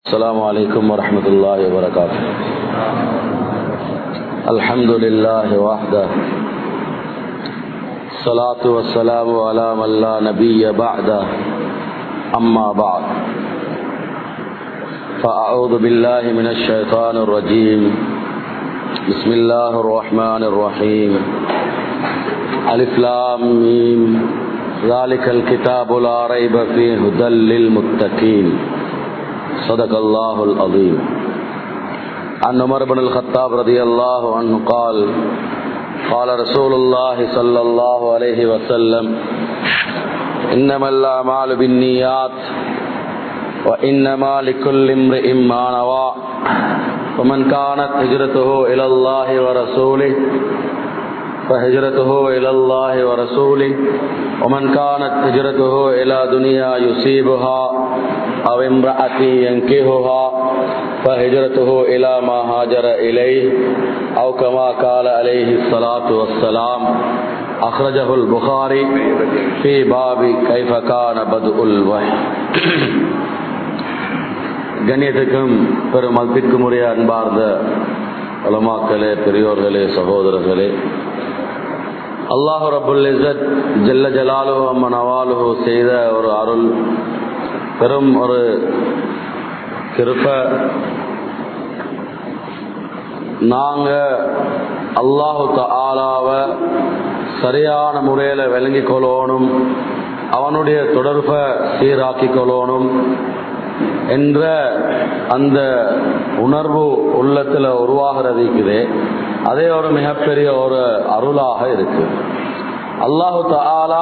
السلام عليكم ورحمة الله وبركاته الحمد لله وحده الصلاة والسلام على من لا نبي بعده أما بعد فأعوذ بالله من الشيطان الرجيم بسم الله الرحمن الرحيم ألف لام ميم ذلك الكتاب لا ريب فيه هدى للمتقين صدق الله العظيم عن عمر بن الخطاب رضي الله عنه قال قال رسول الله صلى الله عليه وسلم إنما الأعمال بالنيات وإنما لكل امرئ ما نوى ومن كانت هجرته إلى الله ورسوله فهجرته إلى الله ورسوله ومن كانت هجرته إلى دنيا يصيبها أو امرأة ينكهها فهجرته إلى ما هاجر إليه أو كما قال عليه الصلاة والسلام أخرجه البخاري في باب كيف كان بدء الوحي கண்ணியத்துக்கும் பெரும் மதிப்பிற்கும் உரிய அன்பார்ந்த உலமாக்களே பெரியோர்களே சகோதரர்களே அல்லாஹு ரபுல் இசத் ஜல்ல ஜலாலு அம்மன் அவாலுஹு செய்த ஒரு அருள் பெரும் ஒரு கிருப்ப நாங்க அல்லாஹு ஆலாவ சரியான முறையில் விளங்கி கொள்ளணும் அவனுடைய தொடர்பை சீராக்கி கொள்ளணும் என்ற அந்த உணர்வு உள்ளத்தில் உருவாகிறதுக்குதே அதே ஒரு மிகப்பெரிய ஒரு அருளாக இருக்கு அல்லாஹு தாலா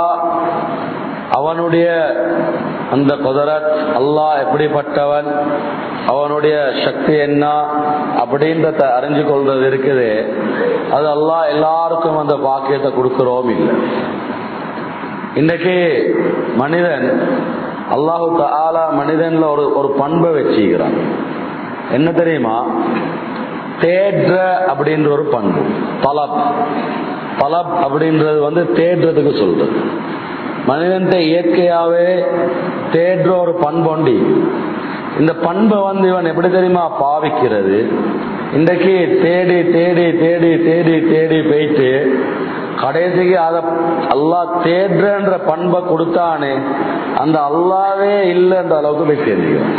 அவனுடைய அந்த குதரத் அல்லாஹ் எப்படிப்பட்டவன் அவனுடைய சக்தி என்ன அப்படின்றத அறிஞ்சு கொள்றது இருக்குது அது அல்லாஹ் எல்லாருக்கும் அந்த பாக்கியத்தை கொடுக்கிறோம் இல்லை இன்னைக்கு மனிதன் அல்லாஹு தாலா மனிதன்ல ஒரு ஒரு பண்பை வச்சுக்கிறான் என்ன தெரியுமா தேடுற அப்படின்ற ஒரு பண்பு பலப் பலப் அப்படின்றது வந்து தேடுறதுக்கு சொல்றது மனிதன் இயற்கையாவே தேடுற ஒரு பண்பொண்டி இந்த பண்பை வந்து இவன் எப்படி தெரியுமா பாவிக்கிறது இன்றைக்கு தேடி தேடி தேடி தேடி தேடி போயிட்டு கடைசிக்கு அதை அல்லா தேடுறன்ற பண்பை கொடுத்தானே அந்த அல்லாவே இல்லைன்ற அளவுக்கு போய் சேர்ந்துக்கிறோம்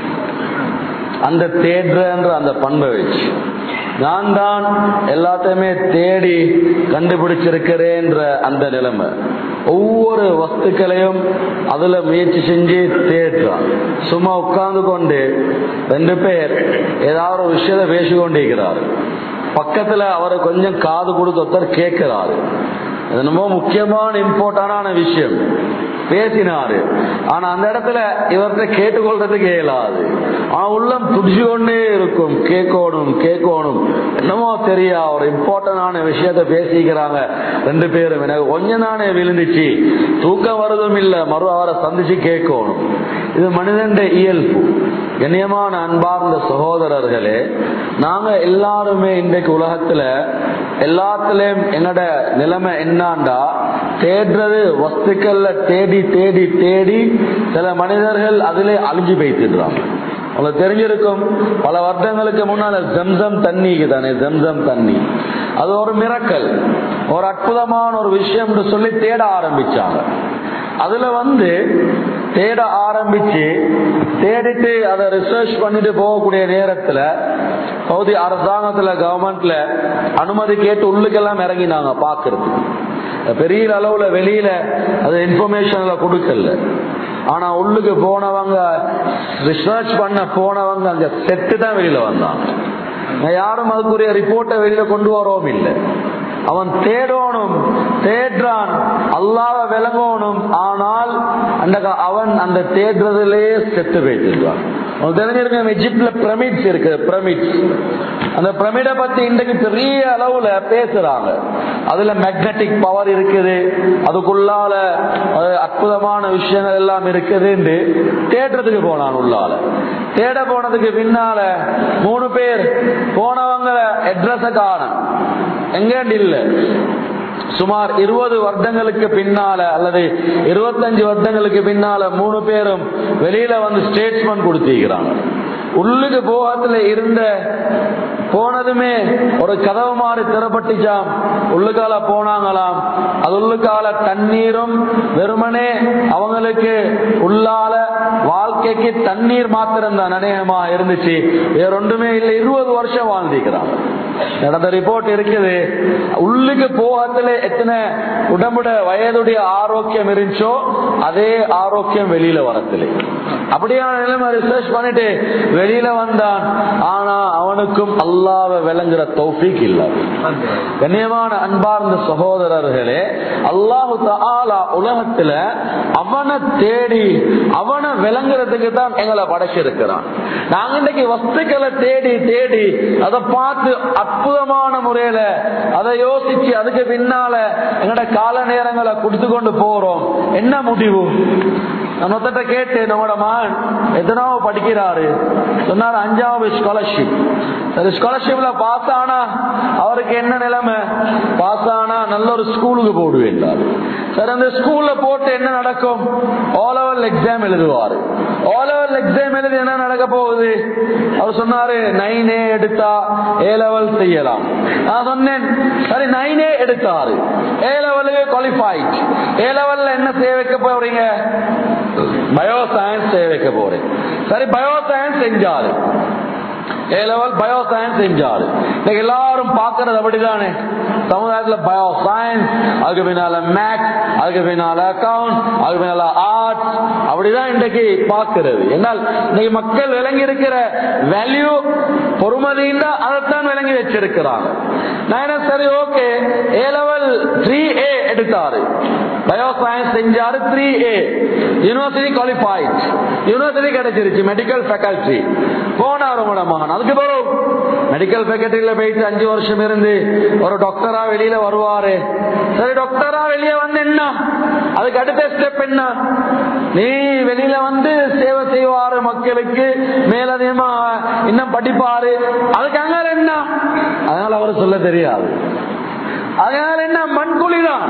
அந்த தேடுறன்ற அந்த பண்பை வச்சு நான் தான் எல்லாத்தையுமே தேடி கண்டுபிடிச்சிருக்கிறேன்ற அந்த நிலைமை ஒவ்வொரு வஸ்துக்களையும் அதுல முயற்சி செஞ்சு தேடுறான் சும்மா உட்கார்ந்து கொண்டு ரெண்டு பேர் ஏதாவது ஒரு விஷயத்த பேசிக்கொண்டிருக்கிறார் பக்கத்துல அவரை கொஞ்சம் காது கொடுத்து ஒருத்தர் கேட்கிறாரு அது ரொம்ப முக்கியமான இம்பார்ட்டன்டான விஷயம் பேசினாரு ஆனா அந்த இடத்துல இவர்கிட்ட கேட்டுக்கொள்றதுக்கு இயலாது ஆனா உள்ளம் துடிச்சு கொண்டே இருக்கும் கேட்கணும் கேட்கணும் என்னமோ தெரியா ஒரு இம்பார்ட்டன்டான விஷயத்த பேசிக்கிறாங்க ரெண்டு பேரும் எனக்கு கொஞ்ச நானே விழுந்துச்சு தூக்கம் வருதும் இல்ல மறு அவரை சந்திச்சு கேட்கணும் இது மனிதன் இயல்பு கண்ணியமான அன்பார்ந்த சகோதரர்களே நாங்க எல்லாருமே இன்றைக்கு உலகத்துல எல்லாத்துலயும் என்னோட நிலைமை என்னாண்டா தேடுறது வஸ்துக்கள்ல தேடி தேடி தேடி சில மனிதர்கள் அதிலே அழிஞ்சு போய்த்துடுறாங்க உங்களுக்கு தெரிஞ்சிருக்கும் பல வருடங்களுக்கு முன்னால ஜம்சம் தண்ணிக்கு தானே ஜம்சம் தண்ணி அது ஒரு மிரக்கல் ஒரு அற்புதமான ஒரு விஷயம் சொல்லி தேட ஆரம்பிச்சாங்க அதுல வந்து தேட ஆரம்பிச்சு தேடிட்டு அதை ரிசர்ச் பண்ணிட்டு போகக்கூடிய நேரத்துல சவுதி அரசாங்கத்துல கவர்மெண்ட்ல அனுமதி கேட்டு உள்ளுக்கெல்லாம் இறங்கினாங்க பாக்குறதுக்கு பெரிய அளவுல வெளியில அது இன்ஃபர்மேஷன்ல கொடுக்கல ஆனா உள்ளுக்கு போனவங்க ரிசர்ச் பண்ண போனவங்க அங்க செட்டு தான் வெளியில வந்தாங்க யாரும் அதுக்குரிய ரிப்போர்ட்டை வெளியில கொண்டு வரவும் இல்லை அவன் தேடணும் தேடுறான் அல்லாத விளங்கணும் ஆனால் அந்த அவன் அந்த தேடுறதுலயே செத்து போயிட்டு தெரிஞ்சிருக்க எஜிப்ட்ல பிரமிட்ஸ் இருக்கு பிரமிட்ஸ் அந்த பிரமிட பத்தி இன்றைக்கு பெரிய அளவுல பேசுறாங்க அதுல மேக்னட்டிக் பவர் இருக்குது அதுக்குள்ளால அற்புதமான விஷயங்கள் எல்லாம் இருக்குது தேடுறதுக்கு போனான் உள்ளால தேட போனதுக்கு பின்னால மூணு பேர் போனவங்க அட்ரஸ காணும் எங்கேண்டு இல்ல சுமார் இருபது வருடங்களுக்கு பின்னால அல்லது இருபத்தஞ்சு வருடங்களுக்கு பின்னால மூணு பேரும் வெளியில வந்து ஸ்டேட்ஸ்மெண்ட் கொடுத்திருக்கிறாங்க உள்ளுக்கு போகத்துல இருந்த போனதுமே ஒரு கதவு மாறி திறப்பட்டுச்சாம் உள்ளுக்கால போனாங்களாம் அது உள்ளுக்கால தண்ணீரும் வெறுமனே அவங்களுக்கு உள்ளால வாழ்க்கைக்கு தண்ணீர் மாத்திரம் தான் அநேகமா இருந்துச்சு வேற ஒன்றுமே இல்லை இருபது வருஷம் வாழ்ந்திருக்கிறாங்க நடந்த ரிப்போர்ட் இருக்குது உள்ளுக்கு போகத்துல எத்தனை உடம்புட வயதுடைய ஆரோக்கியம் இருந்துச்சோ அதே ஆரோக்கியம் வெளியில வரத்தில்லை அப்படியான நிலைமை ரிசர்ச் பண்ணிட்டு வெளியில வந்தான் ஆனா அவனுக்கும் அல்லாவ விளங்குற தௌஃபீக் இல்ல கண்ணியமான அன்பார்ந்த சகோதரர்களே அல்லாஹு தாலா உலகத்துல அவனை தேடி அவனை விளங்குறதுக்கு தான் எங்களை படைச்சிருக்கிறான் நாங்க இன்னைக்கு வஸ்துக்களை தேடி தேடி அதை பார்த்து அற்புதமான முறையில அதை யோசிச்சு அதுக்கு பின்னால எங்கட கால நேரங்களை கொடுத்து கொண்டு போறோம் என்ன முடிவு நான் மொத்தத்தை கேட்டு நம்மளோட மகன் எத்தனாவது படிக்கிறாரு சொன்னாரு அஞ்சாவது ஸ்காலர்ஷிப் அந்த ஸ்காலர்ஷிப்ல பாஸ் ஆனா அவருக்கு என்ன நிலைமை பாஸ் ஆனா நல்ல ஒரு ஸ்கூலுக்கு போடுவேன் சார் அந்த ஸ்கூல்ல போட்டு என்ன நடக்கும் ஓ லெவல் எக்ஸாம் எழுதுவாரு ஓ லெவல் எக்ஸாம் எழுதி என்ன நடக்க போகுது அவர் சொன்னாரு நைனே எடுத்தா ஏ லெவல் செய்யலாம் நான் சொன்னேன் சரி நைனே எடுத்தாரு ஏ லெவலுக்கு குவாலிஃபைட் ஏ லெவல்ல என்ன செய்ய வைக்க போறீங்க பயோ சயின்ஸ் செய்ய வைக்க போறேன் சரி பயோ சயின்ஸ் செஞ்சாரு ஏ லெவல் பயோ சயின்ஸ் செஞ்சாரு இன்னைக்கு எல்லாரும் பாக்குறது அப்படிதானே சமுதாயத்துல பயோ சயின்ஸ் அதுக்கு பின்னால மேக்ஸ் அதுக்கு பின்னால அக்கவுண்ட் அதுக்கு பின்னால ஆர்ட்ஸ் அப்படிதான் இன்றைக்கு பாக்குறது என்னால் இன்னைக்கு மக்கள் விளங்கி இருக்கிற வேல்யூ பொறுமதின்னா அதைத்தான் விளங்கி வச்சிருக்கிறாங்க நான் என்ன சரி okay A level three A எடுத்தாரு பயோ சயின்ஸ் செஞ்சாரு three A university qualified university கிடைச்சிருச்சு மெடிக்கல் ஃபேக்கல்டி போனார் உங்களோட மகன் அதுக்கு பிறகு மெடிக்கல் ஃபேக்கல்டியில போயிட்டு அஞ்சு வருஷம் இருந்து ஒரு டாக்டரா வெளியில வருவாரு சரி டாக்டரா வெளியே வந்து என்ன அதுக்கு அடுத்த ஸ்டெப் என்ன நீ வெளியில வந்து சேவை செய்வாரு மக்களுக்கு மேலதிகமா இன்னும் படிப்பாரு அதுக்கு அங்க என்ன அதனால அவர் சொல்ல தெரியாது அதனால என்ன மண்குழி தான்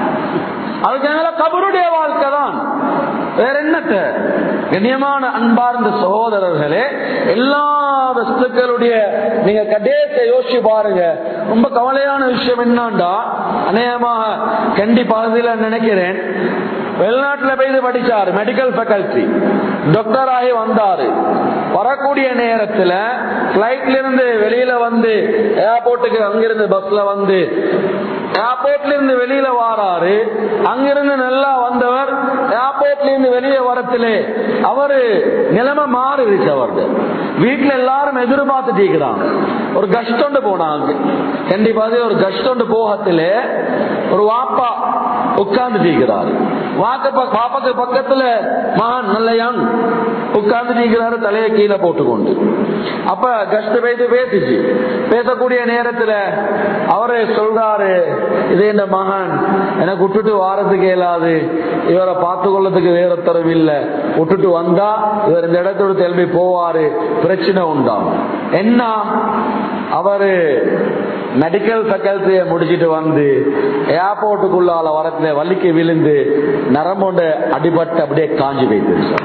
அதுக்கு கபருடைய வாழ்க்கை தான் வேற என்னத்த கண்ணியமான அன்பார்ந்த சகோதரர்களே எல்லா வஸ்துக்களுடைய நீங்க கடைசிய யோசிச்சு பாருங்க ரொம்ப கவலையான விஷயம் என்னண்டா அநேகமாக கண்டி பகுதியில் நினைக்கிறேன் வெளிநாட்டுல போய் படிச்சாரு மெடிக்கல் ஃபேக்கல்டி டாக்டர் ஆகி வந்தாரு வரக்கூடிய நேரத்துல பிளைட்ல இருந்து வெளியில வந்து ஏர்போர்ட்டுக்கு அங்கிருந்து பஸ்ல வந்து ஏர்போர்ட்ல இருந்து வெளியில வாராரு அங்கிருந்து நல்லா வந்தவர் ஏர்போர்ட்ல இருந்து வெளியே வரத்திலே அவரு நிலைமை மாறிடுச்சு அவருக்கு வீட்டுல எல்லாரும் எதிர்பார்த்துட்டு இருக்கிறாங்க ஒரு கஷ்டோண்டு போனாங்க கண்டிப்பா ஒரு கஷ்டோண்டு போகத்திலே ஒரு வாப்பா உட்கார்ந்து இருக்கிறாரு வாக்க பாப்பாக்கு பக்கத்துல மகன் நல்லையான் உட்கார்ந்து இருக்கிறாரு தலையை கீழே போட்டுக்கொண்டு அப்ப கஷ்ட பேசி பேசிச்சு பேசக்கூடிய நேரத்துல அவரே சொல்றாரு இதே இந்த மகன் எனக்கு விட்டுட்டு வாரத்துக்கு இயலாது இவரை பார்த்து கொள்ளதுக்கு வேற தரம் இல்ல விட்டுட்டு வந்தா இவர் இந்த இடத்தோட திரும்பி போவாரு பிரச்சனை உண்டாகும் என்ன அவரு மெடிக்கல் ஃபேக்கல்டிய முடிச்சிட்டு வந்து ஏர்போர்ட்டுக்குள்ளால வரத்துல வலிக்கு விழுந்து நரம்பொண்ட அடிபட்டு அப்படியே காஞ்சி போயிட்டு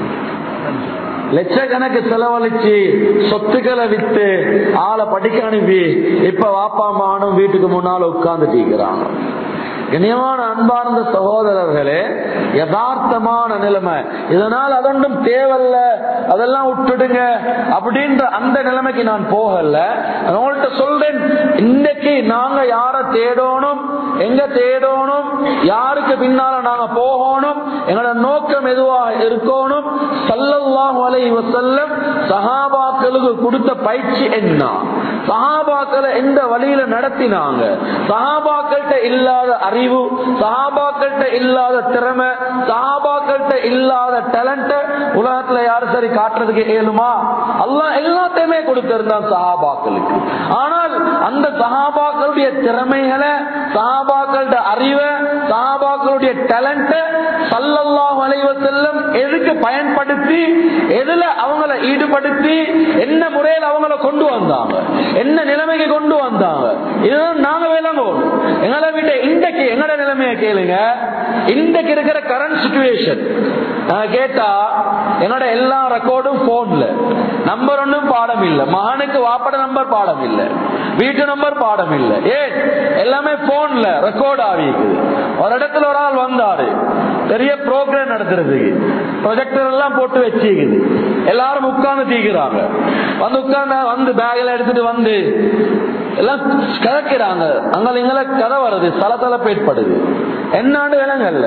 லட்சக்கணக்கு செலவழிச்சு சொத்துக்களை வித்து ஆளை படிக்க அனுப்பி இப்ப வாப்பா மானும் வீட்டுக்கு முன்னால உட்கார்ந்துட்டு இருக்கிறாங்க இனியமான அன்பார்ந்த சகோதரர்களே யதார்த்தமான நிலைமை இதனால் அதொன்றும் தேவையில்ல அதெல்லாம் விட்டுடுங்க அப்படின்ற அந்த நிலைமைக்கு நான் போகல உங்கள்கிட்ட சொல்றேன் இன்னைக்கு நாங்க யார தேடணும் எங்க தேடணும் யாருக்கு பின்னால நாங்க போகணும் எங்களோட நோக்கம் எதுவா இருக்கணும் சல்லல்லாஹு அலைஹி வஸல்லம் சஹாபாக்களுக்கு கொடுத்த பயிற்சி என்ன சஹாபாக்களை எந்த வழியில நடத்தினாங்க சஹாபாக்கள்கிட்ட இல்லாத அறிவு சஹாபாக்கள்கிட்ட இல்லாத திறமை சஹாபாக்கள்கிட்ட இல்லாத டேலண்ட் உலகத்துல யாரு சரி காட்டுறதுக்கு இயலுமா அல்லாஹ் எல்லாத்தையுமே கொடுத்திருந்தான் சஹாபாக்களுக்கு ஆனால் அந்த சஹாபாக்களுடைய திறமைகளை சஹாபாக்களோட அறிவை சஹாபாக்களுடைய டேலண்ட் சல்லல்லாஹு அலைஹி வஸல்லம் எதுக்கு பயன்படுத்தி எதுல அவங்கள ஈடுபடுத்தி என்ன முறையில் அவங்கள கொண்டு வந்தாங்க என்ன நிலைமைக்கு கொண்டு வந்தாங்க இதுதான் நாங்க வேலை விளங்கும் எங்களை விட இன்றைக்கு எங்கட நிலைமையை கேளுங்க இன்றைக்கு இருக்கிற கரண்ட் சுச்சுவேஷன் கேட்டா என்னோட எல்லா ரெக்கார்டும் போன்ல நம்பர் ஒன்றும் பாடம் இல்ல மகனுக்கு வாப்பட நம்பர் பாடம் இல்ல வீட்டு நம்பர் பாடம் இல்ல ஏன் எல்லாமே போன்ல ரெக்கார்ட் ஆகிக்குது ஒரு இடத்துல ஒரு ஆள் வந்தாரு பெரிய ப்ரோக்ராம் நடத்துறதுக்கு ப்ரொஜெக்டர் எல்லாம் போட்டு வச்சுக்குது எல்லாரும் உட்கார்ந்து தீக்குறாங்க வந்து உட்கார்ந்து வந்து பேக்ல எடுத்துட்டு வந்து எல்லாம் கலக்கிறாங்க அங்க இங்கள கதை வருது சலசலப்பு ஏற்படுது என்னாண்டு விலங்கல்ல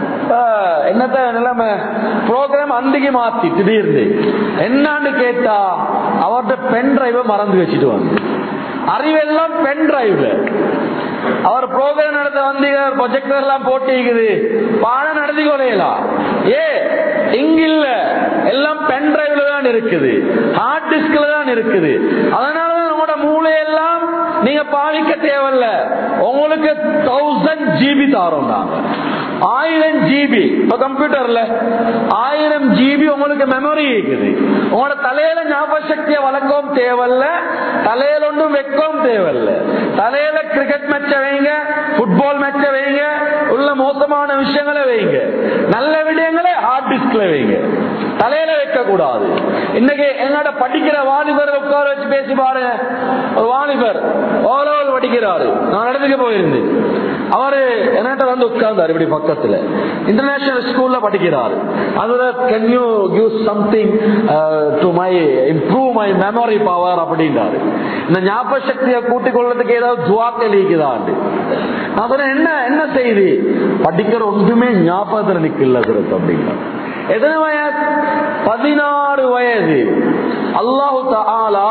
என்னத்த நிலைமை ப்ரோக்ராம் அந்திக்கு மாத்தி திடீர்னு என்னான்னு கேட்டா அவர்கிட்ட பென் டிரைவ மறந்து வச்சுட்டு வந்து அறிவெல்லாம் பென் டிரைவ்ல அவர் ப்ரோக்ராம் நடத்த வந்து ப்ரொஜெக்டர் எல்லாம் போட்டிக்குது பாடம் நடத்தி கொலையலாம் ஏ இங்க இல்ல எல்லாம் பென் டிரைவ்ல தான் இருக்குது ஹார்ட் டிஸ்க்ல தான் இருக்குது அதனாலதான் நம்மளோட மூளையெல்லாம் நீங்க பாவிக்க தேவையில்ல உங்களுக்கு தௌசண்ட் ஜிபி தாரோம் நாங்க ஆயிரம் ஜிபி இப்ப கம்ப்யூட்டர்ல ஆயிரம் ஜிபி உங்களுக்கு மெமரி இருக்குது உங்களோட தலையில ஞாபக சக்தியை வளர்க்கவும் தேவையில்ல தலையில ஒன்றும் வைக்கவும் தேவையில்ல தலையில கிரிக்கெட் மேட்ச வைங்க ஃபுட்பால் மேட்ச வைங்க உள்ள மோசமான விஷயங்களை வைங்க நல்ல விடயங்களை ஹார்ட் டிஸ்க்ல வைங்க தலையில வைக்க கூடாது இன்னைக்கு என்னோட படிக்கிற வாலிபர் உட்கார வச்சு பேசி பாருங்க ஒரு வாலிபர் ஓலோல் படிக்கிறாரு நான் இடத்துக்கு போயிருந்தேன் அவரு என்கிட்ட வந்து உட்கார்ந்தார் இப்படி பக்கத்துல இன்டர்நேஷனல் ஸ்கூல்ல படிக்கிறார் அதுல can you give something to my improve my memory power அப்படின்றாரு இந்த ஞாபக சக்தியை கூட்டிக் கொள்றதுக்கு ஏதாவது துவாக்க லீக்குதான் நான் சொன்னேன் என்ன என்ன செய்தி படிக்கிற ஒன்றுமே ஞாபகத்தில் நிக்கல அப்படிங்கிறார் எத்தனை வயது பதினாறு வயது அல்லாஹு தாலா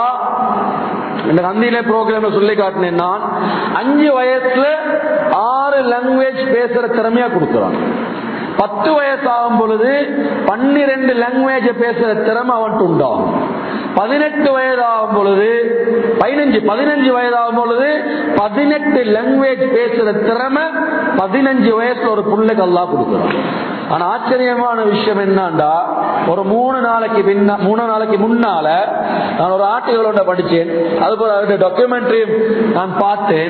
இந்த கந்தியில ப்ரோக்ராம்ல சொல்லி காட்டினேன் நான் அஞ்சு வயசுல ஆறு லாங்குவேஜ் பேசுற திறமையா கொடுக்குறான் பத்து வயசு ஆகும் பொழுது பன்னிரெண்டு லாங்குவேஜ் பேசுற திறமை அவன்ட்டு உண்டாகும் பதினெட்டு வயது ஆகும் பொழுது பதினஞ்சு பதினஞ்சு வயது ஆகும் பொழுது பதினெட்டு லாங்குவேஜ் பேசுற திறமை பதினஞ்சு வயசுல ஒரு பிள்ளைக்கு அல்லா கொடுக்குறான் ஆனா ஆச்சரியமான விஷயம் என்னண்டா ஒரு மூணு நாளைக்கு பின்ன மூணு நாளைக்கு முன்னால நான் ஒரு ஆர்டிகளோட படிச்சேன் அது போல அவருடைய டாக்குமெண்ட்ரி நான் பார்த்தேன்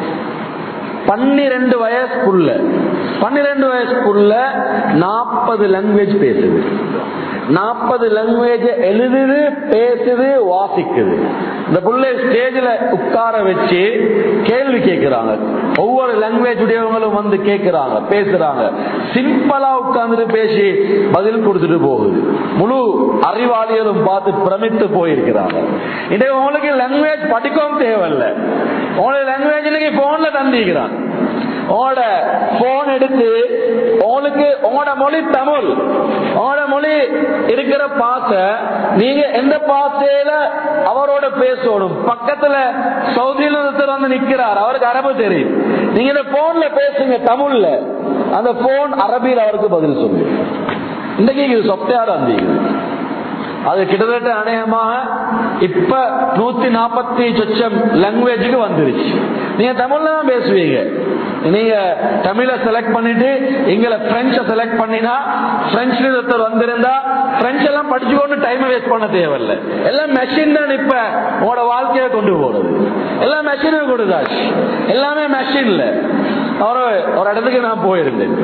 பன்னிரெண்டு வயசுக்குள்ள பன்னிரெண்டு வயசுக்குள்ள நாற்பது லாங்குவேஜ் பேசுது நாற்பது லாங்குவேஜ் எழுதுது பேசுது வாசிக்குது இந்த புள்ளை ஸ்டேஜ்ல உட்கார வச்சு கேள்வி கேட்கிறாங்க ஒவ்வொரு லாங்குவேஜ் உடையவங்களும் வந்து கேட்கிறாங்க பேசுறாங்க சிம்பிளா உட்கார்ந்துட்டு பேசி பதில் கொடுத்துட்டு போகுது முழு அறிவாளிகளும் பார்த்து பிரமித்து போயிருக்கிறாங்க இன்றைக்கு உங்களுக்கு லாங்குவேஜ் படிக்கவும் தேவையில்லை உங்களுக்கு லாங்குவேஜ் இன்னைக்கு போன்ல தந்திக்கிறான் உங்களோட போன் எடுத்து உங்களுக்கு உங்களோட மொழி தமிழ் உங்களோட மொழி இருக்கிற பாச நீங்க எந்த பாசையில அவரோட பேசணும் பக்கத்துல சவுதியில ஒருத்தர் வந்து நிக்கிறார் அவருக்கு அரபு தெரியும் நீங்க இந்த போன்ல பேசுங்க தமிழ்ல அந்த போன் அரபியில் அவருக்கு பதில் சொல்லு இன்றைக்கு இது சொப்டையார் வந்தீங்க அது கிட்டத்தட்ட அநேகமாக இப்ப நூத்தி நாற்பத்தி சொச்சம் லாங்குவேஜுக்கு வந்துருச்சு நீங்க தமிழ்ல தான் பேசுவீங்க நீங்க தமிழ செலக்ட் பண்ணிட்டு எங்களை பிரெஞ்ச செலக்ட் பண்ணினா பிரெஞ்சு ஒருத்தர் வந்திருந்தா பிரெஞ்சு எல்லாம் படிச்சுக்கொண்டு டைம் வேஸ்ட் பண்ண தேவையில்லை எல்லாம் மெஷின் தான் இப்ப உங்களோட வாழ்க்கையை கொண்டு போறது எல்லாம் மெஷினும் கொடுத்தாச்சு எல்லாமே மெஷின்ல ஒரு ஒரு இடத்துக்கு நான் போயிருந்தேன்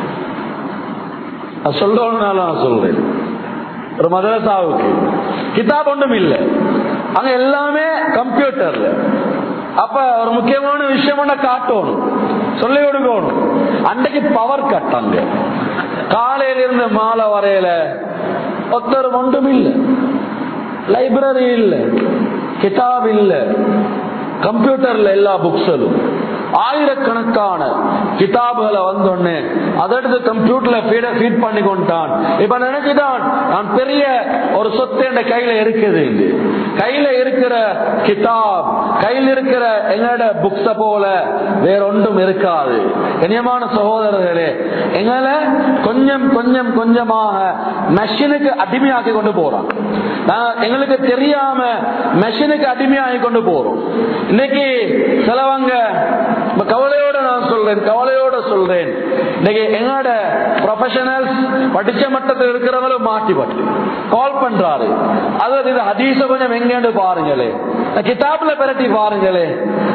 சொல்றதுனால நான் சொல்றேன் ஒரு மதரசாவுக்கு கிதாப் ஒன்றும் இல்லை அங்க எல்லாமே கம்ப்யூட்டர்ல அப்ப ஒரு முக்கியமான விஷயம் ஒண்ண காட்டணும் சொல்லி கொடுக்கணும் அன்றைக்கு பவர் கட் அங்க காலையில இருந்து மாலை வரையில ஒருத்தர் ஒன்றும் இல்லை லைப்ரரி இல்ல கிதாப் இல்ல கம்ப்யூட்டர்ல எல்லா புக்ஸலும் ஆயிரக்கணக்கான கிதாபுகளை வந்தோடனே அதடுத்து கம்ப்யூட்டர்ல ஃபீட ஃபீட் பண்ணி கொண்டான் இப்ப நினைச்சுட்டான் நான் பெரிய ஒரு சொத்து என் கையில இருக்குது கையில இருக்கிற கிதாப் கையில் இருக்கிற எங்களோட புக்ஸ போல வேற ஒன்றும் இருக்காது கண்ணியமான சகோதரர்களே எங்களை கொஞ்சம் கொஞ்சம் கொஞ்சமாக மெஷினுக்கு அடிமையாக்கி கொண்டு போறோம் எங்களுக்கு தெரியாம மெஷினுக்கு அடிமையாகி கொண்டு போறோம் இன்னைக்கு சிலவங்க கவலையோட நான் சொல்றேன் கவலையோட சொல்றேன் இன்னைக்கு எங்களோட ப்ரொஃபஷனல்ஸ் படிச்ச மட்டத்தில் இருக்கிறவங்களும் மாட்டி பட்டு கால் பண்றாரு அது இது ஹதீச கொஞ்சம் எங்கேண்டு பாருங்களே கிதாப்ல பிரட்டி பாருங்களே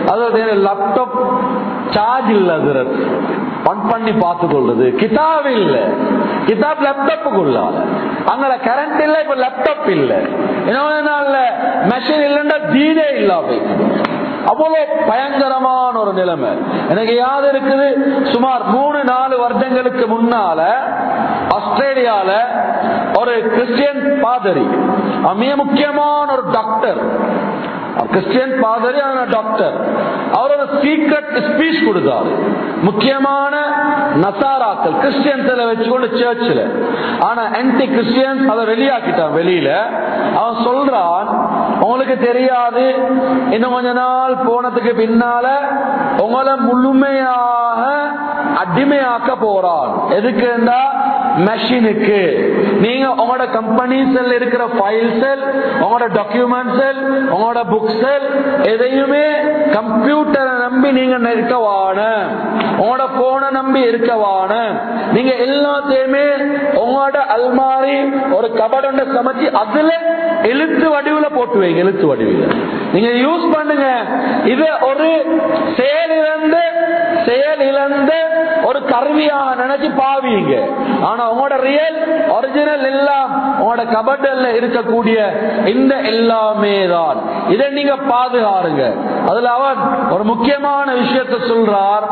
அதாவது லேப்டாப் சார்ஜ் இல்ல ஹசரத் ஆன் பண்ணி பார்த்து கொள்றது கிதாப் இல்ல கிதாப் லேப்டாப்புக்குள்ள அங்க கரண்ட் இல்ல இப்ப லேப்டாப் இல்ல என்ன மெஷின் இல்லைன்னா தீனே இல்லாம அவ்வளவு பயங்கரமான ஒரு நிலைமை எனக்கு யாது இருக்குது சுமார் மூணு நாலு வருடங்களுக்கு முன்னால ஆஸ்திரேலியால ஒரு கிறிஸ்டியன் பாதரி மிக முக்கியமான ஒரு டாக்டர் கிறிஸ்டியன் பாதரி டாக்டர் அவர் ஒரு சீக்ரெட் ஸ்பீச் கொடுத்தாரு முக்கியமான நசாராக்கள் கிறிஸ்டியன்ஸ் வச்சுக்கொண்டு சர்ச்சில் ஆனா ஆன்டி கிறிஸ்டியன்ஸ் அதை வெளியாக்கிட்டான் வெளியில அவன் சொல்றான் உங்களுக்கு தெரியாது இன்னும் கொஞ்ச நாள் போனதுக்கு பின்னால உங்களை முழுமையாக அடிமையாக்க போறான் எதுக்குன்னா மெஷினுக்கு நீங்க உங்களோட கம்பெனிஸ் இருக்கிற ஃபைல்ஸ் உங்களோட டாக்குமெண்ட்ஸ் உங்களோட புக்ஸ் எதையுமே கம்ப்யூட்டரை நம்பி நீங்க இருக்கவான உங்களோட போனை நம்பி இருக்கவான நீங்க எல்லாத்தையுமே உங்களோட அல்மாரி ஒரு கபடொண்ட சமைச்சு அதுல எழுத்து வடிவுல போட்டு வைங்க எழுத்து வடிவில் நீங்க யூஸ் பண்ணுங்க இது ஒரு செயலிழந்து செயலிழந்து ஒரு கருவியாக நினைச்சு பாவீங்க ஆனா உங்களோட ரியல் ஒரிஜினல் எல்லாம் உங்களோட கபடல்ல இருக்கக்கூடிய இந்த எல்லாமே தான் இதை நீங்க பாதுகாருங்க அதுல அவன் ஒரு முக்கியமான விஷயத்த சொல்றார்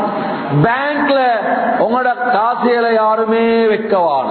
பேங்க்ல உங்களோட காசுகளை யாருமே வைக்கவான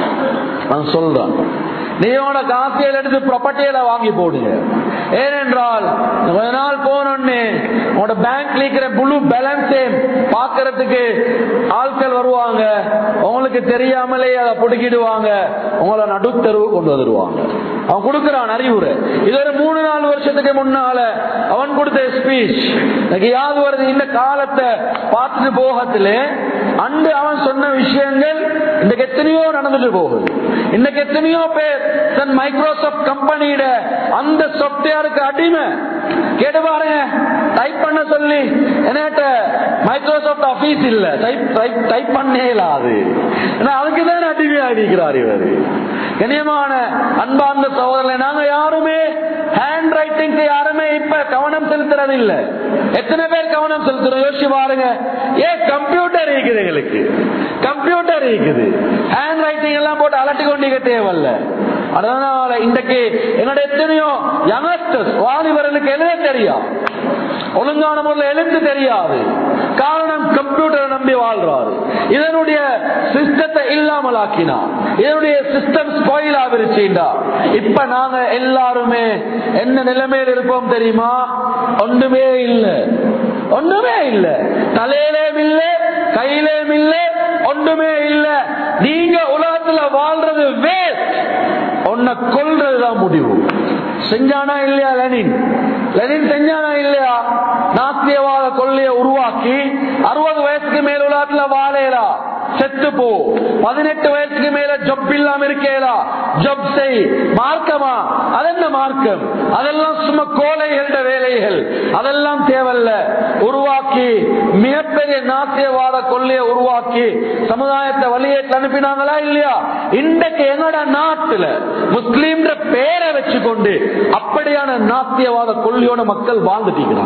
நான் சொல்றேன் நீயோட காசியல் எடுத்து ப்ராப்பர்ட்டியில வாங்கி போடுங்க ஏனென்றால் கொஞ்ச நாள் போனோன்னு உங்களோட பேங்க்ல இருக்கிற முழு பேலன்ஸே பாக்குறதுக்கு ஆட்கள் வருவாங்க உங்களுக்கு தெரியாமலே அதை புடுக்கிடுவாங்க உங்களை நடுத்தருவு கொண்டு வந்துடுவாங்க அவன் கொடுக்கிறான் அறிவுரை இது ஒரு மூணு நாலு வருஷத்துக்கு முன்னால அவன் கொடுத்த ஸ்பீச் எனக்கு யாது வருது இந்த காலத்தை பார்த்துட்டு போகத்துல அன்று அவன் சொன்ன விஷயங்கள் இன்றைக்கு எத்தனையோ நடந்துட்டு போகுது இன்னைக்கு எத்தனையோ பேர் தன் மைக்ரோசாப்ட் கம்பெனியிட அந்த சாப்ட்வேருக்கு அடிமை கேட்டு பாருங்க டைப் பண்ண சொல்லி என்னட்ட மைக்ரோசாப்ட் ஆபீஸ் இல்ல டைப் டைப் டைப் பண்ணே இல்லாது அதுக்கு தான் அடிமையா இருக்கிறார் இவர் கண்ணியமான அன்பார்ந்த சகோதரர்களை நாங்க யாருமே ஹேண்ட் ரைட்டிங்க்கு யாருமே இப்ப கவனம் செலுத்துறது இல்ல எத்தனை பேர் கவனம் செலுத்துறோம் யோசிச்சு பாருங்க ஏன் கம்ப்யூட்டர் இருக்குது எங்களுக்கு கம்ப்யூட்டர் இருக்குது ஹேண்ட் ரைட்டிங் எல்லாம் போட்டு அலட்டி கொண்டிருக்க தேவையில்ல அதனால இன்றைக்கு என்னோட எத்தனையோ யங்ஸ்டர்ஸ் வாலிபர்களுக்கு எழுத தெரியும் ஒழுங்கான முறையில் எழுத்து தெரியாது காரணம் கம்ப்யூட்டரை நம்பி வாழ்றாரு இதனுடைய சிஸ்டத்தை இல்லாமல் ஆக்கினா இதனுடைய சிஸ்டம் ஸ்பாயில் ஆகிருச்சுண்டா இப்ப நாங்க எல்லாருமே என்ன நிலைமையில் இருப்போம் தெரியுமா ஒன்றுமே இல்லை ஒன்றுமே இல்லை தலையிலேயும் இல்லை கையிலேயும் இல்லை ஒன்றுமே இல்லை நீங்க உலகத்துல வாழ்றது வேஸ்ட் உன்னை கொல்றதுதான் முடிவு செஞ்சானா இல்லையா லெனின் லெனின் செஞ்சானா இல்லையா நாத்தியவாத கொள்ளைய உருவாக்கி அறுபது வயசுக்கு மேல உலகத்துல வாழையலா செத்து போ பதினெட்டு வயசுக்கு மேல ஜப் இல்லாம இருக்கேலா ஜப் செய் மார்க்கமா அதென்ன மார்க்கம் அதெல்லாம் சும்மா கோலைகள வேலைகள் அதெல்லாம் தேவையில்ல உருவாக்கி மிகப்பெரிய நாத்தியவாத கொள்ளைய உருவாக்கி சமுதாயத்தை வழியேற்று அனுப்பினாங்களா இல்லையா இன்றைக்கு என்னோட நாட்டுல முஸ்லீம் பேரை வச்சுக்கொண்டு அப்படியான நாத்தியவாத கொள்ளையோட மக்கள் வாழ்ந்துட்டு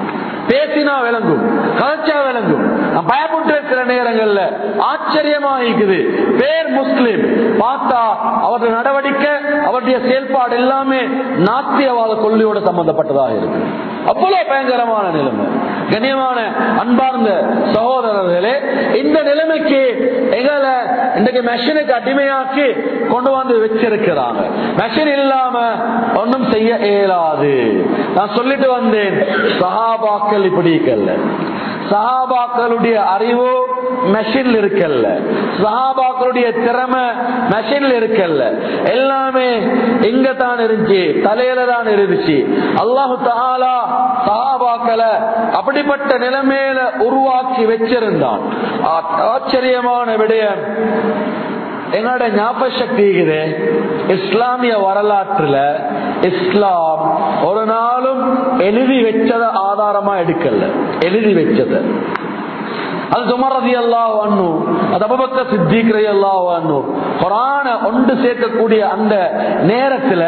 பேசினா விளங்கும் கலைச்சா விளங்கும் நான் பயப்பட்டு இருக்கிற நேரங்கள்ல ஆச்சரியமா இருக்குது பேர் முஸ்லிம் பார்த்தா அவருடைய நடவடிக்கை அவருடைய செயல்பாடு எல்லாமே நாத்தியவாத கொள்கையோட சம்பந்தப்பட்டதாக இருக்கு அவ்வளவு பயங்கரமான நிலைமை கண்ணியமான அன்பார்ந்த சகோதரர்களே இந்த நிலைமைக்கு எங்களை இன்றைக்கு மெஷினுக்கு அடிமையாக்கி கொண்டு வந்து வச்சிருக்கிறாங்க மெஷின் இல்லாம ஒன்றும் செய்ய இயலாது நான் சொல்லிட்டு வந்தேன் சஹாபாக்கள் இப்படி இருக்கல்ல சஹாபாக்களுடைய அறிவு மெஷின்ல இருக்கல்ல சஹாபாக்களுடைய திறமை மெஷின்ல இருக்கல்ல எல்லாமே எங்க தான் இருந்துச்சு தலையில தான் இருந்துச்சு அல்லாஹு தாலா சஹாபாக்களை அப்படிப்பட்ட நிலைமையில உருவாக்கி வச்சிருந்தான் ஆச்சரியமான விடயம் எங்களோட ஞாபக சக்தி இருக்குது இஸ்லாமிய வரலாற்றுல இஸ்லாம் ஒரு நாளும் எழுதி வச்சத ஆதாரமா எடுக்கல எழுதி வச்சத அது உமர் ரலியல்லாஹு அன்ஹு அது அபூபக்கர் சித்திக் ரலியல்லாஹு அன்ஹு குர்ஆனை ஒன்று சேர்க்கக்கூடிய அந்த நேரத்துல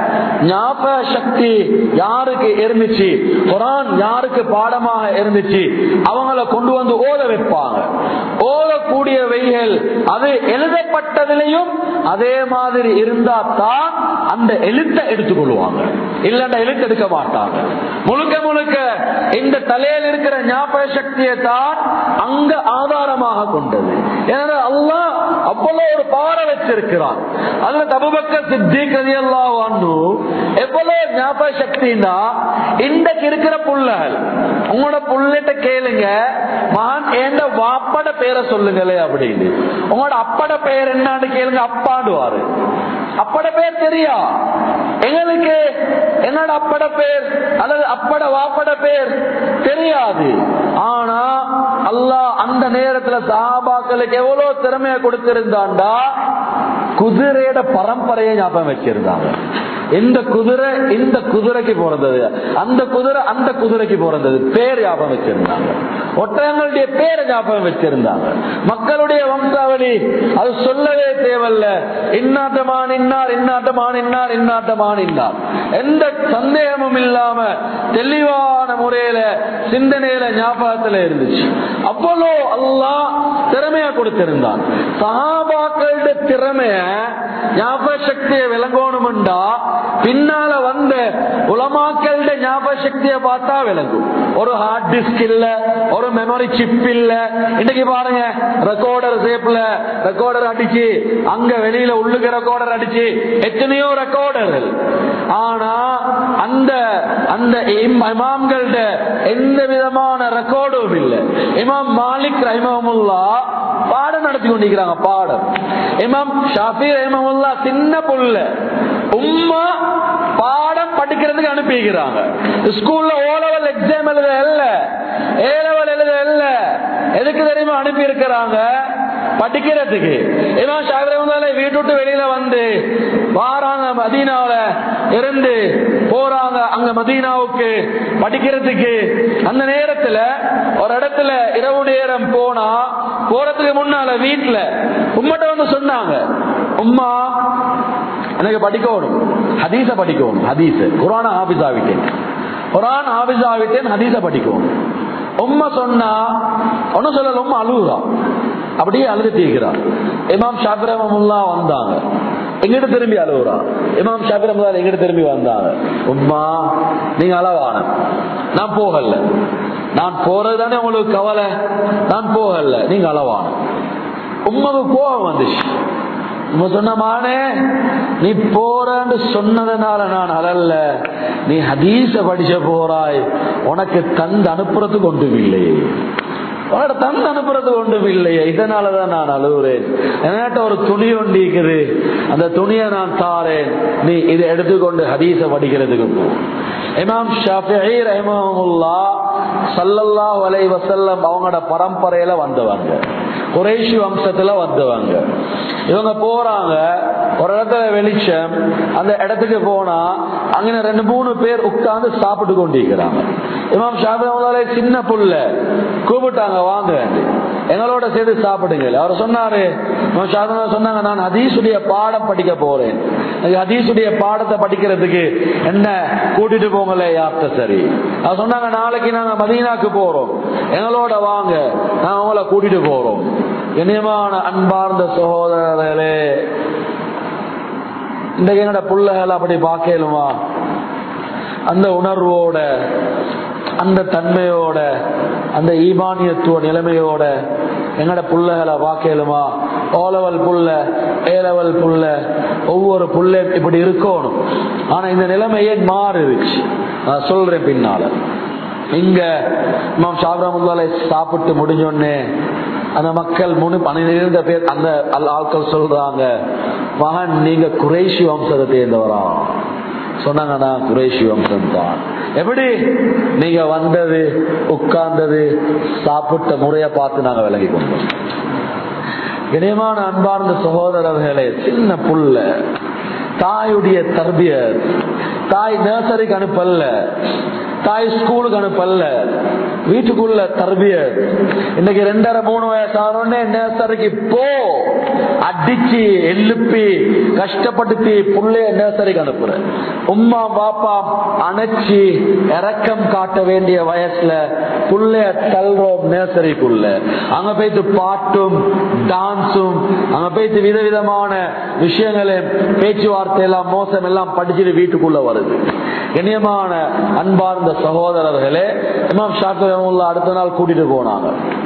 ஞாபக சக்தி யாருக்கு இருந்துச்சு குர்ஆன் யாருக்கு பாடமாக இருந்துச்சு அவங்கள கொண்டு வந்து ஓத வைப்பாங்க ஓதக்கூடிய வெய்கள் அது எழுதப்பட்டதிலையும் அதே மாதிரி இருந்தா தான் அந்த எழுத்தை எடுத்துக்கொள்வாங்க இல்லன்னா எழுத்து எடுக்க மாட்டாங்க முழுக்க முழுக்க இந்த தலையில் இருக்கிற ஞாபக சக்தியை தான் அங்க ஆதாரமாக கொண்டது ஏன்னா அல்லாஹ் அவ்வளவு ஒரு பார வச்சிருக்கிறான் அதுல தபுபக்க சித்திக் ரலியல்லாஹு அன்ஹு எவ்வளவு ஞாபக சக்தினா இன்றைக்கு இருக்கிற புள்ளகள் உங்களோட புள்ளிட்ட கேளுங்க மகான் ஏண்ட வாப்பட பேரை சொல்லுங்களே அப்படின்னு உங்களோட அப்பட பெயர் என்னன்னு கேளுங்க அப்பாடுவாரு அப்பட பேர் தெரியா எங்களுக்கு என்னோட அப்பட பேர் அல்லது அப்பட வாப்பட பேர் தெரியாது ஆனா அல்லாஹ் அந்த நேரத்துல சாபாக்களுக்கு எவ்வளவு திறமைய கொடுத்திருந்தாண்டா குதிரையோட பரம்பரையை ஞாபகம் வச்சிருந்தாங்க இந்த குதிரை இந்த குதிரைக்கு பிறந்தது அந்த குதிரை அந்த குதிரைக்கு பிறந்தது பேர் ஞாபகம் வச்சிருந்தாங்க ஒட்டகங்களுடைய பேரை ஞாபகம் வச்சிருந்தாங்க மக்களுடைய வம்சாவளி அது சொல்லவே தேவையில்ல இன்னாட்டமான் இன்னார் இன்னாட்டமான் இன்னார் இன்னாட்டமான் இன்னார் எந்த சந்தேகமும் இல்லாம தெளிவான முறையில சிந்தனையில ஞாபகத்துல இருந்துச்சு அவ்வளோ அல்லாஹ் திறமையா கொடுத்திருந்தான் சஹாபாக்களுடைய திறமைய ஞாபக சக்தியை விளங்கணும்டா பின்னால வந்த உலமாக்களுடைய ஞாபக சக்தியை பார்த்தா விளங்கும் ஒரு ஹார்ட் டிஸ்க் இல்ல ஒரு மெமரி சிப் இல்ல இன்னைக்கு பாருங்க ரெக்கார்டர் சேப்ல ரெக்கார்டர் அடிச்சு அங்க வெளியில உள்ளுக்கு ரெக்கார்டர் அடிச்சு எத்தனையோ ரெக்கார்டர்கள் ஆனா அந்த அந்த இம்- இமாம்கள்ட எந்த விதமான ரெக்கார்டும் இல்ல இமாம் மாலிக் ரஹிமமுல்லா பாடம் நடத்தி கொண்டிருக்கிறாங்க பாடம் இமாம் ஷாஃபி ரஹிமமுல்லா சின்ன புள்ள உம்மா பாடம் படிக்கிறதுக்கு அனுப்பிக்கிறாங்க ஸ்கூல்ல ஓ லெவல் எக்ஸாம் எழுத இல்ல ஏ லெவல் எழுத இல்ல எதுக்கு தெரியுமா அனுப்பி இருக்கிறாங்க படிக்கிறதுக்கு இமாம் ஷாஃபி ரஹிமமுல்லா வீட்டு விட்டு வெளியில வந்து வாராங்க மதீனாவில இருந்து போறாங்க அங்க மதீனாவுக்கு படிக்கிறதுக்கு அந்த நேரத்துல ஒரு இடத்துல இரவு நேரம் போனா போறதுக்கு முன்னால வீட்டுல உம்மட்ட வந்து சொன்னாங்க உம்மா எனக்கு படிக்கணும் ஹதீஸ படிக்கணும் ஹதீஸ் குரான ஹாபிஸ் ஆவிட்டேன் குரான் ஹாபிஸ் ஆவிட்டேன் ஹதீஸ படிக்கணும் உம்மா சொன்னா ஒன்னும் சொல்லல உம்மா அழுகுறா அப்படியே அழுது தீர்க்கிறான் இமாம் ஷாபிரமுல்லா வந்தாங்க எங்கிட்ட திரும்பி அழுகுறா இமாம் ஷாபிரமுல்லா எங்கிட்ட திரும்பி வந்தாங்க உம்மா நீங்க அளவான நான் போகல நான் போறது தானே உங்களுக்கு கவலை நான் போகல நீங்க அளவான உண்மைக்கு கோபம் வந்துச்சு உங்க சொன்னமானே நீ போறன்னு சொன்னதுனால நான் அழல்ல நீ ஹதீஸ படிச்ச போறாய் உனக்கு தந்து அனுப்புறதுக்கு ஒன்றும் இல்லையே உனக்கு தந்து அனுப்புறது ஒன்றும் இல்லையே இதனாலதான் நான் அழுகுறேன் என்கிட்ட ஒரு துணி ஒன்று இருக்குது அந்த துணியை நான் தாரேன் நீ இதை எடுத்துக்கொண்டு ஹதீஸ படிக்கிறதுக்கு போ இமாம் ஷாஃபிஈ ரஹிமஹுல்லா ஸல்லல்லாஹு அலைஹி வஸல்லம் அவங்களோட பரம்பரையில வந்தவங்க குறைஷி வம்சத்துல வந்தவங்க இவங்க போறாங்க ஒரு இடத்துல வெளிச்சம் அந்த இடத்துக்கு போனா அங்க ரெண்டு மூணு பேர் உட்கார்ந்து சாப்பிட்டு கொண்டிருக்கிறாங்க இமாம் ஷாபிரமுல்லாலே சின்ன புள்ள கூப்பிட்டாங்க வாங்க எங்களோட சேர்ந்து சாப்பிடுங்க அவர் சொன்னாரு இமாம் ஷாபிரமுல்லா சொன்னாங்க நான் ஹதீஸுடைய பாடம் படிக்க போறேன் எனக்கு ஹதீஸுடைய பாடத்தை படிக்கிறதுக்கு என்ன கூட்டிட்டு போங்களே யார்த்த சரி அவர் சொன்னாங்க நாளைக்கு நாங்க மதீனாக்கு போறோம் எங்களோட வாங்க நான் உங்களை கூட்டிட்டு போறோம் இனியமான அன்பார்ந்த சகோதரர்களே இன்றைக்கு என்னோட பிள்ளைகள் அப்படி பார்க்கலுமா அந்த உணர்வோட அந்த தன்மையோட அந்த ஈமானியத்துவ நிலைமையோட எங்கட புள்ளைகளை பார்க்கலுமா ஓலவல் புள்ள ஏலவல் புள்ள ஒவ்வொரு புள்ள இப்படி இருக்கணும் ஆனா இந்த நிலைமை ஏன் மாறிடுச்சு நான் சொல்றேன் பின்னால இங்க இமாம் ஷாபிரமுல்லாலை சாப்பிட்டு முடிஞ்சோடனே அந்த மக்கள் முழு பன்னிரண்டு பேர் அந்த அல்ல- ஆட்கள் சொல்றாங்க மகன் நீங்க குறைஷி வம்சத்தை சேர்ந்தவரா சொன்னாங்க நான் குறைஷி வம்சம் தான் எப்படி நீங்க வந்தது உட்கார்ந்தது சாப்பிட்ட முறைய பார்த்து நாங்க விலகி கொண்டோம் இனியமான அன்பார்ந்த சகோதரர்களே சின்ன புள்ள தாயுடைய தர்பிய தாய் நர்சரிக்கு அனுப்பல்ல தாய் ஸ்கூலுக்கு அனுப்பல வீட்டுக்குள்ள தர்பிய இன்னைக்கு ரெண்டரை மூணு வயசு ஆனோடனே நேசரிக்கு போ அடிச்சு எழுப்பி கஷ்டப்படுத்தி புள்ளைய நேசரிக்கு அனுப்புற உம்மா பாப்பா அணைச்சி இறக்கம் காட்ட வேண்டிய வயசுல புள்ளைய தள்ளுறோம் நேசரிக்குள்ள அங்க போயிட்டு பாட்டும் டான்ஸும் அங்க போயிட்டு விதவிதமான விஷயங்களை பேச்சுவார்த்தை எல்லாம் மோசம் எல்லாம் படிச்சுட்டு வீட்டுக்குள்ள வருது இனியமான அன்பார்ந்த சகோதரர்களே இமாம் ஷாக்கு அடுத்த நாள் கூட்டிட்டு போனாங்க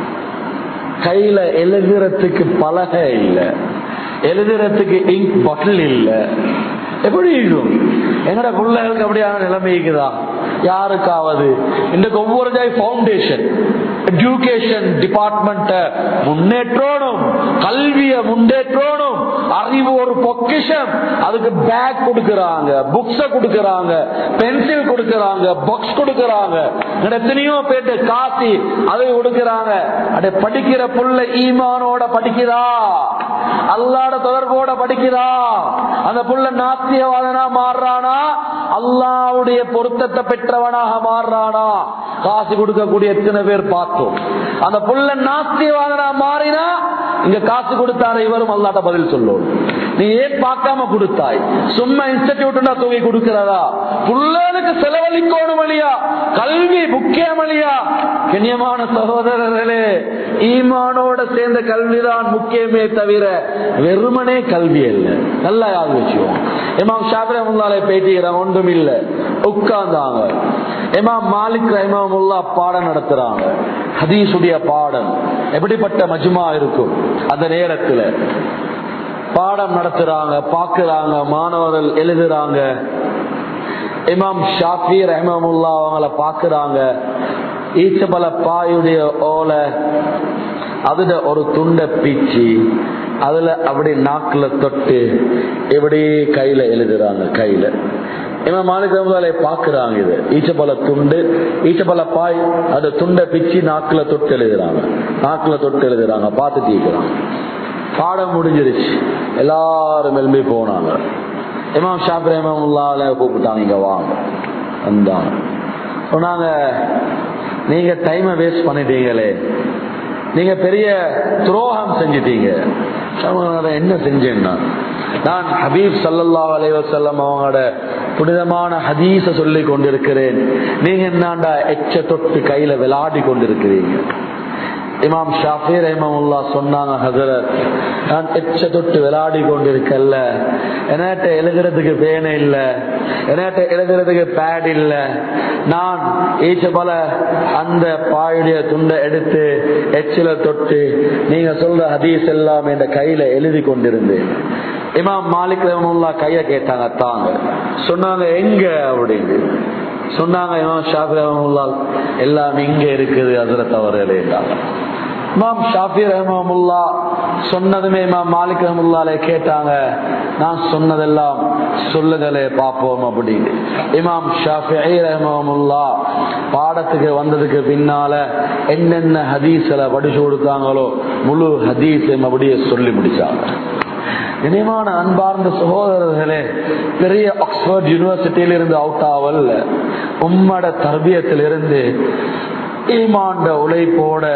கையில எழுதுறதுக்கு பலகை இல்ல எழுதுறதுக்கு இங்க் பாட்டில் இல்ல எப்படி இருக்கும் எங்கட பிள்ளைகளுக்கு அப்படியான நிலைமைக்குதா யாருக்காவது இன்றைக்கு ஒவ்வொரு பவுண்டேஷன் எஜுகேஷன் டிபார்ட்மெண்ட் முன்னேற்றோனும் கல்விய முன்னேற்றோனும் அறிவு ஒரு பொக்கிஷம் அதுக்கு பேக் கொடுக்கறாங்க புக்ஸ கொடுக்கறாங்க பென்சில் கொடுக்கறாங்க பாக்ஸ் கொடுக்கறாங்க எத்தனையோ பேட்டு காசி அதை கொடுக்கறாங்க அட படிக்கிற புள்ள ஈமானோட படிக்கிறா அல்லாட தொடர்போட படிக்கிறா அந்த புள்ள நாத்தியவாதனா மாறுறானா அல்லாவுடைய பொருத்தத்தை பெற்றவனாக மாறுறானா காசு கொடுக்கக்கூடிய எத்தனை பேர் பார்த்தோம் அந்த புள்ள நாஸ்தியவாதனா மாறினா இங்க காசு கொடுத்தார இவரும் அல்லாட்ட பதில் சொல்லும் நீ ஏன் பார்க்காம கொடுத்தாய் சும்மா இன்ஸ்டிடியூட்னா தொகை கொடுக்கிறதா புள்ளனுக்கு செலவழிக்கணும் வழியா கல்வி முக்கியம் வழியா கண்ணியமான சகோதரர்களே ஈமானோட சேர்ந்த கல்விதான் முக்கியமே தவிர வெறுமனே கல்வி அல்ல நல்லா யாரு வச்சுக்கோம் இமாம் ஷாபிர முல்லாலை பேட்டிக்கிறாங்க ஒன்றும் இல்ல உட்கார்ந்தாங்க இமாம் மாலிக் ரஹிமாமுல்லா பாடம் நடத்துறாங்க ஹதீசுடைய பாடம் எப்படிப்பட்ட மஜ்மா இருக்கும் அந்த நேரத்துல பாடம் நடத்துறாங்க பாக்குறாங்க மாணவர்கள் எழுதுறாங்க இமாம் ஷாஃபி ரஹ்மமுல்லா அவங்கள பாக்குறாங்க ஈச்சபல பாயுடைய ஓலை அதுல ஒரு துண்டை பீச்சி அதுல அப்படி நாக்குல தொட்டு எப்படி கையில எழுதுறாங்க கையில இவன் மாலிக் ரமதாலை பாக்குறாங்க இது ஈச்சப்பழ துண்டு ஈச்சப்பழ பாய் அது துண்டை பிச்சு நாக்குல தொட்டு எழுதுறாங்க நாக்குல தொட்டு எழுதுறாங்க பார்த்து தீக்கிறாங்க பாடம் முடிஞ்சிருச்சு எல்லாரும் எழும்பி போனாங்க இமாம் ஷாப் ரஹமுல்லால கூப்பிட்டாங்க இங்க வாங்க வந்தாங்க சொன்னாங்க நீங்க டைமை வேஸ்ட் பண்ணிட்டீங்களே நீங்க பெரிய துரோகம் செஞ்சிட்டீங்க என்ன செஞ்சேன்னா நான் ஹபீப் சல்லல்லா அலைவசல்லம் அவங்களோட புனிதமான ஹதீஸ சொல்லி கொண்டிருக்கிறேன் நீங்க என்னாண்டா எச்ச தொட்டு கையில விளையாடி கொண்டிருக்கிறீங்க இமாம் ஷாஃபி ரஹமுல்லா சொன்னாங்க ஹசரத் நான் எச்ச தொட்டு விளையாடி கொண்டிருக்கல என்கிட்ட எழுதுறதுக்கு பேனை இல்ல என்கிட்ட எழுதுறதுக்கு பேட் இல்ல நான் ஈச்ச பல அந்த பாயுடைய துண்டை எடுத்து எச்சில தொட்டு நீங்க சொல்ற ஹதீஸ் எல்லாம் என் கையில எழுதி கொண்டிருந்தேன் இமாம் மாலிக் ரஹமுல்லா கைய கேட்டாங்க தாங்க சொன்னாங்க எங்க அப்படின்னு சொன்னாங்க இமாம் ஷாஃபி ரஹமுல்லா எல்லாம் இங்க இருக்குது அதுல தவறு இமாம் ஷாஃபி ரஹமுல்லா சொன்னதுமே இமாம் மாலிக் ரஹமுல்லாலே கேட்டாங்க நான் சொன்னதெல்லாம் சொல்லுகளே பார்ப்போம் அப்படின்னு இமாம் ஷாஃபி ரஹமுல்லா பாடத்துக்கு வந்ததுக்கு பின்னால என்னென்ன ஹதீஸ்ல படிச்சு கொடுத்தாங்களோ முழு ஹதீஸையும் அப்படியே சொல்லி முடிச்சாங்க இனிமான அன்பார்ந்த சகோதரர்களே பெரிய ஆக்ஸ்போர்ட் யூனிவர்சிட்டியில இருந்து அவுட் ஆவல் உம்மட தர்பியத்திலிருந்து ஈமாண்ட உழைப்போட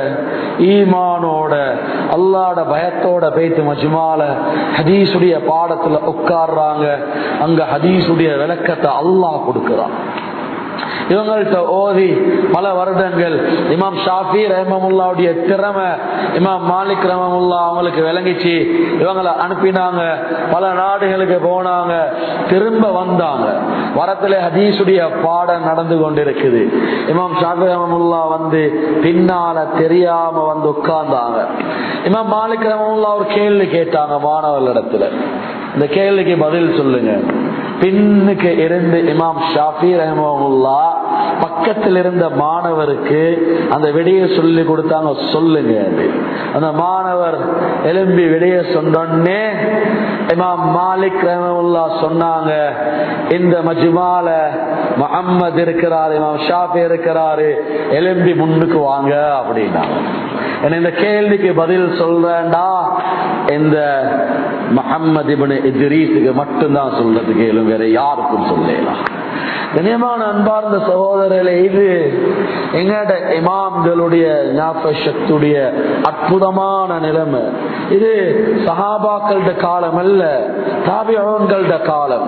ஈமானோட அல்லாட பயத்தோட பேத்து மஜ்மால ஹதீசுடைய பாடத்துல உட்கார்றாங்க அங்க ஹதீசுடைய விளக்கத்தை அல்லாஹ் கொடுக்கிறான் இவங்கள்ட்ட ஓதி பல வருடங்கள் இமாம் ஷாஃபி ரஹமுல்லாவுடைய திறமை இமாம் மாலிக் ரஹமுல்லா அவங்களுக்கு விளங்கிச்சு இவங்களை அனுப்பினாங்க பல நாடுகளுக்கு போனாங்க திரும்ப வந்தாங்க வரத்துல ஹதீசுடைய பாடம் நடந்து கொண்டிருக்குது இமாம் ஷாஃபி ரஹமுல்லா வந்து பின்னால தெரியாம வந்து உட்கார்ந்தாங்க இமாம் மாலிக் ரஹமுல்லா ஒரு கேள்வி கேட்டாங்க மாணவர்களிடத்துல இந்த கேள்விக்கு பதில் சொல்லுங்க பின்னுக்கு இருந்து இமாம் ஷாஃபி ரஹமுல்லா பக்கத்தில் இருந்த மாணவருக்கு அந்த விடையை சொல்லி கொடுத்தாங்க சொல்லுங்க அந்த மாணவர் எலும்பி விடைய சொன்னே இமாம் மாலிக் ரஹமுல்லா சொன்னாங்க இந்த மஜ்மால முகம்மது இருக்கிறாரு இமாம் ஷாஃபி இருக்கிறாரு எலும்பி முன்னுக்கு வாங்க அப்படின்னாங்க இந்த கேள்விக்கு பதில் சொல்றேன்டா இந்த முகம்மது இபனு இத்ரீஸுக்கு மட்டும்தான் சொல்றதுக்கு வேற யாருக்கும் சொல்லலாம் கண்ணியமான அன்பார்ந்த சகோதரர்களே இது எங்கட இமாம்களுடைய ஞாபக சக்தியுடைய அற்புதமான நிலைமை இது சஹாபாக்கள காலம் அல்ல தாபியோன்கள காலம்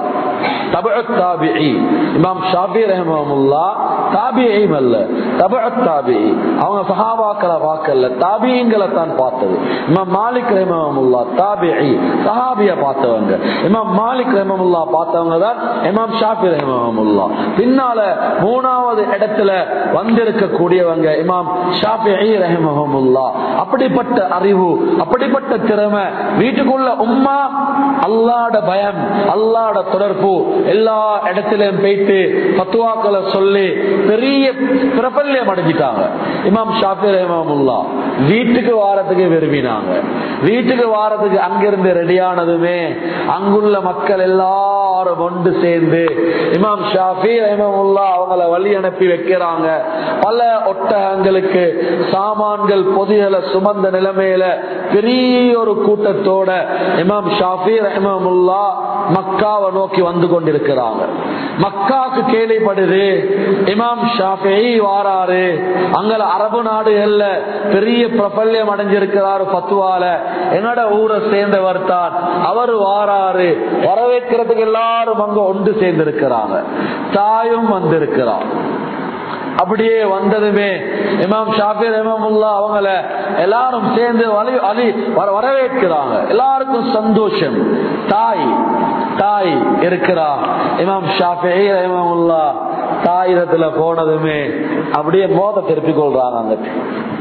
தாபிஇ இமாம் ஷாபி ரஹமுல்லா தாபியும் அல்ல தபஅத் தாபிஇ அவங்க சஹாபாக்களை பார்க்கல தாபியங்களை தான் பார்த்தது இமாம் மாலிக் ரஹமுல்லா தாபிஇ சஹாபிய பார்த்தவங்க இமாம் மாலிக் ரஹமுல்லா பார்த்தவங்க தான் இமாம் ஷாபி ரஹமுல்லா பின்னால மூணாவது இடத்துல வந்திருக்கக்கூடியவங்க இமாம் ஷாபி ரஹமுல்லா அப்படிப்பட்ட அறிவு அப்படிப்பட்ட திறமை வீட்டுக்குள்ள உம்மா அல்லாட பயம் அல்லாட தொடர்பு எல்லா இடத்திலும் போயிட்டு பத்துவாக்களை சொல்லி பெரிய பிரபல்யம் அடைஞ்சிட்டாங்க இமாம் ஷாபி ரஹமுல்லா வீட்டுக்கு வாரத்துக்கு விரும்பினாங்க வீட்டுக்கு வாரத்துக்கு அங்கிருந்து ரெடியானதுமே அங்குள்ள மக்கள் எல்லாரும் ஒன்று சேர்ந்து இமாம் ஷாஃபி ரஹமுல்லா அவங்கள வழி அனுப்பி வைக்கிறாங்க பல ஒட்டகங்களுக்கு சாமான்கள் பொதிகளை சுமந்த நிலைமையில பெரிய ஒரு கூட்டத்தோட இமாம் ஷாஃபி ரஹமுல்லா மக்காவை நோக்கி வந்து கொண்டிருக்கிறாங்க மக்காக்கு கேள்விப்படுது இமாம் ஷாஃபி வாராரு அங்க அரபு நாடுகள்ல பெரிய பிரபல்யம் அடைஞ்சிருக்கிறாரு பத்துவால என்னோட ஊரை சேர்ந்தவர் தான் அவர் வாராரு வரவேற்கிறதுக்கு எல்லாரும் அங்க ஒன்று சேர்ந்திருக்கிறாங்க தாயும் வந்திருக்கிறார் அப்படியே வந்ததுமே இமாம் ஷாஃபி ரஹமுல்லா அவங்கள எல்லாரும் சேர்ந்து வலி அலி வரவேற்கிறாங்க எல்லாருக்கும் சந்தோஷம் தாய் தாய் இருக்கிறா இமாம் ஷாஃபி ரஹமுல்லா தாயிரத்துல போனதுமே அப்படியே மோத திருப்பிக் கொள்றாங்க அங்கிட்டு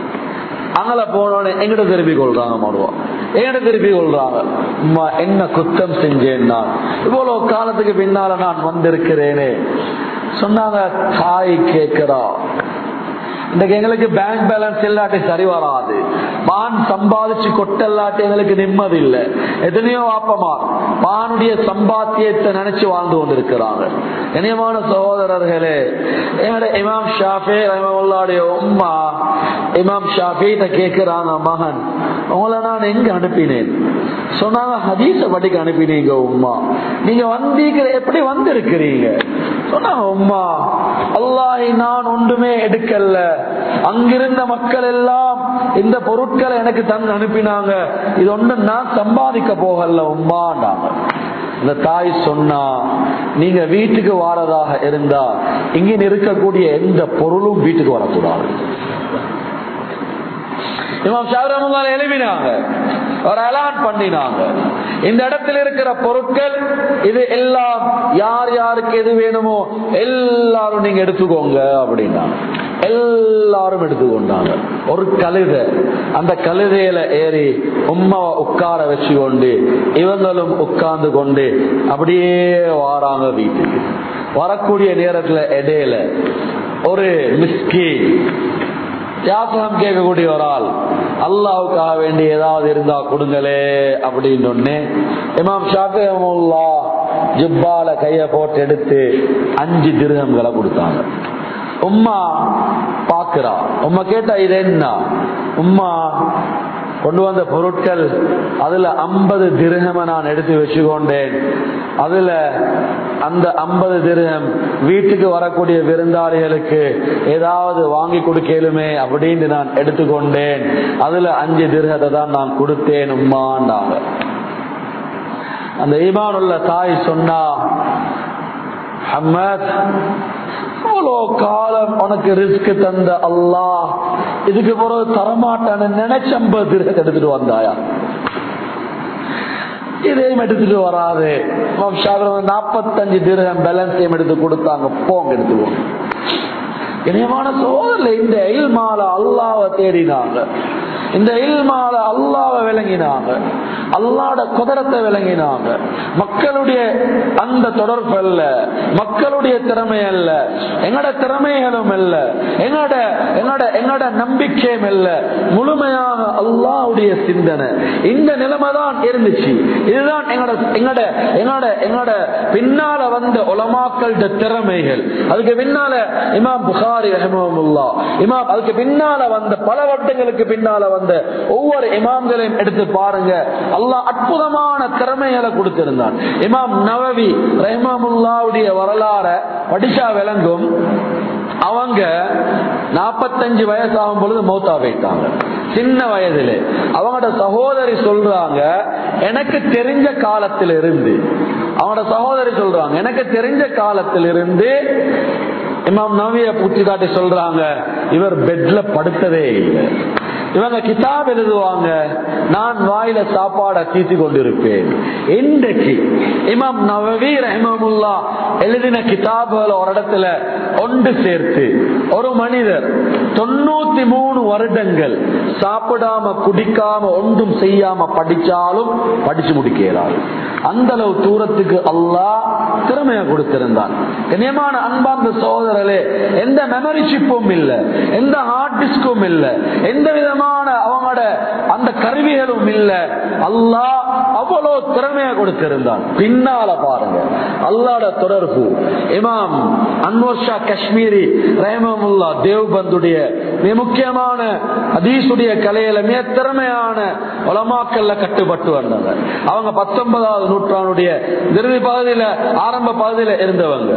அங்கல போனோடனே எங்கிட்ட திருப்பி கொள்றாங்க மாடுவோம் எங்கிட்ட திருப்பி கொள்றாங்க அம்மா என்ன குத்தம் செஞ்சேன் நான் இவ்வளவு காலத்துக்கு பின்னால நான் வந்திருக்கிறேனே சொன்னாங்க தாய் கேட்கிறா இன்னைக்கு எங்களுக்கு பேங்க் பேலன்ஸ் இல்லாட்டி சரி வராது பான் சம்பாதிச்சு கொட்டல்லாட்டி எங்களுக்கு நிம்மதி இல்லை எத்தனையோ வாப்பமா பானுடைய சம்பாத்தியத்தை நினைச்சு வாழ்ந்து கொண்டிருக்கிறாங்க இனியமான சகோதரர்களே என்னோட இமாம் ஷாஃபே ரஹமுல்லாவுடைய உம்மா இமாம் ஷாஃபிட்ட கேட்கிறாங்க மகன் உங்களை நான் எங்க அனுப்பினேன் சொன்னாங்க ஹதீச படிக்க அனுப்பினீங்க உம்மா நீங்க வந்தீங்க எப்படி வந்திருக்கிறீங்க சொன்னாங்க உம்மா அல்லாஹ் நான் ஒன்றுமே எடுக்கல அங்கிருந்த மக்கள் எல்லாம் இந்த பொருட்களை எனக்கு தந்து அனுப்பினாங்க இது ஒன்று நான் சம்பாதிக்க போகல உம்மாண்டாங்க இந்த தாய் சொன்னா நீங்க வீட்டுக்கு வாரதாக இருந்தா இங்க இருக்கக்கூடிய எந்த பொருளும் வீட்டுக்கு வரக்கூடாது இமாம் ஷாரமுல்லால எழுப்பினாங்க ஒரு அலான் பண்ணினாங்க இந்த இடத்துல இருக்கிற பொருட்கள் இது எல்லாம் யார் யாருக்கு எது வேணுமோ எல்லாரும் நீங்க எடுத்துக்கோங்க அப்படின்னாங்க எல்லாரும் எடுத்துக்கொண்டாங்க ஒரு கழுதை அந்த கழுதையில ஏறி உம்மாவை உட்கார வச்சு கொண்டு இவங்களும் உட்கார்ந்து கொண்டு அப்படியே வாராங்க வீட்டுக்கு வரக்கூடிய நேரத்துல இடையில ஒரு மிஸ்கி யாசனம் கேட்கக்கூடிய ஒரு ஆள் அல்லாவுக்காக வேண்டி ஏதாவது இருந்தா கொடுங்களே அப்படின்னு இமாம் ஷாஃபிமுல்லா ஜிப்பால கைய போட்டு எடுத்து அஞ்சு திருகங்களை கொடுத்தாங்க உம்மா பாக்குறா உம்மா கேட்டா இது என்ன உம்மா கொண்டு வந்த பொருட்கள் அதுல ஐம்பது திருகம நான் எடுத்து வச்சுக்கொண்டேன் அதுல அந்த ஐம்பது திருகம் வீட்டுக்கு வரக்கூடிய விருந்தாளிகளுக்கு ஏதாவது வாங்கி கொடுக்கலுமே அப்படின்னு நான் எடுத்துக்கொண்டேன் அதுல அஞ்சு திருகத்தை தான் நான் கொடுத்தேன் உம்மாண்டாங்க அந்த ஈமானுள்ள தாய் சொன்னா அஹ்மத் அவ்வளோ காலம் உனக்கு ரிஸ்க் தந்த அல்லாஹ் இதுக்கு பிறகு தரமாட்டான்னு நினைச்ச ஐம்பது திருகத்தை எடுத்துட்டு வந்தாயா இதையும் எடுத்துட்டு வராது நாற்பத்தஞ்சு திருகம் பேலன்ஸையும் எடுத்து கொடுத்தாங்க போங்க எடுத்துவோம் இனியமான சோதரில் இந்த இல்மால அல்லாவை தேடினாங்க இந்த இல்மால அல்லாவை விளங்கினாங்க அல்லாட குதிரத்தை விளங்கினாங்க மக்களுடைய அந்த தொடர்பு அல்ல மக்களுடைய திறமை அல்ல எங்கட திறமைகளும் அல்ல எங்கட எங்கட எங்கட நம்பிக்கையும் அல்ல முழுமையாக அல்லாவுடைய சிந்தனை இந்த நிலைமை தான் இருந்துச்சு இதுதான் எங்கட எங்கட எங்கட எங்கட பின்னால வந்த உலமாக்கள திறமைகள் அதுக்கு பின்னால இமாம் புகாரி ரஹமுல்லா இமாம் அதுக்கு பின்னால வந்த பல வருடங்களுக்கு பின்னால வந்த ஒவ்வொரு இமாம்களையும் எடுத்து பாருங்க அல்லாஹ் அற்புதமான திறமைகளை கொடுத்திருந்தான் இமாம் நவவி ரஹ்மமுல்லாவுடைய வரலாற படிச்சா விளங்கும் அவங்க நாற்பத்தஞ்சு வயசாகும் பொழுது மௌத்தா போயிட்டாங்க சின்ன வயதிலே அவங்களோட சகோதரி சொல்றாங்க எனக்கு தெரிஞ்ச காலத்தில் இருந்து அவங்களோட சகோதரி சொல்றாங்க எனக்கு தெரிஞ்ச காலத்தில் இருந்து இமாம் நவிய பூச்சி காட்டி சொல்றாங்க இவர் பெட்ல படுத்ததே இல்லை இவங்க கிதாப் எழுதுவாங்க நான் வாயில சாப்பாட தீத்தி கொண்டிருப்பேன் இன்றைக்கு இமாம் நவவி ரஹமுல்லா எழுதின கிதாபுகள் ஒரு இடத்துல ஒன்று சேர்த்து ஒரு மனிதர் தொண்ணூத்தி மூணு வருடங்கள் சாப்பிடாம குடிக்காம ஒன்றும் செய்யாம படிச்சாலும் படிச்சு முடிக்கிறார் அந்த அளவு தூரத்துக்கு அல்லாஹ் திறமையை கொடுத்திருந்தான் கண்ணியமான அன்பார்ந்த சோதரர்களே எந்த மெமரி சிப்பும் இல்ல எந்த ஹார்ட் டிஸ்கும் இல்ல எந்த விதமான அவங்களோட அந்த கருவிகளும் இல்ல அல்லாஹ் அவ்வளவு திறமையை கொடுத்திருந்தான் பின்னால பாருங்க அல்லாட தொடர்பு இமாம் அன்வர் ஷா காஷ்மீரி ரஹமமுல்லா தேவ்பந்துடைய மிக முக்கியமான அதீசுடைய கலையில மிக திறமையான உலமாக்கல்ல கட்டுப்பட்டு வந்தாங்க அவங்க பத்தொன்பதாவது நூற்றாண்டுடைய இறுதி பகுதியில ஆரம்ப பகுதியில இருந்தவங்க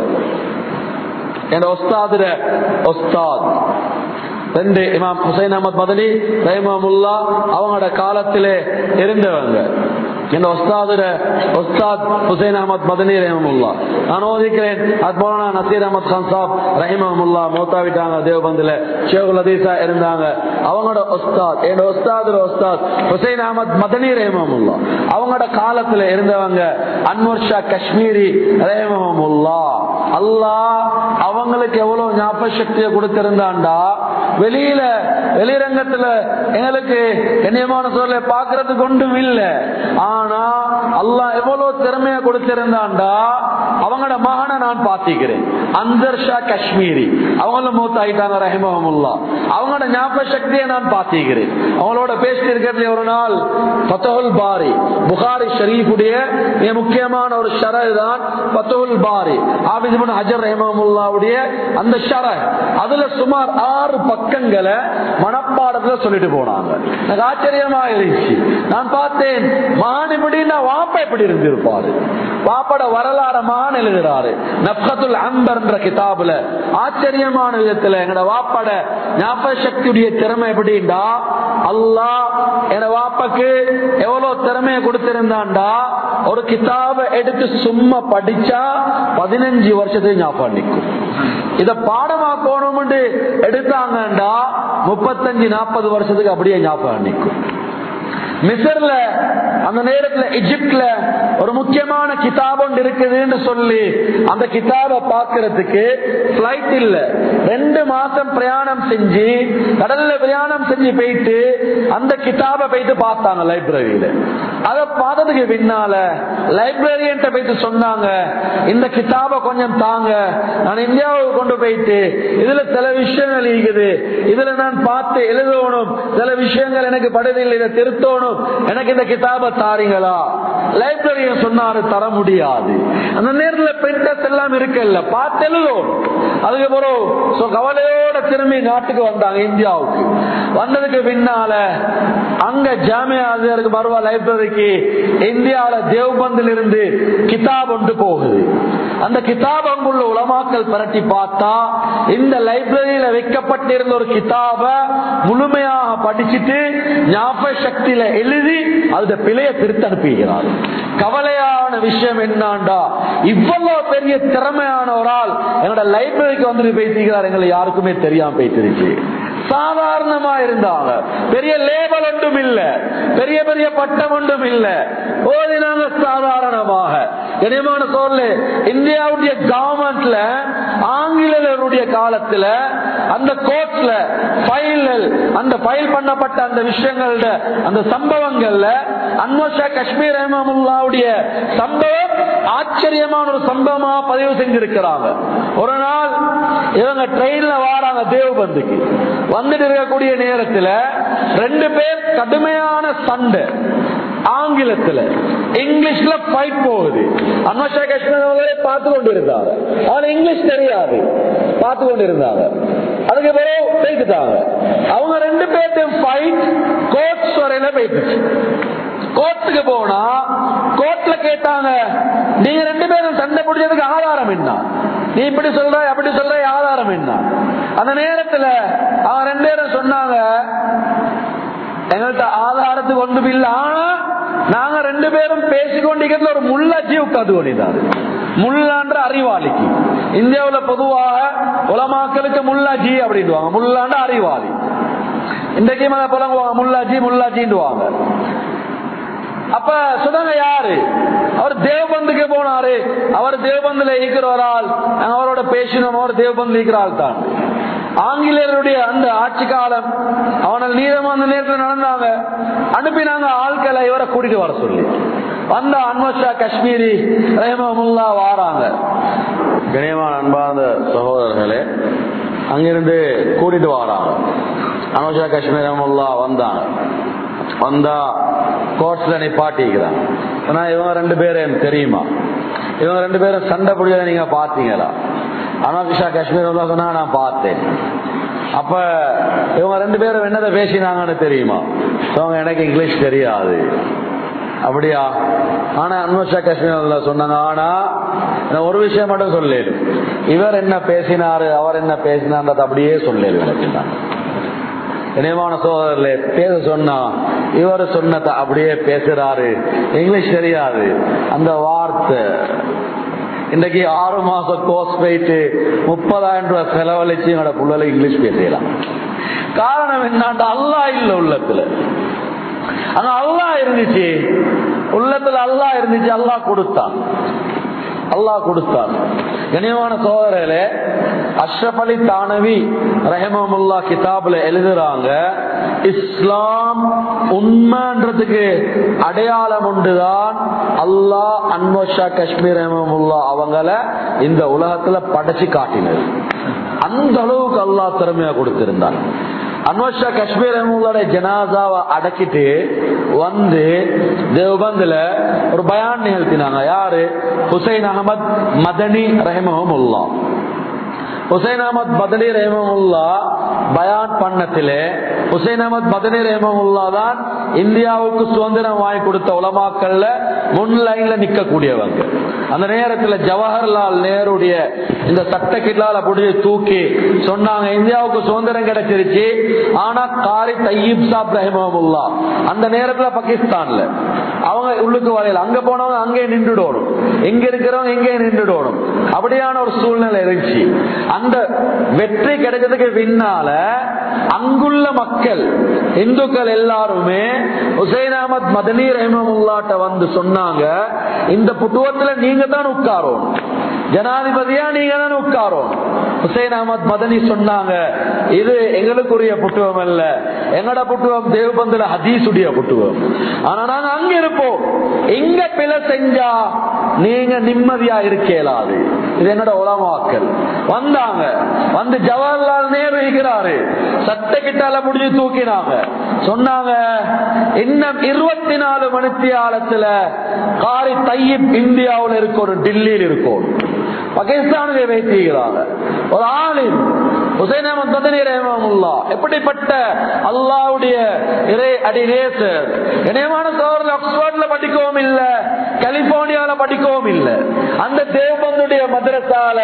என் ஒஸ்தாதுர ஒஸ்தாத் ரெண்டு இமாம் ஹுசைன் அஹமத் மதனி ரஹிமமுல்லா அவங்களோட காலத்திலே இருந்தவங்க என் ஒஸ்தாதுர ஒஸ்தாத் ஹுசைன் அஹமத் மதனி ரஹிமமுல்லா நான் ஓதிக்கிறேன் அது போனா நசீர் அஹமத் கான் சாப் ரஹிமமுல்லா மௌத்தாவிட்டாங்க தேவபந்தில ஷேகுல் அதீசா இருந்தாங்க அவங்களோட ஒஸ்தாத் என் ஒஸ்தாதுர ஒஸ்தாத் ஹுசைன் அஹமத் மதனி ரஹிமமுல்லா அவங்களோட காலத்துல இருந்தவங்க அன்வர் ஷா காஷ்மீரி ரஹிமமுல்லா அல்லாஹ் அவங்களுக்கு எவ்வளவு ஞாபக சக்தியை கொடுத்திருந்தாண்டா வெளியில வெளிரங்கத்துல எங்களுக்கு கண்ணியமான சொல்ல பாக்குறதுக்கு ஒன்றும் இல்ல ஆனா அல்லாஹ் எவ்வளவு திறமையா கொடுத்திருந்தாண்டா அவங்களோட மகனை நான் பாத்திக்கிறேன் அந்தர் ஷா காஷ்மீரி அவங்களும் மூத்த ஆயிட்டாங்க ரஹிமஹமுல்லா அவங்களோட ஞாபக சக்தியை நான் பாத்திக்கிறேன் அவங்களோட பேசிட்டு இருக்கிறது ஒரு நாள் பத்தகுல் பாரி புகாரி ஷரீஃபுடைய மிக முக்கியமான ஒரு ஷரஹ் தான் பத்தகுல் பாரி ஆபித் இப்னு ஹஜர் ரஹிமஹமுல்லாவுடைய அந்த ஷரஹ் அதுல சுமார் ஆறு பக்கங்களை மனப்பாடத்துல சொல்லிட்டு போனாங்க எனக்கு ஆச்சரியமா இருந்துச்சு நான் பார்த்தேன் மகான் இப்படின்னா வாப்பா எப்படி இருந்திருப்பாரு வாப்பட வரலாறு மகான் எழுதுறாரு நப்கத்துல் அம்பர் என்ற கிதாபுல ஆச்சரியமான விதத்துல எங்கட வாப்பட ஞாபக சக்தியுடைய திறமை எப்படின்னா அல்லாஹ் என வாப்பாக்கு எவ்வளவு திறமையை கொடுத்திருந்தான்டா ஒரு கிதாபை எடுத்து சும்மா படிச்சா பதினஞ்சு வருஷத்துக்கு ஞாபகம் நிற்கும் இத பாடமாக்கணும் எடுத்தாங்கண்டா முப்பத்தஞ்சு நாற்பது வருஷத்துக்கு அப்படியே ஞாபகம் நிற்கும் மிசர்ல அந்த நேரத்துல எஜிப்ட்ல ஒரு முக்கியமான கிதாப் ஒன்று இருக்குதுன்னு சொல்லி அந்த கிதாபை பாக்குறதுக்கு பிளைட் இல்ல ரெண்டு மாசம் பிரயாணம் செஞ்சு கடல்ல பிரயாணம் செஞ்சு போயிட்டு அந்த கிதாபை போயிட்டு பார்த்தாங்க லைப்ரரியில அதை பார்த்ததுக்கு பின்னால லைப்ரரியன்ட்ட போயிட்டு சொன்னாங்க இந்த கிதாபை கொஞ்சம் தாங்க நான் இந்தியாவுக்கு கொண்டு போயிட்டு இதுல சில விஷயங்கள் இருக்குது இதுல நான் பார்த்து எழுதணும் சில விஷயங்கள் எனக்கு படுதில் இதை திருத்தணும் எனக்கு இந்த கிதாபை தாரீங்களா லைப்ரரியன் சொன்னாரு தர முடியாது அந்த நேரத்தில் பிரிண்டர்ஸ் எல்லாம் இருக்குல்ல பார்த்து எழுதும் அதுக்கப்புறம் so கவலையோட திரும்பி நாட்டுக்கு வந்தாங்க இந்தியாவுக்கு வந்ததுக்கு பின்னால அங்க ஜாமியா ஆசிரியருக்கு பருவா லைப்ரரிக்கு இந்தியாவில தேவ்பந்தில் இருந்து கிதாப் ஒன்று போகுது அந்த கிதாப் அங்குள்ள உலமாக்கல் பரட்டி பார்த்தா இந்த லைப்ரரியில வைக்கப்பட்டிருந்த ஒரு கிதாப முழுமையாக படிச்சுட்டு ஞாபக சக்தியில எழுதி அந்த பிழைய திருத்த அனுப்புகிறார் கவலையான விஷயம் என்னாண்டா இவ்வளவு பெரிய திறமையான ஒரு ஆள் என்னோட லைப்ரரிக்கு வந்துட்டு பேசிக்கிறார் எங்களை யாருக்குமே தெரியாம போயிட்டு சாதாரணமா இருந்தாங்க பெரிய லேபல் ஒன்றும் இல்ல பெரிய பெரிய பட்டம் ஒன்றும் இல்ல ஓதினாங்க சாதாரணமாக கனியமான சோழ இந்தியாவுடைய கவர்மெண்ட்ல ஆங்கிலேயருடைய காலத்துல அந்த கோர்ட்ல ஃபைல் அந்த ஃபைல் பண்ணப்பட்ட அந்த விஷயங்கள அந்த சம்பவங்கள்ல அன்வஷா காஷ்மீர் ரஹமுல்லாவுடைய சம்பவம் ஆச்சரியமான ஒரு சம்பவமா பதிவு செஞ்சிருக்கிறாங்க ஒரு நாள் இவங்க ட்ரெயின்ல வாராங்க தேவபந்துக்கு வந்துட்டு இருக்கக்கூடிய நேரத்துல ரெண்டு பேர் கடுமையான சண்டை ஆங்கிலத்துல இங்கிலீஷ்ல ஃபைட் போகுது அன்வஷா காஷ்மீர் அவர்களே பார்த்து கொண்டு இருந்தாங்க ஆனா இங்கிலீஷ் தெரியாது பார்த்து கொண்டு இருந்தாங்க அது அதுக்கு பிறகு பேசிட்டாங்க அவங்க ரெண்டு பேர்த்தையும் ஃபைட் கோர்ட்ஸ் வரையில போயிட்டுச்சு கோர்ட்டுக்கு போனா கோர்ட்ல கேட்டாங்க நீங்க ரெண்டு பேரும் சண்டை பிடிச்சதுக்கு ஆதாரம் என்ன நீ இப்படி சொல்ற அப்படி சொல்ற ஆதாரம் என்ன அந்த நேரத்துல அவன் ரெண்டு பேரும் சொன்னாங்க எங்கள்கிட்ட ஆதாரத்துக்கு ஒன்றும் இல்லை ஆனா நாங்க ரெண்டு பேரும் பேசிக்கொண்டிருக்கிறதுல ஒரு முள்ளாச்சி உட்காந்து கொண்டிருந்தாரு முள்ளான்ற அறிவாளிக்கு இந்தியாவுல பொதுவாக உலமாக்களுக்கு முள்ளாஜி அப்படின்வாங்க முள்ளாண்ட அறிவாளி இன்றைக்கு மேல புலங்குவாங்க முள்ளாஜி முள்ளாஜின்னுவாங்க அப்ப சொன்னாங்க யாரு அவர் தேவபந்துக்கு போனாரு அவர் தேவபந்துல இருக்கிறவரால் நாங்க அவரோட பேசினோம் அவர் தேவபந்து இருக்கிறாள் தான் ஆங்கிலேயருடைய அந்த ஆட்சி காலம் அவனால் நீளமா அந்த நேரத்தில் நடந்தாங்க அனுப்பினாங்க ஆட்களை இவரை கூட்டிட்டு வர சொல்லி வந்த அன்வஷா காஷ்மீரி ரஹமமுல்லா வாராங்க கணியமான அன்பார்ந்த சகோதரர்களே அங்கிருந்து கூட்டிட்டு வராங்க அனுஷா காஷ்மீர் ரஹமுல்லா வந்தாங்க வந்தா கோர்ட்ஸ்ல நிப்பாட்டிக்கிறாங்க ஆனா இவங்க ரெண்டு பேரும் எனக்கு தெரியுமா இவங்க ரெண்டு பேரும் சண்டை பிடிச்சத நீங்க பாத்தீங்களா அனாபிஷா காஷ்மீர் வந்தா சொன்னா நான் பார்த்தேன் அப்ப இவங்க ரெண்டு பேரும் என்னதை பேசினாங்கன்னு தெரியுமா அவங்க எனக்கு இங்கிலீஷ் தெரியாது அப்படியா ஆனா அன்வஷா காஷ்மீர் சொன்னாங்க ஆனா நான் ஒரு விஷயம் மட்டும் சொல்லேன் இவர் என்ன பேசினாரு அவர் என்ன பேசினார்ன்றது அப்படியே சொல்லேன் எனக்கு நான் இணையமான சோதரர்களே பேச சொன்னா இவர் சொன்னத அப்படியே பேசுறாரு இங்கிலீஷ் தெரியாது அந்த வார்த்தை இன்றைக்கு ஆறு மாசம் கோர்ஸ் போயிட்டு முப்பதாயிரம் ரூபாய் செலவழிச்சு எங்களோட புள்ளல இங்கிலீஷ் பேசலாம் காரணம் என்னாண்ட அல்லா இல்ல உள்ளத்துல அங்க அல்லா இருந்துச்சு உள்ளத்துல அல்லா இருந்துச்சு அல்லா கொடுத்தான் அல்லாஹ் கொடுத்தான் கனியமான சோதரர்களே அஷ்ரப் அலி தானவி ரஹமமுல்லா கிதாப்ல எழுதுறாங்க இஸ்லாம் உண்மைன்றதுக்கு அடையாளம் உண்டுதான் அல்லாஹ் அன்வஷா காஷ்மீர் ரஹமமுல்லா அவங்கள இந்த உலகத்துல படைச்சு காட்டினது அந்த அளவுக்கு அல்லாஹ் திறமையா கொடுத்திருந்தார் அன்வஷா காஷ்மீர் ரஹமுல்லாடைய ஜனாசாவை அடக்கிட்டு வந்து தேவபந்துல ஒரு பயான் நிகழ்த்தினாங்க யாரு ஹுசைன் அகமத் மதனி ரஹமஹமுல்லா ஹுசைன் அகமத் மதனி ரஹமமுல்லா பயான் பண்ணத்திலே ஹுசைன் அகமத் மதனி ரஹமமுல்லா தான் இந்தியாவுக்கு சுதந்திரம் வாங்கி கொடுத்த உலமாக்கள்ல முன் லைன்ல நிக்கக்கூடியவங்க அந்த நேரத்துல ஜவஹர்லால் நேருடைய இந்த சட்ட கில்லால புடிச்சு தூக்கி சொன்னாங்க இந்தியாவுக்கு சுதந்திரம் கிடைச்சிருச்சு ஆனா காரி தையீப் சாப் ரஹமமுல்லா அந்த நேரத்துல பாகிஸ்தான்ல அவங்க உள்ளுக்கு வரையில அங்க போனவங்க அங்கே நின்றுடணும் எங்க இருக்கிறவங்க எங்கே நின்றுடணும் அப்படியான ஒரு சூழ்நிலை இருந்துச்சு அந்த வெற்றி கிடைச்சதுக்கு பின்னால அங்குள்ள மக்கள் இந்துக்கள் எல்லாருமே ஹுசைன் அஹமத் மதனி ரஹமுல்லாட்ட வந்து சொன்னாங்க இந்த புத்துவத்துல நீங்க தான் உட்காரும் ஜனாதிபதியா நீங்க தான் உட்காரும் ஹுசைன் அஹமத் மதனி சொன்னாங்க இது எங்களுக்குரிய புட்டுவம் அல்ல எங்கட புட்டுவம் தேவபந்துல ஹதீசுடைய புட்டுவம் ஆனா நாங்க அங்க இருப்போம் எங்க பிழை செஞ்சா நீங்க நிம்மதியா இருக்கலாது இது என்னோட உலமாக்கல் வந்தாங்க வந்து ஜவஹர்லால் நேரு இருக்கிறாரு சட்ட கிட்டால முடிஞ்சு தூக்கினாங்க சொன்னாங்க இன்னும் இருபத்தி நாலு மணித்தியாலத்துல காரி தையீப் இந்தியாவில் இருக்கும் டில்லியில் இருக்கும் பாகிஸ்தானுக்கு வைத்திருக்கிறாங்க ஒரு ஆளின் ஹுசைன் அஹமத் மதனி ரஹமுல்லா எப்படிப்பட்ட அல்லாவுடைய இறை அடி நேசர் இணையமான சோழர்கள் ஆக்ஸ்போர்ட்ல படிக்கவும் இல்ல கலிபோர்னியால படிக்கவும் இல்ல அந்த தேவபந்துடைய மதரசால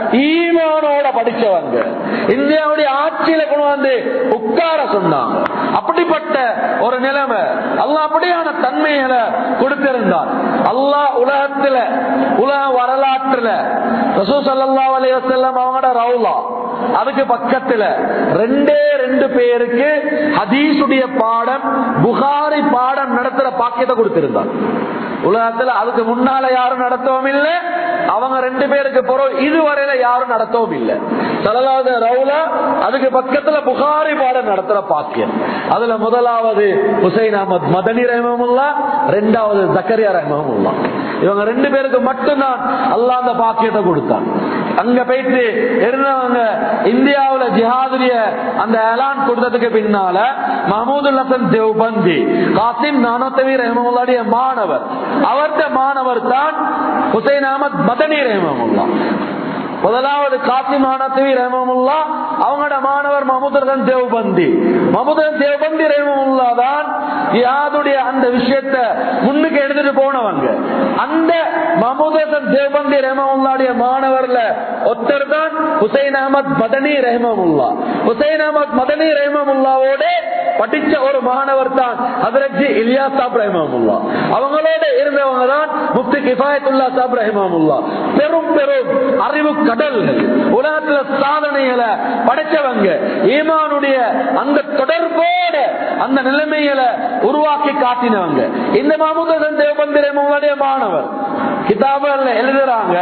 ஈமானோட படிச்சவங்க இந்தியாவுடைய ஆட்சியில கொண்டு வந்து உட்கார சொன்னாங்க அப்படிப்பட்ட ஒரு நிலைமை அல்லாஹ் அப்படியான தன்மைகளை கொடுத்திருந்தார் அல்லாஹ் உலகத்துல உலக வரலாற்றுல ரசூ சல்லா அலி வசல்லம் அவங்களோட ரவுலா அதுக்கு பக்கத்துல ரெண்டே ரெண்டு பேருக்கு ஹதீசுடைய பாடம் புகாரி பாடம் நடத்துற பாக்கியத்தை கொடுத்திருந்தார் உலகத்துல அதுக்கு முன்னால யாரும் நடத்தவும் இல்லை அவங்க ரெண்டு பேருக்கு பிறகு இதுவரையில யாரும் நடத்தவும் இல்லை சலலாவது ரவுலா அதுக்கு பக்கத்துல புகாரி பாடம் நடத்துற பாக்கியம் அதுல முதலாவது ஹுசைன் அஹமத் மதனி ரஹமுல்லா ரெண்டாவது ஜக்கரியா ரஹமுல்லா இவங்க ரெண்டு பேருக்கு மட்டும்தான் அல்லா அந்த பாக்கியத்தை கொடுத்தான் அங்க போயிட்டு இருந்தவங்க இந்தியாவுல ஜிஹாதுரிய அந்த ஏலான் கொடுத்ததுக்கு பின்னால மஹமூது ஹசன் தேவ்பந்தி காசிம் நானோத்தவி ரஹமுல்லாடைய மாணவர் அவர்த மாணவர் தான் ஹுசைன் அஹமத் மதனி ரஹமுல்லா முதலாவது காசிமானத்துவி ரஹமுல்லா அவங்களோட மாணவர் மமுதரன் தேவபந்தி மமுதன் தேவபந்தி ரஹமுல்லா தான் யாருடைய அந்த விஷயத்த முன்னுக்கு எடுத்துட்டு போனவங்க அந்த மமுதன் தேவபந்தி ரஹமுல்லாவுடைய மாணவர்ல ஒருத்தர் தான் ஹுசைன் அகமத் மதனி ரஹமுல்லா ஹுசைன் அகமத் மதனி ரஹமுல்லாவோட படிச்ச ஒரு மாணவர் தான் ஹதரஜி இலியா சாப் ரஹமுல்லா அவங்களோட இருந்தவங்க தான் முப்தி கிஃபாயத்துல்லா சாப் ரஹமுல்லா பெரும் பெரும் அறிவு கடல்கள் உலகத்துல சாதனைகளை படைச்சவங்க ஈமானுடைய அந்த தொடர்போட அந்த நிலைமைகளை உருவாக்கி காட்டினவங்க இந்த மாமுதன் தேவபந்திரமுடைய மாணவர் கிதாபுல எழுதுறாங்க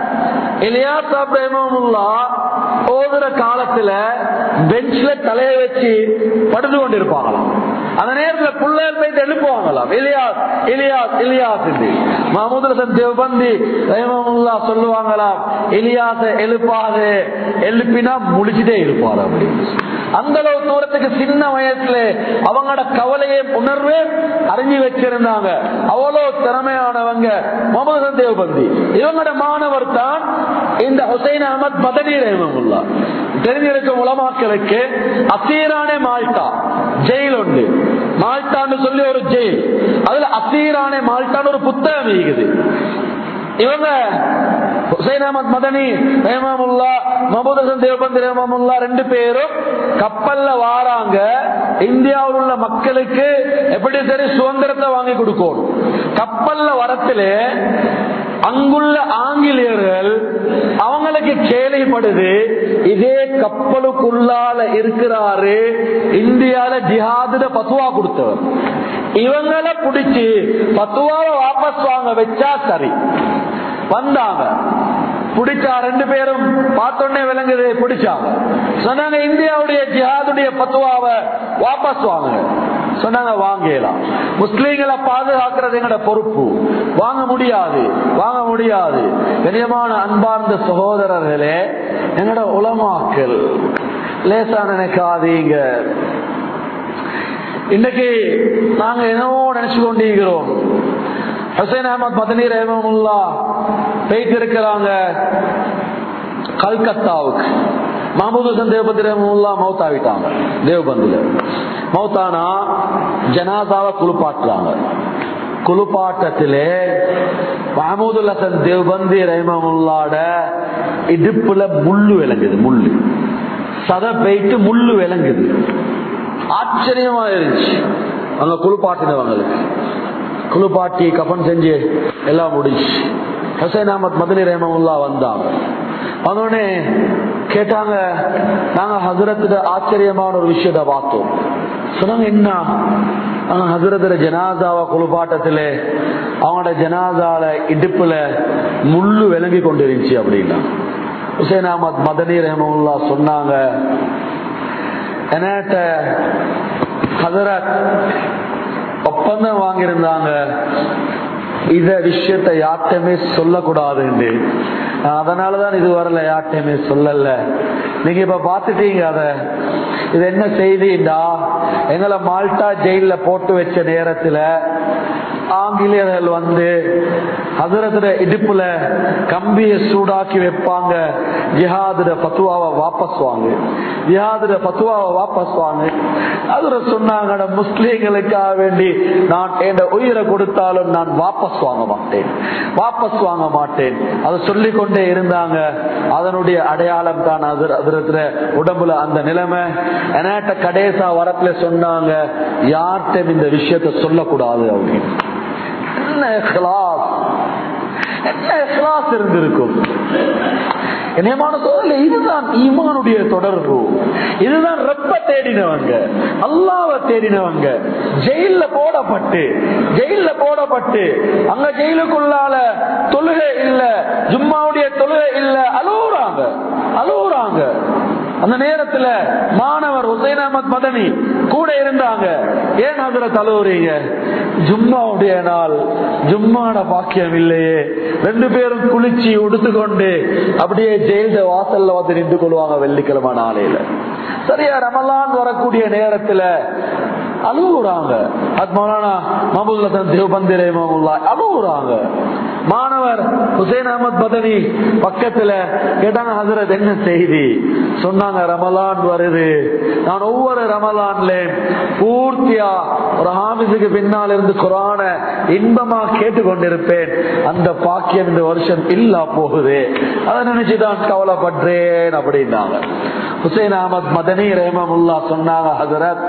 இலியா சாப் ரஹமுல்லா ஓதுற காலத்துல பெஞ்ச்ல தலைய வச்சு படுத்து கொண்டிருப்பாங்களாம் அந்த நேரத்துல பிள்ளைகள் போயிட்டு எழுப்புவாங்களாம் இலியாஸ் இலியாஸ் இலியாஸ் மஹமூது ஹசன் தேவபந்தி ரஹிமஹுல்லா சொல்லுவாங்களாம் இலியாச எழுப்பாது எழுப்பினா முடிச்சுட்டே இருப்பார் அப்படின்னு அந்த அளவு தூரத்துக்கு சின்ன வயசுல அவங்களோட கவலையை உணர்வே அறிஞ்சு வச்சிருந்தாங்க அவ்வளவு திறமையானவங்க முகமது ஹசன் தேவபந்தி இவங்களோட மாணவர் தான் இந்த ஹுசைன் அகமத் மதனி ரஹிமஹுல்லா தெரிஞ்சிருக்கும் உலமாக்களுக்கு அசீரானே மால்டா ஜெயில் உண்டு மால்டான்னு சொல்லி ஒரு ஜெயில் அதுல அசீரானே மால்டான்னு ஒரு புத்தகம் இருக்குது இவங்க ஹுசைன் அஹமத் மதனி ரஹமாமுல்லா மபூத் ஹசன் தேவபந்தி ரஹமாமுல்லா ரெண்டு பேரும் கப்பல்ல வாராங்க இந்தியாவில் உள்ள மக்களுக்கு எப்படி சரி சுதந்திரத்தை வாங்கி கொடுக்கணும் கப்பல்ல வரத்துல அங்குள்ள ஆங்கிலேயர்கள் அவங்களுக்கு கேள்விப்படுது இதே கப்பலுக்குள்ளால இருக்கிறாரு இந்தியால ஜிஹாதுல பத்துவா கொடுத்தவர் இவங்களை பிடிச்சு பத்துவாவை வாபஸ் வாங்க வச்சா சரி வந்தாங்க பிடிச்சா ரெண்டு பேரும் பார்த்தோன்னே விளங்குது பிடிச்சாங்க சொன்னாங்க இந்தியாவுடைய ஜிஹாதுடைய பத்துவாவை வாபஸ் வாங்க சொன்னாங்க வாங்கலாம் முஸ்லீம்களை பாதுகாக்கிறது எங்கட பொறுப்பு வாங்க முடியாது வாங்க முடியாது கனியமான அன்பார்ந்த சகோதரர்களே எங்கட உலமாக்கள் லேசா நினைக்காதீங்க இன்னைக்கு நாங்க என்னவோ நினைச்சு கொண்டிருக்கிறோம் ஹுசைன் அஹமத் மதனி ரஹமுல்லா போயிட்டு இருக்கிறாங்க கல்கத்தாவுக்கு மஹமூது ஹசன் தேவபந்தி ரஹமுல்லா மௌத்தாவிட்டாங்க தேவபந்தில மௌத்தானா ஜனாதாவை குளிப்பாட்டுறாங்க குளிப்பாட்டத்திலே மஹமூது ஹசன் தேவபந்தி ரஹமுல்லாட இடுப்புல முள்ளு விளங்குது முள்ளு சத போயிட்டு முள்ளு விளங்குது ஆச்சரியமா இருந்துச்சு அங்க குளிப்பாட்டினவங்களுக்கு குளிப்பாட்டி கபன் செஞ்சு எல்லாம் முடிச்சு ஹசைன் அஹமத் மதனி ரஹமுல்லா வந்தாங்க வந்தோடனே கேட்டாங்க நாங்க ஹசரத்துல ஆச்சரியமான ஒரு விஷயத்த பார்த்தோம் சொன்னாங்க என்ன அவங்க ஹசரத்துல ஜனாதாவா குளிப்பாட்டத்துல அவங்களோட ஜனாதால இடுப்புல முள்ளு விளங்கி கொண்டிருந்துச்சு அப்படின்னா ஹுசைன் அஹமத் மதனி ரஹமுல்லா சொன்னாங்க என்கிட்ட ஹசரத் ஒப்பந்தம் வாங்கியிருந்தாங்க இத விஷயத்த யார்கிட்டயுமே சொல்லக்கூடாதுன்னு அதனாலதான் இது வரல யார்கிட்டயுமே சொல்லல நீங்க இப்ப பாத்துட்டீங்க அத இது என்ன செய்திண்டா எங்களை மால்டா ஜெயில போட்டு வச்ச நேரத்துல ஆங்கிலேயர்கள் வந்து ஹசரத்துல இடுப்புல கம்பிய சூடாக்கி வைப்பாங்க ஜிஹாதுட பத்துவாவை வாபஸ் வாங்கு ஜிஹாதுட பத்துவாவை வாபஸ் வாங்கு அதுல சொன்னாங்க முஸ்லீம்களுக்காக வேண்டி நான் என் உயிரை கொடுத்தாலும் நான் வாபஸ் வாங்க மாட்டேன் வாபஸ் வாங்க மாட்டேன் அதை சொல்லி கொண்டே இருந்தாங்க அதனுடைய அடையாளம் தான் அதிரத்துல உடம்புல அந்த நிலைமை என்னாட்ட கடைசா வரத்துல சொன்னாங்க யார்கிட்ட இந்த விஷயத்த சொல்லக்கூடாது அப்படின்னு என்ன இஹ்லாஸ் என்ன இஹ்லாஸ் இருந்திருக்கும் இணையமான சோதனை இதுதான் ஈமானுடைய தொடர்பு இதுதான் ரொம்ப தேடினவங்க அல்லாவ தேடினவங்க ஜெயில போடப்பட்டு ஜெயில போடப்பட்டு அங்க ஜெயிலுக்குள்ளால தொழுகை இல்ல ஜும்மாவுடைய தொழுகை இல்ல அழுவுறாங்க அழுவுறாங்க அந்த நேரத்துல மாணவர் ஹுசைன் அஹமத் மதனி கூட இருந்தாங்க ஏன் அதுல தழுவுறீங்க ஜும்மாவுடைய நாள் ஜும்மாட பாக்கியம் இல்லையே ரெண்டு பேரும் குளிச்சு உடுத்துக்கொண்டு அப்படியே ஜெயில வாசல்ல வந்து நின்று கொள்வாங்க வெள்ளிக்கிழமை நாளையில சரியா ரமலான் வரக்கூடிய நேரத்துல அழுவுறாங்க அது மௌலானா மமுல்லன் தேவபந்திரே மமுல்லா அழுவுறாங்க மாணவர் ஹுசைன் அகமது பதனி பக்கத்துல கேட்டாங்க ஹசரத் என்ன செய்தி சொன்னாங்க ரமலான் வருது நான் ஒவ்வொரு ரமலான்ல பூர்த்தியா ஒரு ஹாமிஸுக்கு பின்னால் இருந்து குரான இன்பமா கேட்டுக்கொண்டிருப்பேன் அந்த பாக்கியம் இந்த வருஷம் இல்லா போகுது அதை நினைச்சுதான் கவலைப்படுறேன் அப்படின்னாங்க ஹுசைன் அகமது மதனி ரஹமமுல்லா சொன்னாங்க ஹசரத்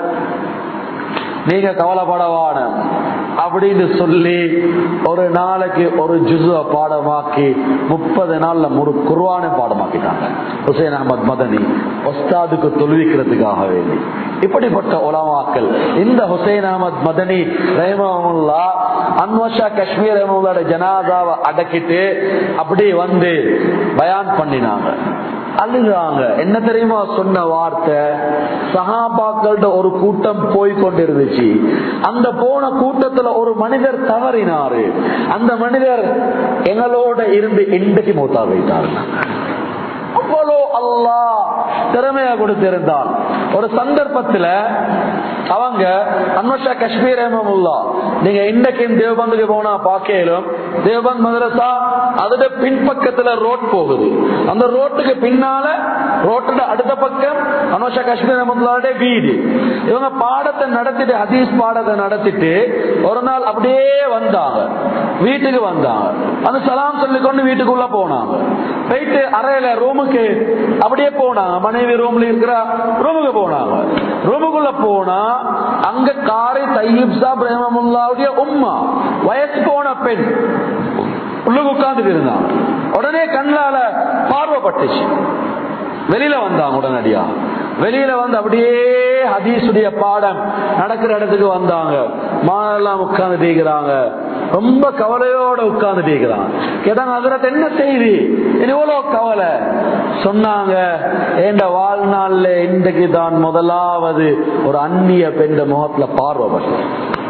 நீங்க கவலைப்படவான அப்படின்னு சொல்லி ஒரு நாளைக்கு ஒரு ஜுசுவ பாடமாக்கி முப்பது நாள்ல முழு குர்வான பாடமாக்கிட்டாங்க ஹுசைன் அகமது மதனி ஒஸ்தாதுக்கு தொழுவிக்கிறதுக்காக வேண்டி இப்படிப்பட்ட உலமாக்கள் இந்த ஹுசைன் அகமது மதனி ரஹமுல்லா அன்வஷா காஷ்மீர் ரஹமுல்லாட ஜனாதாவை அடக்கிட்டு அப்படி வந்து பயான் பண்ணினாங்க அழுதாங்க என்ன தெரியுமா சொன்ன வார்த்தை சகாபாக்கள்ட ஒரு கூட்டம் போய் கொண்டிருந்துச்சு அந்த போன கூட்டத்துல ஒரு மனிதர் தவறினாரு அந்த மனிதர் எங்களோட இருந்து இன்றைக்கு மூத்தா வைத்தார் அவ்வளோ அல்லா திறமையா கொடுத்திருந்தான் ஒரு சந்தர்ப்பத்துல அவங்க அன்வஷா காஷ்மீர் அஹமமுல்லா நீங்க இன்னைக்கு தேவபந்துக்கு போனா பாக்கலும் தேவபந்த் மதரசா அதோட பின்பக்கத்துல ரோட் போகுது அந்த ரோட்டுக்கு பின்னால ரோட்டோட அடுத்த பக்கம் அனுஷா காஷ்மீர் அஹமதுல்லாவுடைய வீடு இவங்க பாடத்தை நடத்திட்டு ஹதீஸ் பாடத்தை நடத்திட்டு ஒரு நாள் அப்படியே வந்தாங்க வீட்டுக்கு வந்தாங்க அந்த சலாம் சொல்லி கொண்டு வீட்டுக்குள்ள போனாங்க போயிட்டு அறையில ரூமுக்கு அப்படியே போனாங்க மனைவி ரூம்ல இருக்கிற ரூமுக்கு போனாங்க ரூமுக்குள்ள போனா அங்க காரை தையீப் சாப் ரஹமுல்லாவுடைய உம்மா வயசு போன பெண் உள்ள உட்கார்ந்து இருந்தாங்க உடனே கண்ணால பார்வைப்பட்டுச்சு வெளியில வந்தாங்க உடனடியா வெளியில வந்து அப்படியே ஹதீசுடைய பாடம் நடக்கிற இடத்துக்கு வந்தாங்க மாணவெல்லாம் உட்கார்ந்து தீக்கிறாங்க ரொம்ப கவலையோட உட்கார்ந்து தீக்கிறாங்க கேட்டாங்க அதுல என்ன செய்தி எவ்வளவு கவலை சொன்னாங்க என்ற வாழ்நாள்ல இன்றைக்கு தான் முதலாவது ஒரு அந்நிய பெண்ட முகத்துல பார்வைப்பட்டது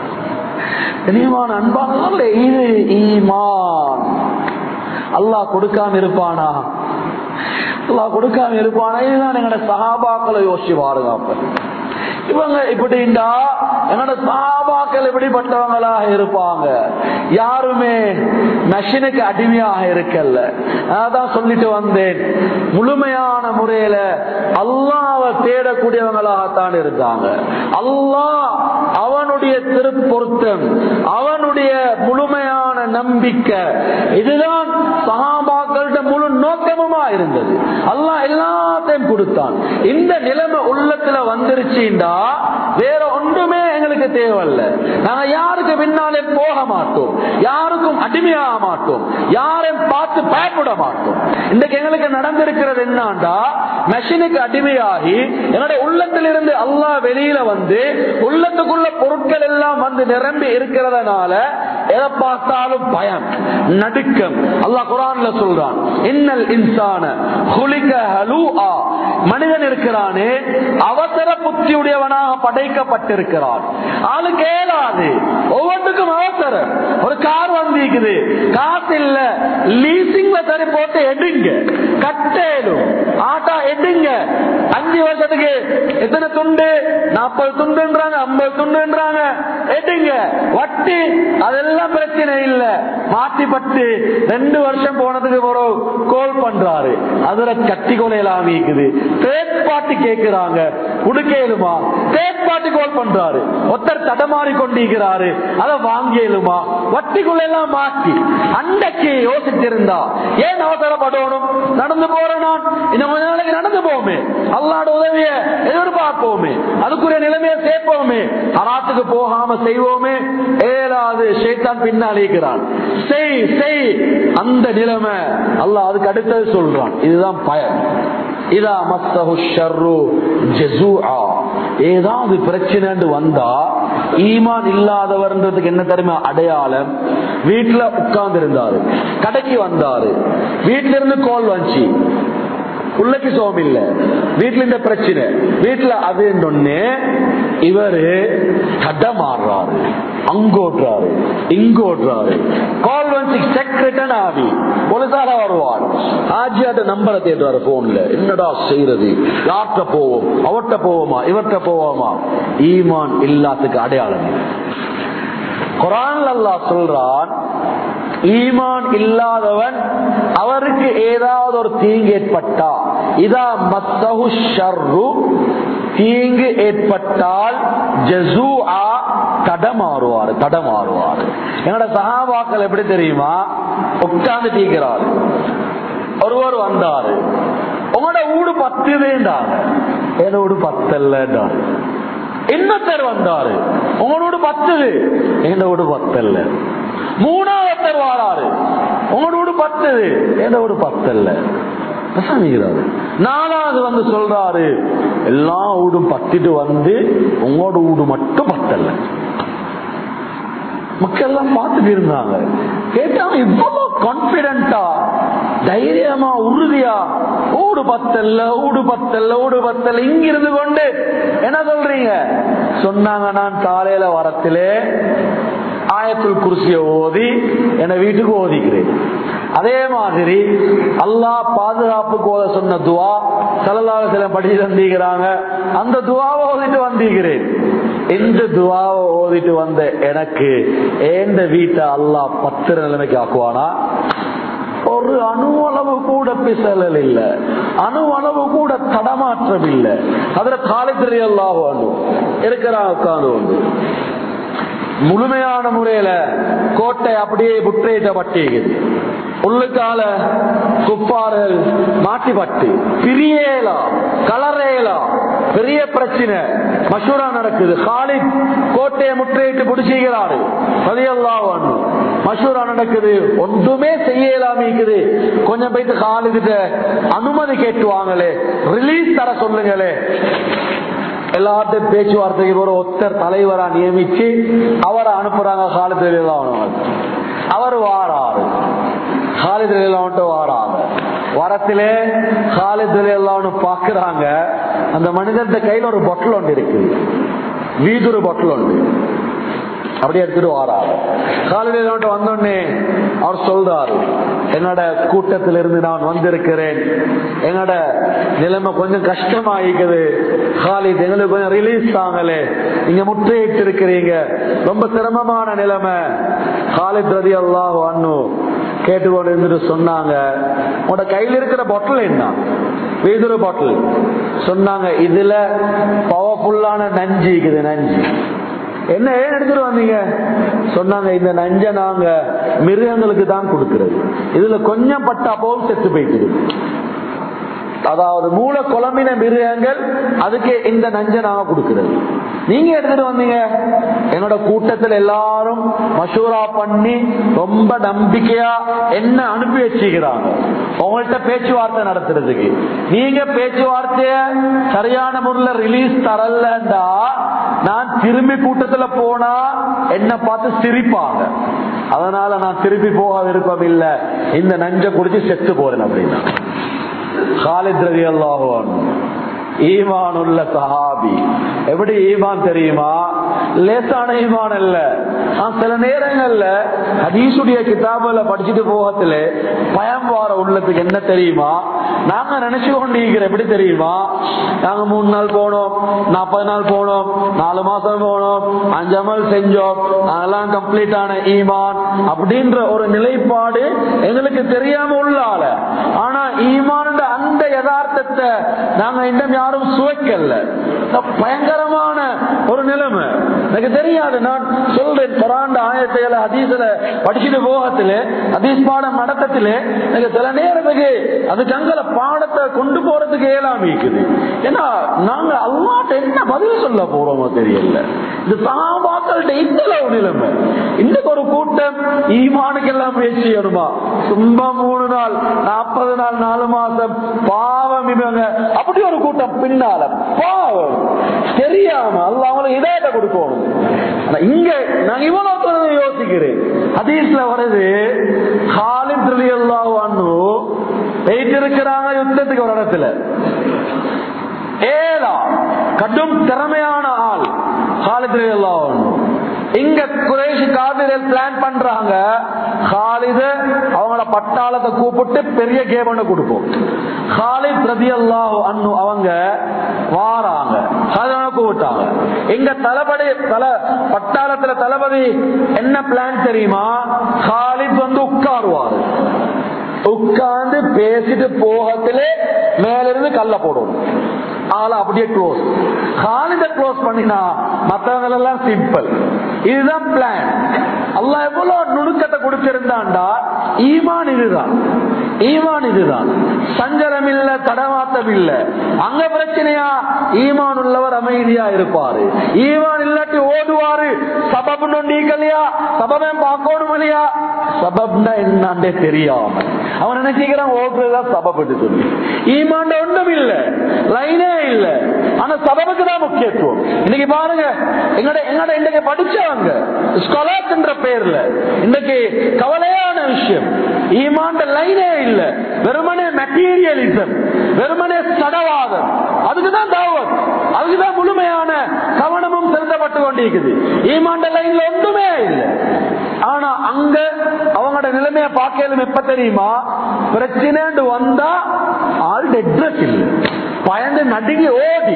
இனிமான அன்பான இது ஈமான் அல்லாஹ் கொடுக்காம இருப்பானா அல்லாஹ் கொடுக்காம இருப்பானா இதுதான் எங்களோட சகாபாக்களை யோசிச்சு பாருங்க அப்ப இவங்க இப்படிண்டா என்னோட சாபாக்கள் எப்படிப்பட்டவங்களாக இருப்பாங்க யாருமே நஷினுக்கு அடிமையாக இருக்கல்ல அதான் சொல்லிட்டு வந்தேன் முழுமையான முறையில அல்லாவை தேடக்கூடியவங்களாகத்தான் இருந்தாங்க அல்லாஹ் அவனுடைய திருப்பொருத்தம் அவனுடைய முழுமையான நம்பிக்கை இதுதான் சகாபாக்கள்கிட்ட முழு நோக்கமுமா இருந்தது அல்லாஹ் எல்லாத்தையும் கொடுத்தான் இந்த நிலைமை உள்ளத்துல வந்துருச்சுண்டா வேற ஒன்றுமே எங்களுக்கு தேவையில்ல நாங்க யாருக்கு பின்னாலே போக மாட்டோம் யாருக்கும் அடிமையாக மாட்டோம் யாரையும் பார்த்து பயப்பட மாட்டோம் இன்றைக்கு எங்களுக்கு நடந்திருக்கிறது என்னண்டா மெஷினுக்கு அடிமையாகி என்னுடைய உள்ளத்திலிருந்து அல்லாஹ் வெளியில வந்து உள்ளத்துக்குள்ள பொருட்கள் எல்லாம் வந்து நிரம்பி இருக்கிறதுனால எதை பார்த்தாலும் பயம் நடுக்கம் அல்லாஹ் குரான்ல சொல்றான் இன்னல் இன்சான மனிதன் இருக்கிறானே அவசர புத்தியுடையவனாக படைக்கப்பட்டிருக்கிறான் ஆளு கேளாது ஒவ்வொன்றுக்கும் அவசரம் ஒரு கார் வந்திருக்குது காசு இல்ல லீசிங்ல சரி போட்டு எடுங்க கட்டேலும் ஆட்டா எடுங்க அஞ்சு வருஷத்துக்கு எத்தனை துண்டு நாற்பது துண்டுன்றாங்க ஐம்பது துண்டுன்றாங்க எடுங்க வட்டி அதெல்லாம் பிரச்சனை இல்ல மாத்தி பட்டு ரெண்டு வருஷம் போனதுக்கு ஒரு கோல் பண்றாரு அதுல கட்டி கொலையெல்லாம் இருக்குது தேர்ட் பார்ட்டி கேட்கிறாங்க குடுக்கலுமா தேர்ட் பார்ட்டி கோல் பண்றாரு ஒருத்தர் தடமாறி கொண்டிருக்கிறாரு அதை வாங்கியலுமா வட்டிக்குள்ள எல்லாம் மாற்றி அன்றைக்கு யோசிச்சிருந்தா ஏன் அவசரப்படணும் நடந்து போறேன் நான் இன்னும் கொஞ்ச நாளைக்கு நடந்து போவோமே அல்லாட உதவிய எதிர்பார்ப்போமே அதுக்குரிய நிலைமையை சேர்ப்போமே அராத்துக்கு போகாம செய்வோமே ஏழாவது ஷேத்தான் பின்னாலேக்கிறான் செய் செய் அந்த நிலைமை அல்லாஹ் அதுக்கு அடுத்தது சொல்றான் இதுதான் பயன் இதா மஸ்தஹு ஷர்ரு ஜஸூஆ ஏதாவது பிரச்சனை வந்தா ஈமான் இல்லாதவர்ன்றதுக்கு என்ன தெரியுமா அடையாளம் வீட்டுல உட்கார்ந்து இருந்தாரு கடைக்கு வந்தாரு வீட்டுல இருந்து கோல் வந்துச்சு உள்ளக்கு சோம் இல்ல வீட்டுல இந்த பிரச்சனை வீட்டுல அது ஒண்ணு இவரு தடமாறுறாரு அங்கோடுறாரு இங்கோடுறாரு கால் வந்து செக்ரட்டர் ஆவி போலீசார வருவார் ஆஜியாட்ட நம்பரை தேடுறாரு போன்ல என்னடா செய்யறது யார்கிட்ட போவோம் அவர்கிட்ட போவோமா இவர்கிட்ட போவோமா ஈமான் இல்லாததுக்கு அடையாளம் குரான் அல்லா சொல்றான் ஈமான் இல்லாதவன் அவருக்கு ஏதாவது ஒரு தீங்கு ஏற்பட்டா இதா மத்தஹு ஷர்ரு தீங்கு ஏற்பட்டால் ஜசூஆ தடமாறுவார் தடமாறுவார் என்னோட சகாபாக்கள் எப்படி தெரியுமா உட்கார்ந்து தீக்கிறார் ஒருவர் வந்தாரு உங்களோட ஊடு பத்து வேண்டாங்க என் வீடு பத்தல்லன்றார் இன்னொருத்தர் வந்தாரு உங்களோட பத்துது என் வீடு பத்தல்ல மூணாவத்தர் வாராரு உங்களோட பத்துது என் வீடு பத்தல்ல பேசாமிக்கிறாரு நாலாவது வந்து சொல்றாரு எல்லா வீடும் பத்திட்டு வந்து உங்களோட வீடு மட்டும் பத்தல்ல மக்கள் எல்லாம் பார்த்துட்டு இருந்தாங்க கேட்டாங்க இவ்வளவு கான்பிடண்டா தைரியமா உறுதியா ஊடு பத்தல்ல ஊடு பத்தல்ல ஊடு பத்தல்ல இங்க இருந்து கொண்டு என்ன சொல்றீங்க சொன்னாங்க நான் காலையில வரத்திலே ஆயத்துல் குருசிய ஓதி என வீட்டுக்கு ஓதிக்கிறேன் அதே மாதிரி அல்லாஹ் பாதுகாப்புக்கு ஓத சொன்ன துவா சலலாக சில படிச்சு தந்திக்கிறாங்க அந்த துவாவை ஓதிட்டு வந்திருக்கிறேன் இந்த துவாவை ஓதிட்டு வந்த எனக்கு ஏந்த வீட்டை அல்லாஹ் பத்திர நிலைமைக்கு ஆக்குவானா ஒரு அணு அளவு கூட பிசலல் இல்ல அணு அளவு கூட தடமாற்றம் இல்ல அதுல காலத்திரி எல்லாம் இருக்கிறாங்க உட்கார்ந்து வந்து முழுமையான முறையில கோட்டை அப்படியே புற்றேற்றப்பட்டிருக்குது உள்ளுக்கால குப்பார்கள் மாட்டி பட்டு பிரியேலா கலரேலா பெரிய பிரச்சனை மசூரா நடக்குது காலித் கோட்டையை முற்றையிட்டு பிடிச்சிக்கிறாரு பதியெல்லாம் மசூரா நடக்குது ஒன்றுமே செய்யலாம இருக்குது கொஞ்சம் போயிட்டு காலிதிட்ட அனுமதி கேட்டுவாங்களே ரிலீஸ் தர சொல்லுங்களே எல்லாத்தையும் பேச்சுவார்த்தைக்கு ஒரு ஒத்தர் தலைவரா நியமிச்சு அவரை அனுப்புறாங்க காலத்தில் அவர் வாராரு காலிதில் வாராங்க வரத்திலே காலிதில் எல்லாம் பாக்குறாங்க அந்த மனிதன் கையில ஒரு பொட்டல் ஒன்று இருக்கு வீதுரு பொட்டல் ஒன்று அப்படியே எடுத்துட்டு வாராரு காலையில வந்தோடனே அவர் சொல்றாரு என்னோட கூட்டத்திலிருந்து நான் வந்திருக்கிறேன் என்னோட நிலைமை கொஞ்சம் கஷ்டமாயிக்குது காலித் எங்களுக்கு கொஞ்சம் ரிலீஸ் ஆகலே நீங்க முற்றையிட்டு இருக்கிறீங்க ரொம்ப சிரமமான நிலைமை காலித் ரதி அல்லாஹ் அண்ணு கேட்டுக்கொண்டு இருந்துட்டு சொன்னாங்க உன்னோட கையில் இருக்கிற பொட்டல் என்ன வீதுரு பாட்டில் சொன்னாங்க இதுல பவர்ஃபுல்லான நஞ்சு இருக்குது நஞ்சு என்ன ஏன் எடுத்துட்டு வந்தீங்க சொன்னாங்க இந்த நஞ்ச நாங்க மிருகங்களுக்கு தான் கொடுக்கிறது இதுல கொஞ்சம் பட்டா போல் செத்து போயிட்டு அதாவது மூல குழம்பின மிருகங்கள் அதுக்கு இந்த நஞ்ச நாங்க கொடுக்கிறது நீங்க எடுத்துட்டு வந்தீங்க என்னோட கூட்டத்தில் எல்லாரும் மசூரா பண்ணி ரொம்ப நம்பிக்கையா என்ன அனுப்பி வச்சுக்கிறாங்க உங்கள்கிட்ட பேச்சுவார்த்தை நடத்துறதுக்கு நீங்க பேச்சுவார்த்தைய சரியான முறையில் ரிலீஸ் தரலண்டா நான் திரும்பி கூட்டத்துல போனா என்ன பார்த்து சிரிப்பாங்க அதனால நான் திருப்பி போக விருப்பம் இல்ல இந்த நஞ்ச குடிச்சு செத்து போறேன் அப்படின்னா காலித் ரவி அல்லாஹுவான் ஈமான் உள்ள சஹாபி எப்படி ஈமான் தெரியுமா லேசான ஈமான் இல்ல சில நேரங்கள்ல ஹதீசுடைய கிதாபுல படிச்சுட்டு போகத்துல பயம் வார உள்ளத்துக்கு என்ன தெரியுமா நாங்க நினைச்சு கொண்டிருக்கிற எப்படி தெரியுமா நாங்க மூணு நாள் போனோம் நாற்பது நாள் போனோம் நாலு மாசம் போனோம் அஞ்சு அமல் செஞ்சோம் அதெல்லாம் கம்ப்ளீட் ஆன ஈமான் அப்படின்ற ஒரு நிலைப்பாடு எங்களுக்கு தெரியாம உள்ள ஆள ஆனா ஈமான் அந்த யதார்த்தத்தை நாங்க இன்னும் யாரும் சுவைக்கல பயங்கரமான ஒரு நிலைமை எனக்கு தெரியாது நான் சொல்றேன் பராண்ட ஆயத்தையில ஹதீஸ்ல படிச்சுட்டு போகத்துல ஹதீஸ் பாடம் நடத்தத்திலே எனக்கு சில நேரத்துக்கு அதுக்கு அங்கல பாடத்தை கொண்டு போறதுக்கு ஏலாம் இருக்குது ஏன்னா நாங்க அல்லாட்ட என்ன பதில் சொல்ல போறோமோ தெரியல இந்த சகாபாக்கள்கிட்ட இந்த அளவு நிலைமை இன்னைக்கு ஒரு கூட்டம் ஈமானுக்கு எல்லாம் முயற்சி செய்யணுமா சும்மா மூணு நாள் நாற்பது நாள் நாலு மாசம் பாவம் இவங்க அப்படி ஒரு கூட்டம் பின்னால பாவம் தெரியாம அல்ல அவங்களுக்கு இதாயத்தை கொடுக்கணும் இங்க நான் இவ்வளவு தூரம் யோசிக்கிறேன் ஹதீஸ்ல வருது ஹாலித் ரலி அல்லாஹ் போயிட்டு இருக்கிறாங்க யுத்தத்துக்கு ஒரு இடத்துல ஏலா கடும் திறமையான ஆள் ஹாலித் ரலி அல்லாஹ் இங்க குறைஷ் காவிரல் பிளான் பண்றாங்க ஹாலித அவங்கள பட்டாளத்தை கூப்பிட்டு பெரிய கேம் ஒண்ணு கொடுப்போம் ஹாலித் ரதி அல்லாஹ் அண்ணு அவங்க வாராங்க கூப்பிட்டு கொடுத்தாங்க எங்க தளபதி தல பட்டாளத்துல தளபதி என்ன பிளான் தெரியுமா காலித் வந்து உட்காருவார் உட்கார்ந்து பேசிட்டு போகத்திலே மேல இருந்து கல்ல போடணும் ஆளை அப்படியே க்ளோஸ் காலித க்ளோஸ் பண்ணினா மத்தவங்க எல்லாம் சிம்பிள் இதுதான் பிளான் அல்லாஹ் எவ்வளவு நுணுக்கத்தை கொடுத்திருந்தாண்டா ஈமான் இதுதான் ஈமான் இதுதான் சஞ்சலம் இல்ல தடமாட்டம் இல்ல அங்க பிரச்சனையா ஈமான் உள்ளவர் அமைதியா இருப்பாரு ஈமான் இல்லாட்டி ஓடுவாரு சபப் நொண்டிக்கலையா சபபை பார்க்கணும் இல்லையா சபப்னா என்னண்டே தெரியாம அவன் நினைச்சுக்கிறான் ஓடுறதுதான் சபப்பட்டு சொல்லி ஈமாண்ட ஒன்றும் இல்ல லைனே இல்ல ஆனா சபபுக்கு தான் முக்கியத்துவம் இன்னைக்கு பாருங்க எங்கட எங்கட இன்னைக்கு படிச்சவங்க ஸ்காலர்ஸ் என்ற பெயர்ல இன்னைக்கு கவலையான விஷயம் ஈமாண்ட லைனே இல்ல வெறுமனே மெட்டீரியலிசம் வெறுமனே சடவாதம் அதுக்குதான் தாவத் அதுக்குதான் முழுமையான கவனமும் செலுத்தப்பட்டு கொண்டிருக்குது ஈமாண்ட லைன்ல ஒன்றுமே இல்லை ஆனா அங்க அவங்களோட நிலைமைய பார்க்கலும் எப்ப தெரியுமா பிரச்சனை வந்தா ஆள் அட்ரஸ் இல்லை பயந்து நடுங்கி ஓடி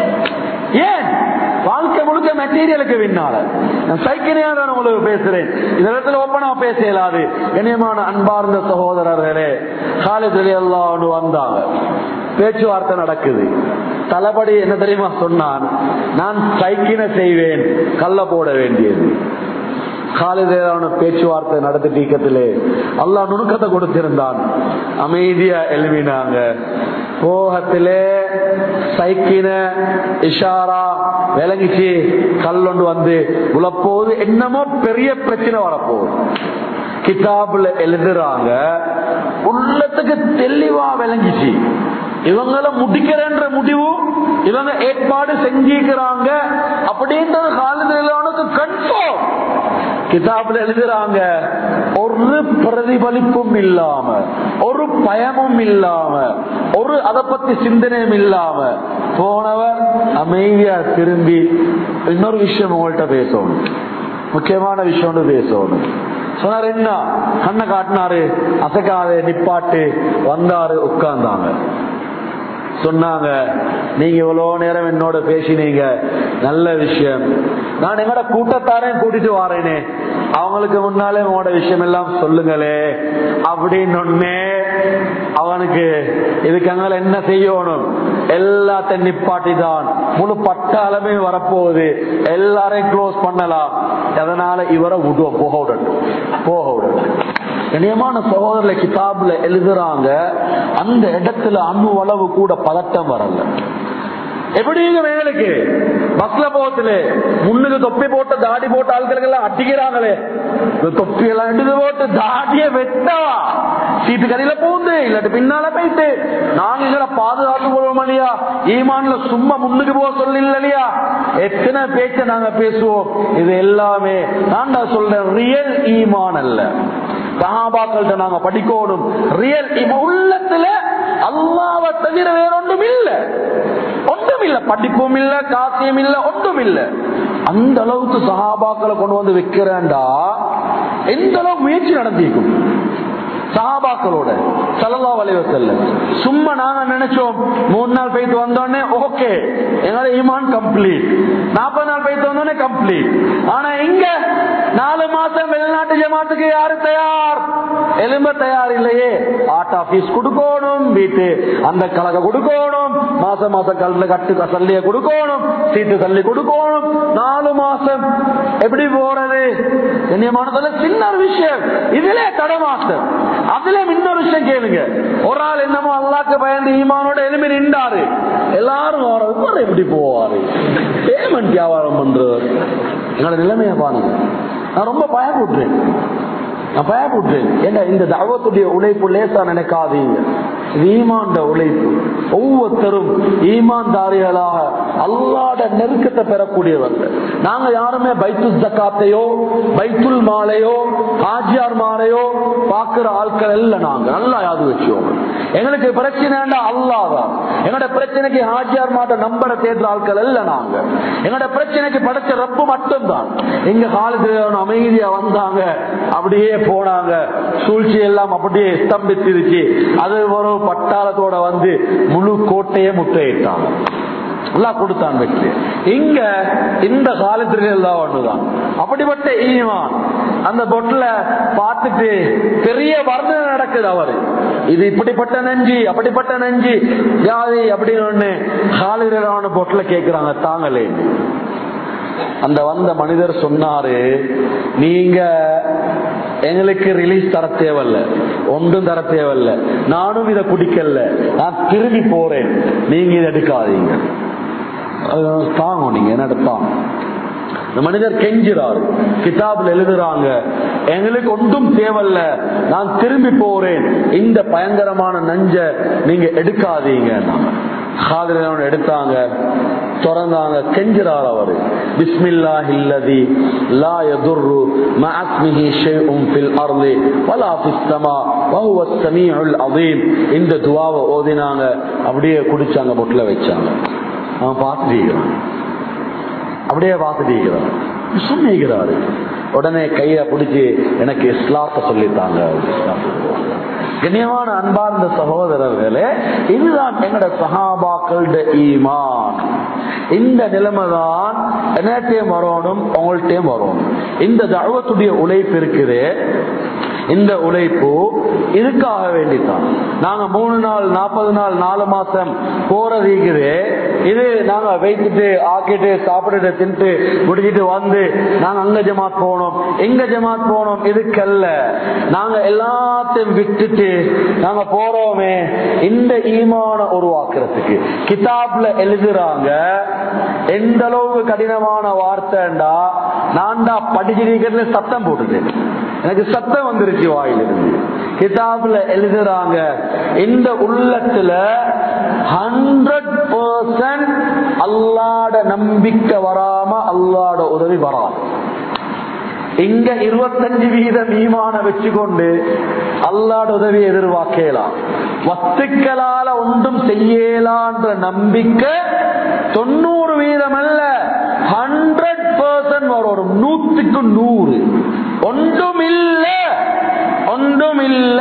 ஏன் வாழ்க்கை முழுக்க மெட்டீரியலுக்கு பின்னால நான் சைக்கிளையா தான் உங்களுக்கு பேசுறேன் இந்த இடத்துல ஒப்பனா பேச இயலாது கண்ணியமான அன்பார்ந்த சகோதரர்களே காலேஜில் எல்லாம் வந்தாங்க பேச்சுவார்த்தை நடக்குது தளபதி என்ன தெரியுமா சொன்னான் நான் சைக்கின செய்வேன் கள்ள போட வேண்டியது காலிதேரான பேச்சுவார்த்தை நடத்த டீக்கத்திலே அல்லா நுணுக்கத்தை கொடுத்திருந்தான் அமைதியா எழுவினாங்க போகத்திலே சைக்கின இஷாரா விளங்கிச்சு கல்லொண்டு வந்து உழப்போது என்னமோ பெரிய பிரச்சனை வரப்போகுது கிதாபுல எழுதுறாங்க உள்ளத்துக்கு தெளிவா விளங்கிச்சு இவங்கள முடிக்கிறன்ற முடிவு இவங்க ஏற்பாடு செஞ்சிக்கிறாங்க அப்படின்றது காலநிலையானுக்கு கன்ஃபார்ம் கிதாபில் எழுதுறாங்க ஒரு பிரதிபலிப்பும் இல்லாம ஒரு பயமும் இல்லாம ஒரு அதை பத்தி சிந்தனையும் இல்லாம போனவர் அமைதியா திரும்பி இன்னொரு விஷயம் உங்கள்கிட்ட பேசணும் முக்கியமான விஷயம் பேசணும் சொன்னார் என்ன கண்ணை காட்டினாரு அசைக்காத நிப்பாட்டு வந்தாரு உட்கார்ந்தாங்க சொன்னாங்க நீங்க இவ்வளவு நேரம் என்னோட பேசினீங்க நல்ல விஷயம் நான் எங்கட கூட்டத்தாரையும் கூட்டிட்டு வாரேனே அவங்களுக்கு முன்னாலே உங்களோட விஷயம் எல்லாம் சொல்லுங்களே அப்படின்னு அவனுக்கு இதுக்கு அங்கே என்ன செய்யணும் எல்லாத்தையும் நிப்பாட்டி தான் முழு பட்டாளமே வரப்போகுது எல்லாரையும் க்ளோஸ் பண்ணலாம் அதனால இவரை விடுவோம் போக விடட்டும் போக விடட்டும் கண்ணியமான சகோதரர்ல கிதாபுல எழுதுறாங்க அந்த இடத்துல அணு அளவு கூட பதட்டம் வரல எப்படிங்க மேலுக்கு பஸ்ல போகத்துல முன்னுக்கு தொப்பி போட்ட தாடி போட்ட ஆட்களுக்கு எல்லாம் அடிக்கிறாங்களே தொப்பி எல்லாம் எடுத்து போட்டு தாடிய வெட்டவா சீட்டு கடையில போகுது இல்லாட்டி பின்னால போயிட்டு நாங்க இதுல பாதுகாத்து கொள்வோம் இல்லையா ஈமான்ல சும்மா முன்னுக்கு போக சொல்ல இல்லையா எத்தனை பேச்ச நாங்க பேசுவோம் இது எல்லாமே நான் தான் சொல்றேன் ரியல் ஈமான் அல்ல சஹாபாக்கள்கிட்ட நாங்க படிக்கணும் ரியல் உள்ளத்துல அல்லாவை தவிர வேற ஒன்றும் இல்ல ஒன்றும் இல்ல படிப்பும் இல்ல காசியம் இல்ல ஒன்றும் இல்ல அந்த அளவுக்கு சஹாபாக்களை கொண்டு வந்து வைக்கிறேன்டா எந்த அளவுக்கு முயற்சி நடந்திருக்கும் சஹாபாக்களோட சல்லா வலைவசல்ல சும்மா நாங்க நினைச்சோம் மூணு நாள் போயிட்டு வந்தோடனே ஓகே எங்களோட ஈமான் கம்ப்ளீட் நாற்பது நாள் போயிட்டு வந்தோடனே கம்ப்ளீட் ஆனா இங்க நாலு மாசம் வெளிநாட்டு ஜமாத்துக்கு யாரு தயார் எலும்ப தயார் இல்லையே ஆட்டா பீஸ் கொடுக்கணும் வீட்டு அந்த கலக கொடுக்கணும் மாசம் மாசம் கல்ல கட்டு சல்லிய கொடுக்கணும் சீட்டு தள்ளி கொடுக்கணும் நாலு மாசம் எப்படி போறது கண்ணியமானதுல சின்ன ஒரு விஷயம் இதுல தடமாசம் அதுல இன்னொரு விஷயம் கேளுங்க ஒரு ஆள் என்னமோ அல்லாக்கு பயந்து ஈமானோட எலும்பி நின்றாரு எல்லாரும் வர எப்படி போவாரு பேமெண்ட் வியாபாரம் பண்றவர் என்னோட நிலைமைய பாருங்க நான் ரொம்ப பயப்படுறேன் நான் பயப்படுறேன் ஏன்னா இந்த தவத்துடைய உழைப்பு லேசா நினைக்காதீங்க ஈமாண்ட உழைப்பு ஒவ்வொருத்தரும் ஈமான்தாரிகளாக அல்லாட நெருக்கத்தை பெறக்கூடியவர்கள் நாங்க யாருமே பைத்துல் ஜக்காத்தையோ பைத்துல் மாலையோ ஆஜியார் மாலையோ பாக்குற ஆட்கள் இல்ல நாங்க நல்லா யாது வச்சோம் எங்களுக்கு பிரச்சனை அல்லாதான் எங்களோட பிரச்சனைக்கு ஹாஜியார் மாட்ட நம்பரை தேடுற ஆட்கள் இல்ல நாங்க எங்களோட பிரச்சனைக்கு படைச்ச ரப்பு மட்டும்தான் எங்க காலத்துல அமைதியா வந்தாங்க அப்படியே போனாங்க சூழ்ச்சி எல்லாம் அப்படியே ஸ்தம்பிச்சிருச்சு அது ஒரு பட்டாளத்தோட வந்து முழு கோட்டையே முட்டையிட்டாங்க எல்லாம் கொடுத்தான் வெற்றி இங்க இந்த காலத்துல எல்லாம் ஒண்ணுதான் அப்படிப்பட்ட ஈமான் அந்த பொட்டில பார்த்துட்டு பெரிய வர்ணனை நடக்குது அவரு இது இப்படிப்பட்ட நெஞ்சி அப்படிப்பட்ட நெஞ்சி ஜாதி அப்படின்னு ஒண்ணு காலிலான பொட்டில கேக்குறாங்க தாங்களே அந்த வந்த மனிதர் சொன்னாரு நீங்க எங்களுக்கு ரிலீஸ் தர தேவையில்ல ஒன்றும் தர தேவையில்ல நானும் இதை குடிக்கல நான் திரும்பி போறேன் நீங்க இதை எடுக்காதீங்க அது தாங்க நீங்க என்ன எடுத்தாங்க இந்த மனிதர் கெஞ்சுறாரு கிதாபில் எழுதுறாங்க எங்களுக்கு ஒன்றும் தேவையில்ல நான் திரும்பி போறேன் இந்த பயங்கரமான நஞ்ச நீங்க எடுக்காதீங்க காதலோட எடுத்தாங்க திறந்தாங்க கெஞ்சுறார் அவரு பிஸ்மில்லாஹி இல்லதி லா யதுர்ரு மஅஸ்மிஹி ஷைஉன் ஃபில் அர்தி வலா ஃபிஸ் ஸமா வஹுவ ஸமீஉல் அதீம் இந்த துஆவை ஓதினாங்க அப்படியே குடிச்சாங்க பொட்ல வச்சாங்க அவன் பார்த்துட்டு அப்படியே பார்த்துட்டு சொன்னிக்கிறாரு உடனே கைய பிடிச்சி எனக்கு இஸ்லாத்தை சொல்லித்தாங்க கண்ணியமான அன்பார்ந்த சகோதரர்களே இதுதான் எங்கட சகாபாக்களோட ஈமான் இந்த நிலைமை தான் என்னட்டையும் வரணும் உங்கள்கிட்டயும் வரணும் இந்த தழுவத்துடைய உழைப்பு இருக்குது இந்த உழைப்பு இதுக்காக வேண்டித்தான் நாங்க மூணு நாள் நாற்பது நாள் நாலு மாசம் போறது இருக்குது இது நாங்க வைத்துட்டு ஆக்கிட்டு சாப்பிட்டுட்டு தின்ட்டு முடிச்சிட்டு வந்து நாங்க அங்க ஜமாத் போனோம் எங்க ஜமாத் போனோம் இதுக்கல்ல நாங்க எல்லாத்தையும் விட்டுட்டு நாங்க போறோமே இந்த ஈமான உருவாக்குறதுக்கு கிதாப்ல எழுதுறாங்க எந்த அளவுக்கு கடினமான வார்த்தைண்டா நான் தான் படிச்சிருக்கிறது சத்தம் போட்டுது எனக்கு சத்தம் வந்துருச்சு வாயிலிருந்து கிதாப்ல எழுதுறாங்க இந்த உள்ளத்துல ஹண்ட்ரட் பர்சன்ட் அல்லாட நம்பிக்கை வராம அல்லாட உதவி வராது இங்க இருபத்தஞ்சு வீதம் ஈமான வச்சுக்கொண்டு அல்லாட உதவி எதிர்பார்க்கலாம் வத்துக்களால ஒன்றும் செய்யலான்ற நம்பிக்கை தொண்ணூறு வீதம் அல்ல ஹண்ட்ரட் பர்சன்ட் வரும் நூத்துக்கு நூறு ஒன்றும் இல்ல ஒன்றும் இல்ல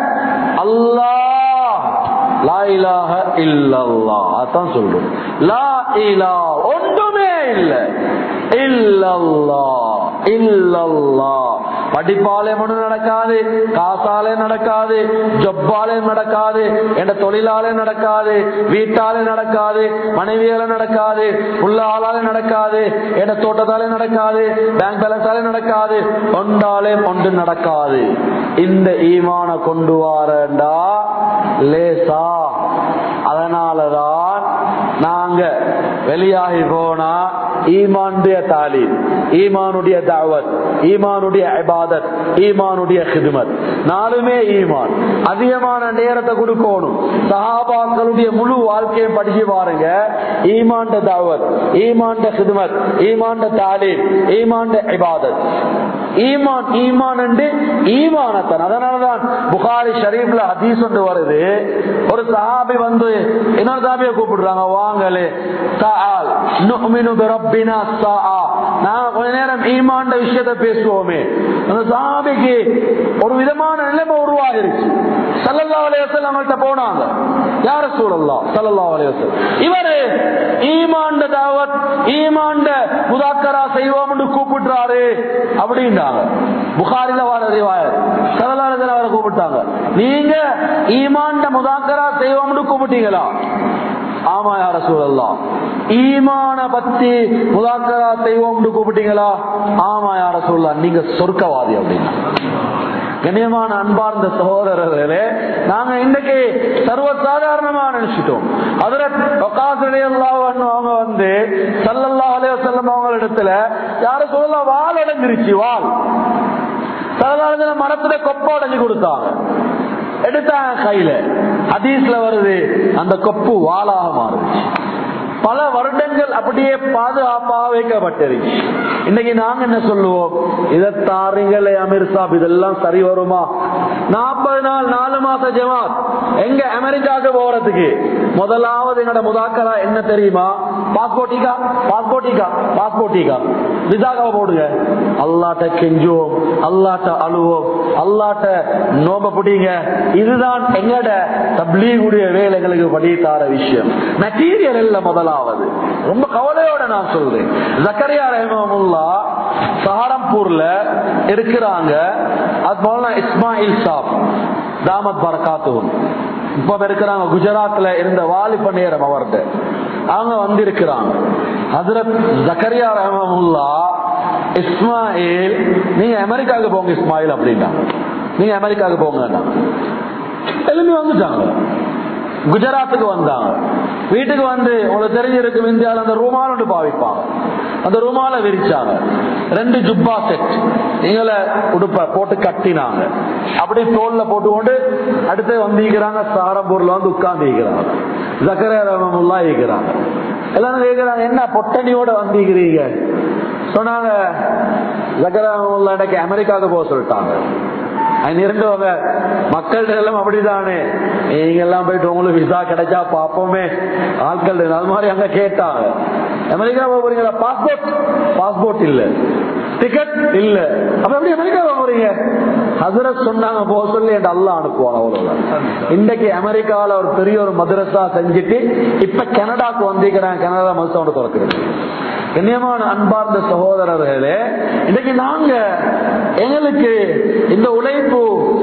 அல்லாஹ் லா இலாஹ இல்லல்லாஹ் அதான் சொல்றோம் லா இலா ஒன்றுமே இல்ல இல்லல்லாஹ் இல்லல்லாஹ் படிப்பாலே ஒன்றும் நடக்காது காசாலே நடக்காது ஜொப்பாலே நடக்காது என்ற தொழிலாலே நடக்காது வீட்டாலே நடக்காது மனைவியால நடக்காது உள்ள ஆளாலே நடக்காது என்ற தோட்டத்தாலே நடக்காது பேங்க் பேலன்ஸாலே நடக்காது ஒன்றாலே ஒன்று நடக்காது இந்த ஈமான கொண்டு வரண்டா லேசா அதனாலதான் நாங்க வெளியாகி போனா ஈமானுடைய தாலீம் ஈமானுடைய தாவத் ஈமானுடைய இபாதத் ஈமானுடைய ஹிதுமத் நாலுமே ஈமான் அதிகமான நேரத்தை கொடுக்கணும் சஹாபாக்களுடைய முழு வாழ்க்கையை படிச்சு பாருங்க ஈமாண்ட தாவத் ஈமாண்ட ஹிதுமத் ஈமாண்ட தாலீம் ஈமாண்ட இபாதத் ஈமான் ஈமான் என்று ஈமானத்தன் அதனாலதான் புகாரி ஷரீப்ல ஹதீஸ் ஒன்று வருது ஒரு சஹாபி வந்து இன்னொரு சாபியை கூப்பிடுறாங்க வாங்கலே தால் நுமினு பிரப்பினா சாஆ நாங்க கொஞ்ச நேரம் ஈமாண்ட விஷயத்தை பேசுவோமே அந்த சாபிக்கு ஒரு விதமான நிலைமை உருவாகிருச்சு சல்லல்லா அலையசல் அவங்கள்ட்ட போனாங்க யார சூழல்லாம் சல்லல்லா அலையசல் இவரு ஈமாண்ட தாவத் ஈமாண்ட முதாக்கரா செய்வோம்னு கூப்பிடுறாரு அப்படின்றாங்க புகாரில வர ரிவாயத் சல்லல்லா அலையசல் அவரை கூப்பிட்டாங்க நீங்க ஈமாண்ட முதாக்கரா செய்வோம்னு கூப்பிட்டீங்களா ஆமா யார சூழல்லாம் ஈமான பத்தி முதாக்கரா செய்வோம்னு கூப்பிட்டீங்களா ஆமா யார சொல்லலாம் நீங்க சொர்க்கவாதி அப்படின்னா கண்ணியமான அன்பார்ந்த சகோதரர்களே நாங்க இன்னைக்கு சர்வசாதாரணமா நினைச்சிட்டோம் அதுல அவங்க வந்து சல்லல்லா அலைய செல்லம் அவங்க இடத்துல யார சொல்லலாம் வால் அடைஞ்சிருச்சு வால் சல்லல்லாஹு மரத்துல கொப்ப அடைஞ்சு கொடுத்தாங்க எடுத்தாங்க கையில ஹதீஸ்ல வருது அந்த கொப்பு வாளாக மாறுச்சு பல வருடங்கள் அப்படியே பாதுகாப்பாக வைக்கப்பட்டிருக்கு இன்னைக்கு நாங்க என்ன சொல்லுவோம் இதை தாருங்களே அமீர் சாப் இதெல்லாம் சரி வருமா நாற்பது நாள் நாலு மாச ஜமாத் எங்க அமெரிக்காவுக்கு போறதுக்கு முதலாவது எங்கட முதாக்கரா என்ன தெரியுமா பாஸ்போர்ட்டிக்கா பாஸ்போர்ட்டிக்கா பாஸ்போர்ட்டிக்கா விசாகாவை போடுங்க அல்லாட்ட கெஞ்சுவோம் அல்லாட்ட அழுவோம் அல்லாட்ட நோப பிடிங்க இதுதான் எங்கட தப்லீகுடைய வேலைகளுக்கு படித்தார விஷயம் மெட்டீரியல் இல்ல முதலாவது ரொம்ப கவலையோட நான் சொல்றேன் ஜக்கரியா ரஹமுல்லா சஹாரம்பூர்ல இருக்கிறாங்க அது போல இஸ்மாயில் சாப் தாமத் பரகாத்துவும் இப்ப இருக்கிறாங்க குஜராத்ல இருந்த வாலிப நேரம் அவர்த அவங்க வந்திருக்கிறாங்க ஹசரத் ஜக்கரியா ரஹமுல்லா இஸ்மாயில் நீங்க அமெரிக்காவுக்கு போங்க இஸ்மாயில் அப்படின்ட்டாங்க நீங்க அமெரிக்காவுக்கு போங்க எழுப்பி வந்துட்டாங்க குஜராத்துக்கு வந்தாங்க வீட்டுக்கு வந்து உங்களுக்கு தெரிஞ்சிருக்கும் இந்தியாவில் அந்த ரூமால் ஒன்று பாவிப்பாங்க அந்த ரூமால விரிச்சாங்க ரெண்டு ஜுப்பா செட் நீங்கள உடுப்ப போட்டு கட்டினாங்க அப்படி தோல்ல போட்டுக்கொண்டு அடுத்து வந்திருக்கிறாங்க சாரம்பூர்ல வந்து உட்கார்ந்து இருக்கிறாங்க ஜக்கரமுல்லா இருக்கிறாங்க எல்லாரும் கேட்கிறாங்க என்ன பொட்டணியோட வந்திருக்கிறீங்க சொன்னாங்க ஜக்கரமுல்லா எனக்கு அமெரிக்காவுக்கு போக சொல்லிட்டாங்க இருந்தவங்க மக்கள்கிட்ட எல்லாம் அப்படிதானே நீங்க எல்லாம் போயிட்டு உங்களுக்கு விசா கிடைச்சா பாப்போமே ஆட்கள் அது மாதிரி அங்க கேட்டாங்க அமெரிக்கா போறீங்களா பாஸ்போர்ட் பாஸ்போர்ட் இல்ல டிக்கெட் இல்ல அப்ப எப்படி அமெரிக்கா போறீங்க ஹசரத் சொன்னாங்க போக சொல்லி என் அல்லா அனுப்புவாங்க அவ்வளவுதான் இன்றைக்கு அமெரிக்காவில ஒரு பெரிய ஒரு மதுரசா செஞ்சுட்டு இப்ப கனடாக்கு வந்திருக்கிறாங்க கனடா மதுசா ஒன்று திறக்கிறது கண்ணியமான அன்பார்ந்த சகோதரர்களே இன்னைக்கு நாங்க எங்களுக்கு இந்த உழைப்பு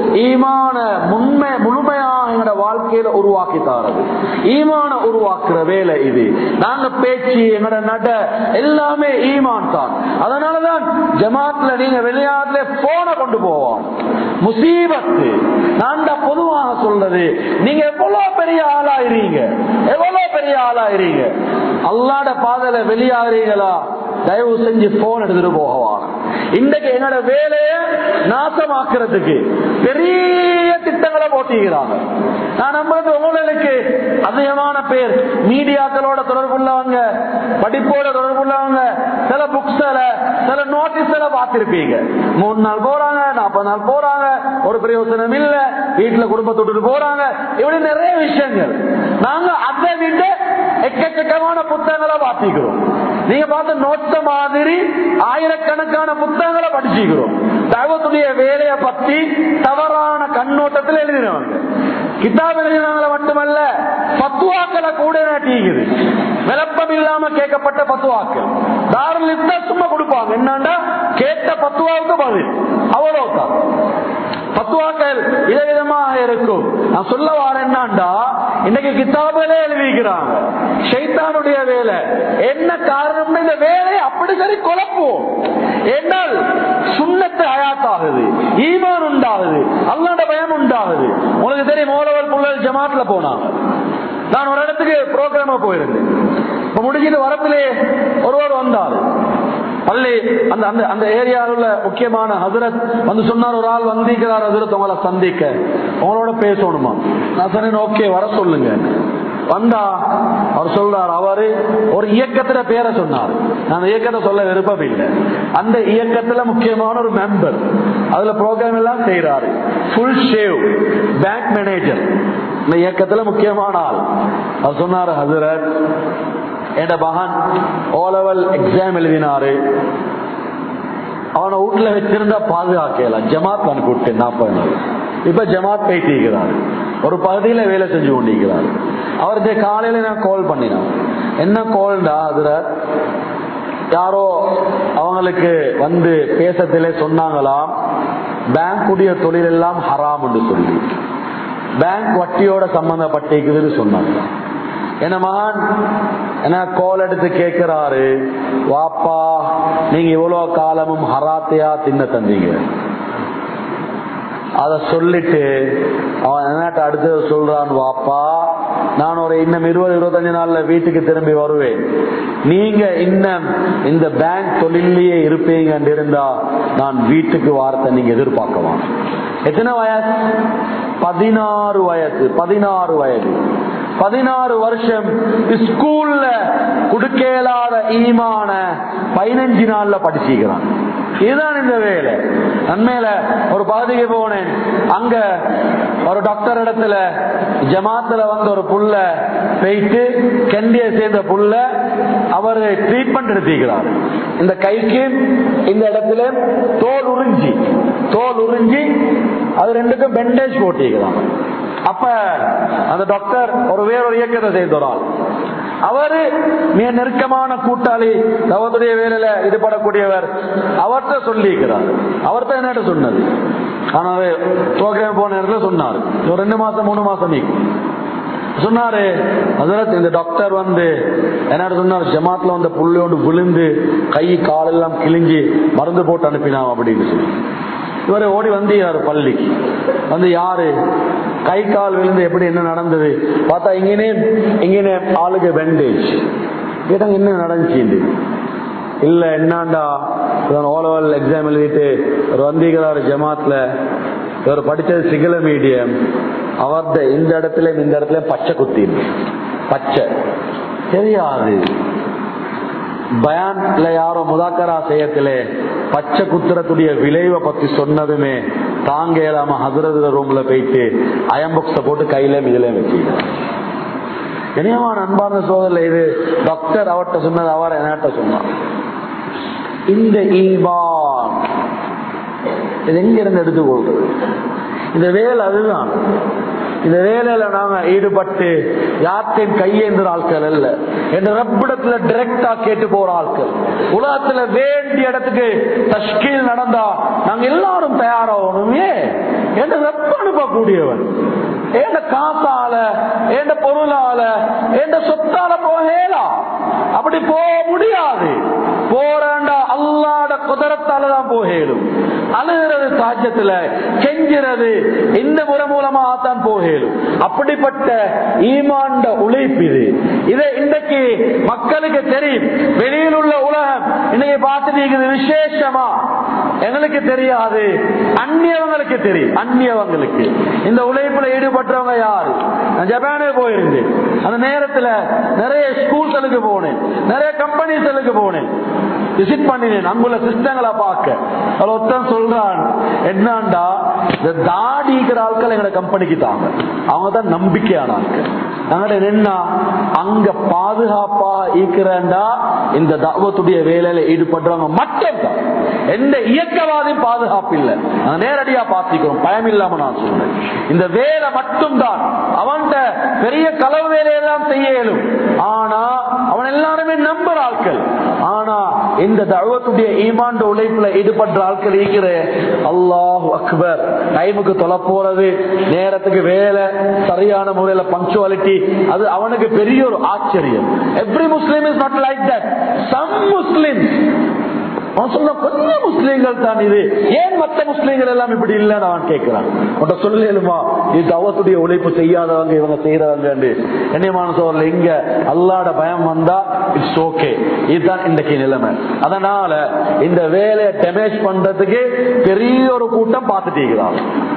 ஈமான முன்மை முழுமையாக எங்களோட வாழ்க்கையில உருவாக்கி தாரது ஈமான உருவாக்குற வேலை இது நாங்க பேச்சு எங்களோட நட எல்லாமே ஈமான் தான் அதனாலதான் ஜமாத்ல நீங்க வெளிநாட்டுல போன கொண்டு போவோம் முசீபத்து நான் தான் பொதுவாக சொல்றது நீங்க எவ்வளவு பெரிய ஆளாயிருங்க எவ்வளவு பெரிய ஆளாயிருங்க அல்லாட பாதையில வெளியாகிறீங்களா தயவு செஞ்சு போன் எடுத்துட்டு போகவான் இன்றைக்கு என்னோட வேலையை நாசமாக்குறதுக்கு பெரிய திட்டங்களை போட்டிக்கிறாங்க நான் நம்புறது உங்களுக்கு அதிகமான பேர் மீடியாக்களோட தொடர்புள்ளவங்க படிப்போட தொடர்புள்ளவங்க சில புக்ஸ்ல சில நோட்டீஸ்ல பார்த்திருப்பீங்க மூணு நாள் போறாங்க நாற்பது நாள் போறாங்க ஒரு பிரயோசனம் இல்ல வீட்டுல குடும்பத்தொட்டு போறாங்க இப்படி நிறைய விஷயங்கள் நாங்க அதை விட எக்கச்சக்கமான புத்தகங்களை வாசிக்கிறோம் நீங்க பார்த்த நோட்ட மாதிரி ஆயிரக்கணக்கான புத்தகங்களை படிச்சுக்கிறோம் தகவத்துடைய வேலையை பத்தி தவறான கண்ணோட்டத்தில் எழுதினவங்க கிதாப் எழுதினவங்களை மட்டுமல்ல பத்துவாக்களை கூட நாட்டிக்குது விளப்பம் இல்லாம கேட்கப்பட்ட பத்துவாக்கள் தாராள சும்மா கொடுப்பாங்க என்னன்னா கேட்ட பத்துவாவுக்கு பதில் அவ்வளவுதான் பத்துவாக்கள் விதவிதமாக இருக்கும் நான் சொல்ல வார என்னண்டா இன்னைக்கு கித்தாபிலே எழுதிக்கிறாங்க ஷைத்தானுடைய வேலை என்ன காரணம் இந்த வேலையை அப்படி சரி குழப்போம் என்னால் சுண்ணத்து அயாத்தாகுது ஈமான் உண்டாகுது அல்லாண்ட பயம் உண்டாகுது உனக்கு தெரியும் மோலவர் புள்ளல் ஜமாட்ல போனாங்க நான் ஒரு இடத்துக்கு ப்ரோக்ராமா போயிருந்தேன் இப்ப முடிஞ்சிட்டு வரப்பிலே ஒருவர் வந்தார் பள்ளி அந்த அந்த அந்த ஏரியாவில் உள்ள முக்கியமான ஹசரத் வந்து சொன்னார் ஒரு ஆள் வந்திருக்கிறார் ஹசரத் உங்களை சந்திக்க உங்களோட பேசணுமா நான் சொன்னேன் ஓகே வர சொல்லுங்க வந்தா அவர் சொல்றார் அவரு ஒரு இயக்கத்துல பேரை சொன்னார் நான் இயக்கத்தை சொல்ல விருப்பம் இல்லை அந்த இயக்கத்துல முக்கியமான ஒரு மெம்பர் அதுல ப்ரோக்ராம் எல்லாம் செய்யறாரு ஃபுல் ஷேவ் பேங்க் மேனேஜர் இந்த இயக்கத்துல முக்கியமான ஆள் அவர் சொன்னார் ஹசரத் என் மகன் ஓ லெவல் எக்ஸாம் எழுதினாரு அவனை வீட்டுல வச்சிருந்தா பாதுகாக்கலாம் ஜமாத் அனுப்பிவிட்டேன் நாற்பது நாள் இப்ப ஜமாத் பேசிக்கிறார் ஒரு பகுதியில வேலை செஞ்சு கொண்டிருக்கிறார் அவர்கிட்ட காலையில நான் கால் பண்ணினேன் என்ன கால்டா அதுல யாரோ அவங்களுக்கு வந்து பேசத்திலே சொன்னாங்களாம் பேங்குடைய தொழில் எல்லாம் ஹராம் என்று சொல்லி பேங்க் வட்டியோட சம்பந்தப்பட்டிருக்குதுன்னு சொன்னாங்க என்ன மகான் என்ன கோல் எடுத்து கேட்கிறாரு வாப்பா நீங்க இவ்வளவு காலமும் ஹராத்தையா தின்ன தந்தீங்க அத சொல்லிட்டு அவன் என்னட்ட அடுத்தது சொல்றான் வாப்பா நான் ஒரு இன்னும் இருபது இருபத்தஞ்சு நாள்ல வீட்டுக்கு திரும்பி வருவேன் நீங்க இன்னும் இந்த பேங்க் தொழிலையே இருப்பீங்க இருந்தா நான் வீட்டுக்கு வார்த்தை நீங்க எதிர்பார்க்கலாம் எத்தனை வயசு பதினாறு வயசு பதினாறு வயது பதினாறு வருஷம் ஸ்கூல்ல குடுக்கலாத ஈமான பதினஞ்சு நாள்ல படிச்சுக்கிறான் இதுதான் இந்த வேலை நன்மையில ஒரு பகுதிக்கு போனேன் அங்க ஒரு டாக்டர் இடத்துல ஜமாத்துல வந்து ஒரு புள்ள போயிட்டு கெண்டிய சேர்ந்த புள்ள அவர் ட்ரீட்மெண்ட் எடுத்திருக்கிறார் இந்த கைக்கு இந்த இடத்துல தோல் உறிஞ்சி தோல் உறிஞ்சி அது ரெண்டுக்கும் பெண்டேஜ் போட்டிருக்கிறான் அப்ப அந்த டாக்டர் ஒரு வேறொரு இயக்கத்தை செய்தோரால் அவரு மிக நெருக்கமான கூட்டாளி தவத்துடைய வேலையில ஈடுபடக்கூடியவர் அவர்கிட்ட சொல்லியிருக்கிறார் அவர்கிட்ட என்ன சொன்னது ஆனா தோக்கம் போன நேரத்தில் சொன்னார் ஒரு ரெண்டு மாசம் மூணு மாசம் நீக்கும் சொன்னாரு ஹசரத் இந்த டாக்டர் வந்து என்ன சொன்னார் ஜமாத்ல வந்த புள்ளோண்டு விழுந்து கை காலெல்லாம் கிழிஞ்சு மருந்து போட்டு அனுப்பினான் அப்படின்னு சொல்லி இவரை ஓடி வந்தார் பள்ளிக்கு வந்து யாரு கை கால் விழுந்து எப்படி என்ன நடந்தது பார்த்தா இங்கனே இங்கனே ஆளுக்கு பெண்டேஜ் கேட்டாங்க என்ன நடந்துச்சு இல்ல என்னண்டா ஓலவல் எக்ஸாம் எழுதிட்டு ஒரு வந்திருக்கிறார் ஜமாத்ல இவர் படிச்சது சிங்கள மீடியம் அவர்த இந்த இடத்துல இந்த இடத்துல பச்சை குத்தி பச்சை தெரியாது பயான்ல யாரோ முதாக்கரா செய்யத்திலே பச்சை குத்துறத்துடைய விளைவை பத்தி சொன்னதுமே தாங்க இல்லாம ஹசரது ரூம்ல போயிட்டு அயம்பொக்ஸ போட்டு கையில இதுல வச்சுக்கிறார் இனியமான அன்பான சோதரில் இது டாக்டர் அவர்கிட்ட சொன்னது அவர் என்கிட்ட சொன்னார் இந்த ஈபான் இது எங்க இருந்து எடுத்துக்கொள்றது இந்த வேலை அதுதான் இந்த வேலையில நாங்க ஈடுபட்டு யார்த்தையும் கையேந்துற ஆட்கள் அல்ல என்ற ரப்பிடத்துல டிரெக்டா கேட்டு போற ஆட்கள் உலகத்துல வேண்டிய இடத்துக்கு தஷ்கீல் நடந்தா நாங்க எல்லாரும் தயாராகணுமே என்று ரப்ப அனுப்பக்கூடியவன் ஏண்ட காசால ஏண்ட பொருளால ஏண்ட சொத்தால போகலாம் அப்படி போக முடியாது போறாண்டா அல்லாட குதிரத்தால தான் போகலும் அழுகிறது சாட்சியத்துல கெஞ்சிறது இந்த முறை மூலமாக தான் போகலும் அப்படிப்பட்ட ஈமாண்ட உழைப்பு இது இதை இன்றைக்கு மக்களுக்கு தெரியும் வெளியில் உள்ள உலகம் இன்னைக்கு பார்த்துட்டு இருக்குது விசேஷமா எங்களுக்கு தெரியாது அந்நியவங்களுக்கு தெரியும் அந்நியவங்களுக்கு இந்த உழைப்புல ஈடுபட்டவங்க யாரு நான் ஜப்பானே போயிருந்தேன் அந்த நேரத்துல நிறைய ஸ்கூல்களுக்கு போனேன் நிறைய கம்பெனிஸ்களுக்கு போனேன் விசிட் பண்ணினேன் அங்குள்ள சிஸ்டங்களை பார்க்க அதுல ஒருத்தன் சொல்றான் என்னண்டா இந்த தாடிக்கிற ஆட்கள் எங்க கம்பெனிக்கு தாங்க அவங்க தான் நம்பிக்கையான ஆட்கள் நாங்க என்ன அங்க பாதுகாப்பா இருக்கிறண்டா இந்த தவத்துடைய வேலையில ஈடுபடுறவங்க மட்டும் தான் எந்த இயக்கவாதையும் பாதுகாப்பு இல்லை நாங்க நேரடியா பார்த்திக்கிறோம் பயம் இல்லாம நான் சொல்றேன் இந்த வேலை மட்டும்தான் அவன்கிட்ட பெரிய களவு வேலையெல்லாம் செய்ய இயலும் ஆனா அவன் எல்லாருமே நம்புற ஆட்கள் ஆனா இந்த தழுவத்துடைய ஈமாண்ட உழைப்புல ஈடுபடுற ஆட்கள் இருக்கிற அல்லாஹ் அக்பர் டைமுக்கு தொலை போறது நேரத்துக்கு வேலை சரியான முறையில பங்க்சுவாலிட்டி அது அவனுக்கு பெரிய ஒரு ஆச்சரியம் every Muslim is not like that some Muslim அவன் சொன்ன கொஞ்சம் முஸ்லீம்கள் தான் இது ஏன் மற்ற முஸ்லீம்கள் எல்லாம் இப்படி இல்லைன்னு அவன் கேட்கிறான் உன்ட்ட சொல்லலுமா இது தவத்துடைய உழைப்பு செய்யாதவங்க இவங்க செய்யறவங்க என்னமான சோழல் இங்க அல்லாட பயம் வந்தா இட்ஸ் ஓகே இதுதான் இன்றைக்கு நிலைமை அதனால இந்த வேலையை டெமேஜ் பண்றதுக்கு பெரிய ஒரு கூட்டம் பார்த்துட்டீங்களா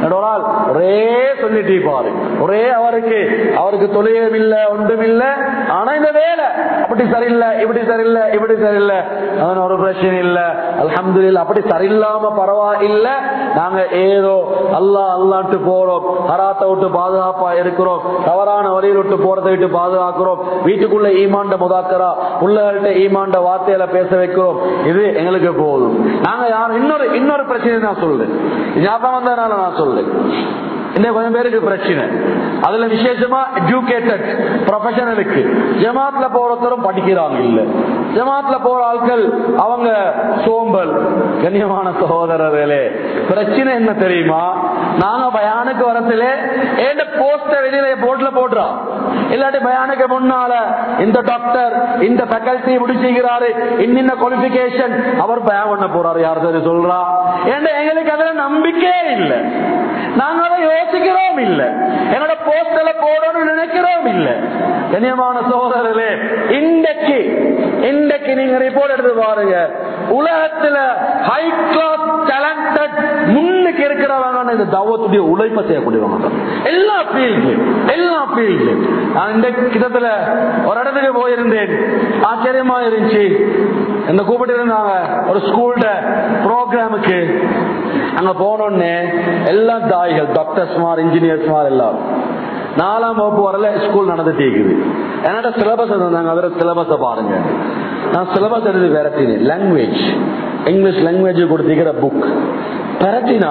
ஒரே சொல்லிட்டு பாரு ஒரே அவருக்கு அவருக்கு தொழிலும் இல்ல ஒன்றும் இல்ல ஆனா இந்த வேலை அப்படி சரியில்லை இப்படி சரியில்லை இப்படி சரியில்லை அவன் ஒரு பிரச்சனை இல்ல அல்ஹம்துலில்லாஹ் அப்படி சரியில்லாம பரவாயில்ல நாங்க ஏதோ அல்லா அல்லான்ட்டு போறோம் ஹராத்தை விட்டு பாதுகாப்பா இருக்கிறோம் தவறான வழியில் விட்டு போறதை விட்டு பாதுகாக்கிறோம் வீட்டுக்குள்ள ஈமாண்ட முதாக்கரா உள்ளகள்கிட்ட ஈமாண்ட வார்த்தையில பேச வைக்கிறோம் இது எங்களுக்கு போதும் நாங்க யாரும் இன்னொரு இன்னொரு பிரச்சனை நான் சொல்றேன் ஞாபகம் வந்ததுனால நான் சொல்றேன் இன்னும் கொஞ்சம் பேருக்கு பிரச்சனை அதுல விசேஷமா எஜுகேட்டட் ப்ரொஃபஷனலுக்கு ஜமாத்ல போறத்தரும் படிக்கிறாங்க இல்ல ஜமாத்ல போற ஆட்கள் அவங்க சோம்பல் கண்ணியமான சகோதரர்களே பிரச்சனை என்ன தெரியுமா நாங்க பயானுக்கு வரத்துல ஏண்ட போஸ்ட வெளியில போர்ட்ல போடுறோம் இல்லாட்டி பயானுக்கு முன்னால இந்த டாக்டர் இந்த ஃபேக்கல்டி முடிச்சுக்கிறாரு இன்னின்ன குவாலிபிகேஷன் அவர் பயம் பண்ண போறாரு யார் சரி சொல்றா ஏன்னா எங்களுக்கு அதுல நம்பிக்கையே இல்லை நாங்க அதை யோசிக்கிறோம் இல்ல என்னோட போஸ்டல போடணும்னு நினைக்கிறோம் இல்ல கண்ணியமான சோதரர்களே இன்றைக்கு இன்றைக்கு நீங்க ரிப்போர்ட் எடுத்து பாருங்க உலகத்துல ஹை கிளாஸ் டேலண்டட் முன்னுக்கு இருக்கிறவங்க இந்த தவத்துடைய உழைப்பை செய்யக்கூடியவங்க தான். எல்லா ஃபீல்ட்லயும் எல்லா ஃபீல்ட்லயும் நான் இந்த கிட்டத்துல ஒரு இடத்துக்கு போயிருந்தேன் ஆச்சரியமா இருந்துச்சு என்ன கூப்பிட்டு இருந்தாங்க ஒரு ஸ்கூல்ட ப்ரோக்ராமுக்கு அங்க போனோடனே எல்லா தாய்கள் டாக்டர்ஸ் மார் இன்ஜினியர்ஸ் மார் எல்லாரும் நாலாம் வகுப்பு வரல ஸ்கூல் நடந்துட்டு இருக்குது என்னோட சிலபஸ் இருந்தாங்க அதோட சிலபஸை பாருங்க நான் சிலபஸ் எழுதி விரட்டினேன் லாங்குவேஜ் இங்கிலீஷ் லாங்குவேஜ் கொடுத்திருக்கிற புக் விரட்டினா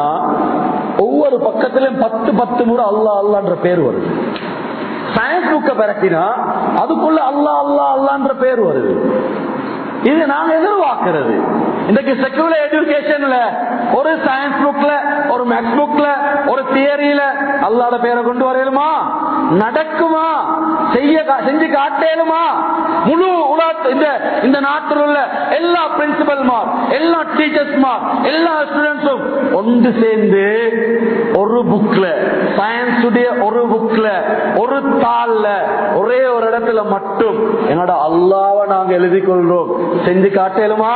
ஒவ்வொரு பக்கத்திலும் பத்து பத்து முறை அல்லா அல்லான்ற பேர் வருது சயின்ஸ் புக்க விரட்டினா அதுக்குள்ள அல்லா அல்லா அல்லான்ற பேர் வருது இது நாங்க எதிர்பார்க்கிறது இன்றைக்கு செக்குலர் எஜுகேஷன்ல ஒரு சயின்ஸ் புக்ல ஒரு மேக்ஸ் புக்ல ஒரு தியரியில அல்லாத பேரை கொண்டு வரையலுமா நடக்குமா செய்ய செஞ்சு காட்டேலுமா முழு உலக இந்த இந்த நாட்டில் உள்ள எல்லா பிரின்சிபல் மார் எல்லா டீச்சர்ஸ் மார் எல்லா ஸ்டூடெண்ட்ஸும் ஒன்று சேர்ந்து ஒரு புக்ல சயின்ஸ் உடைய ஒரு புக்ல ஒரு தாள்ல ஒரே ஒரு இடத்துல மட்டும் என்னோட அல்லாவை நாங்க எழுதி கொள்றோம் செஞ்சு காட்டலுமா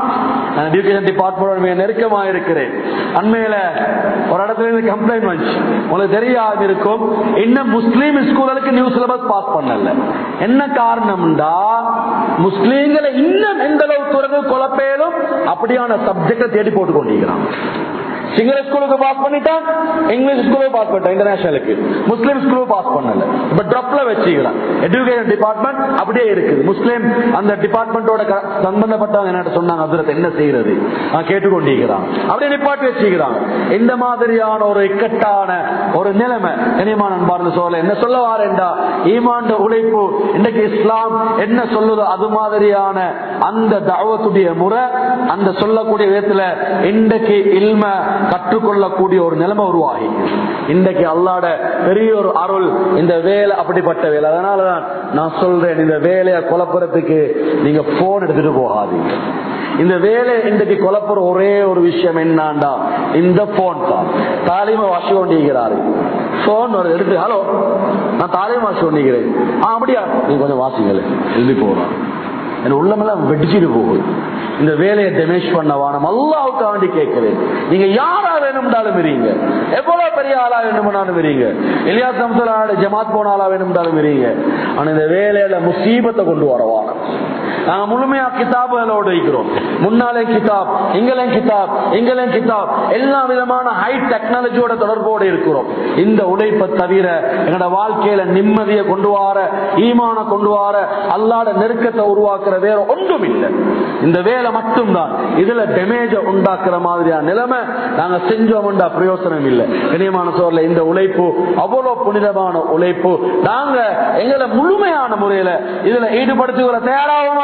எஜுகேஷன் டிபார்ட்மெண்ட் நெருக்கமா இருக்கிறேன் அண்மையில ஒரு இடத்துல இருந்து கம்ப்ளைண்ட் வந்துச்சு உங்களுக்கு தெரியாது இருக்கும் இன்னும் முஸ்லீம் ஸ்கூலுக்கு நியூ சிலபஸ் பாஸ் பண்ணல என்ன காரணம்டா முஸ்லீம்களை இன்னும் எந்த அளவு துறவு குழப்பேலும் அப்படியான சப்ஜெக்ட தேடி போட்டு கொண்டிருக்கிறான் சிங்கள ஸ்கூலுக்கு பாஸ் பண்ணிட்டான் இங்கிலீஷ் ஸ்கூலுக்கு பாஸ் பண்ணிட்டான் இன்டர்நேஷனலுக்கு முஸ்லீம் ஸ்கூலுக்கு பாஸ் பண்ணல இப்ப ட்ரப்ல வச்சுக்கிறான் எஜுகேஷன் டிபார்ட்மெண்ட் அப்படியே இருக்குது முஸ்லீம் அந்த டிபார்ட்மெண்டோட சம்பந்தப்பட்டவங்க என்ன சொன்னாங்க அதுல என்ன செய்யறது கேட்டுக்கொண்டிருக்கிறான் அப்படியே நிப்பாட்டி வச்சுக்கிறாங்க இந்த மாதிரியான ஒரு இக்கட்டான ஒரு நிலைமை கனியமான அன்பார்ந்த சோழ என்ன சொல்ல வாரேண்டா ஈமாண்ட உழைப்பு இன்னைக்கு இஸ்லாம் என்ன சொல்லுதோ அது மாதிரியான அந்த தாவத்துடைய முறை அந்த சொல்லக்கூடிய விதத்துல இன்றைக்கு இல்ம கற்றுக்கொள்ளக்கூடிய ஒரு நிலைமை உருவாகி இன்றைக்கு அல்லாட பெரிய ஒரு அருள் இந்த வேலை அப்படிப்பட்ட வேலை அதனாலதான் நான் சொல்றேன் இந்த வேலையை குழப்பறதுக்கு நீங்க போன் எடுத்துட்டு போகாதீங்க இந்த வேலை இன்றைக்கு குழப்புற ஒரே ஒரு விஷயம் என்னண்டா இந்த போன் தான் தாலிமை வாசி கொண்டிருக்கிறாரு போன் ஒரு எடுத்து ஹலோ நான் தாலிமை வாசி கொண்டிருக்கிறேன் ஆ அப்படியா நீங்க கொஞ்சம் வாசிங்களே எழுதி போறான் என் உள்ளமெல்லாம் வெடிச்சிட்டு போகுது இந்த வேலையை டெமேஜ் பண்ண வானம் அல்லாவுக்கு வேண்டி கேட்கிறேன் நீங்க யாரா வேணும்னாலும் இருங்க எவ்வளவு பெரிய ஆளா வேணும்னாலும் இருங்க இல்லையா சம்சலாட ஜமாத் போன ஆளா வேணும்னாலும் இருங்க ஆனா இந்த வேலையில முசீபத்தை கொண்டு வர வானம் நாங்க முழுமையா கிதாபுகளோடு இருக்கிறோம் முன்னாலே கிதாப் இங்களையும் கிதாப் இங்களையும் கிதாப் எல்லா விதமான ஹை டெக்னாலஜியோட தொடர்போடு இருக்கிறோம் இந்த உழைப்பை தவிர எங்களோட வாழ்க்கையில நிம்மதியை கொண்டு வர ஈமான கொண்டு வர அல்லாட நெருக்கத்தை உருவாக்குற வேற ஒன்றும் இல்லை இந்த வேலை மட்டும்தான் இதுல டேமேஜ உண்டாக்குற மாதிரியான நிலைமை நாங்க செஞ்சோம்டா பிரயோசனம் இல்லை கனியமான சோர்ல இந்த உழைப்பு அவ்வளவு புனிதமான உழைப்பு நாங்க எங்களை முழுமையான முறையில இதுல ஈடுபடுத்துகிற தயாராகுமா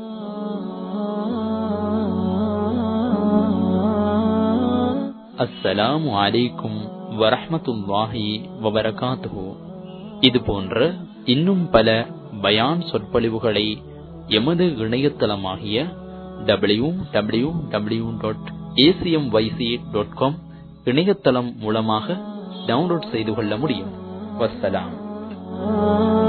அஸ்ஸலாமு அலைக்கும் வரஹ்மத்துல்லாஹி வபரகாத்துஹு இது போன்ற இன்னும் பல பயான் சொற்பொழிவுகளை எமது இணையதளமாகிய W W W dot ACM YC dot com இணையதளம் மூலமாக டவுன்லோட் செய்து கொள்ள முடியும் வஸ்ஸலாம்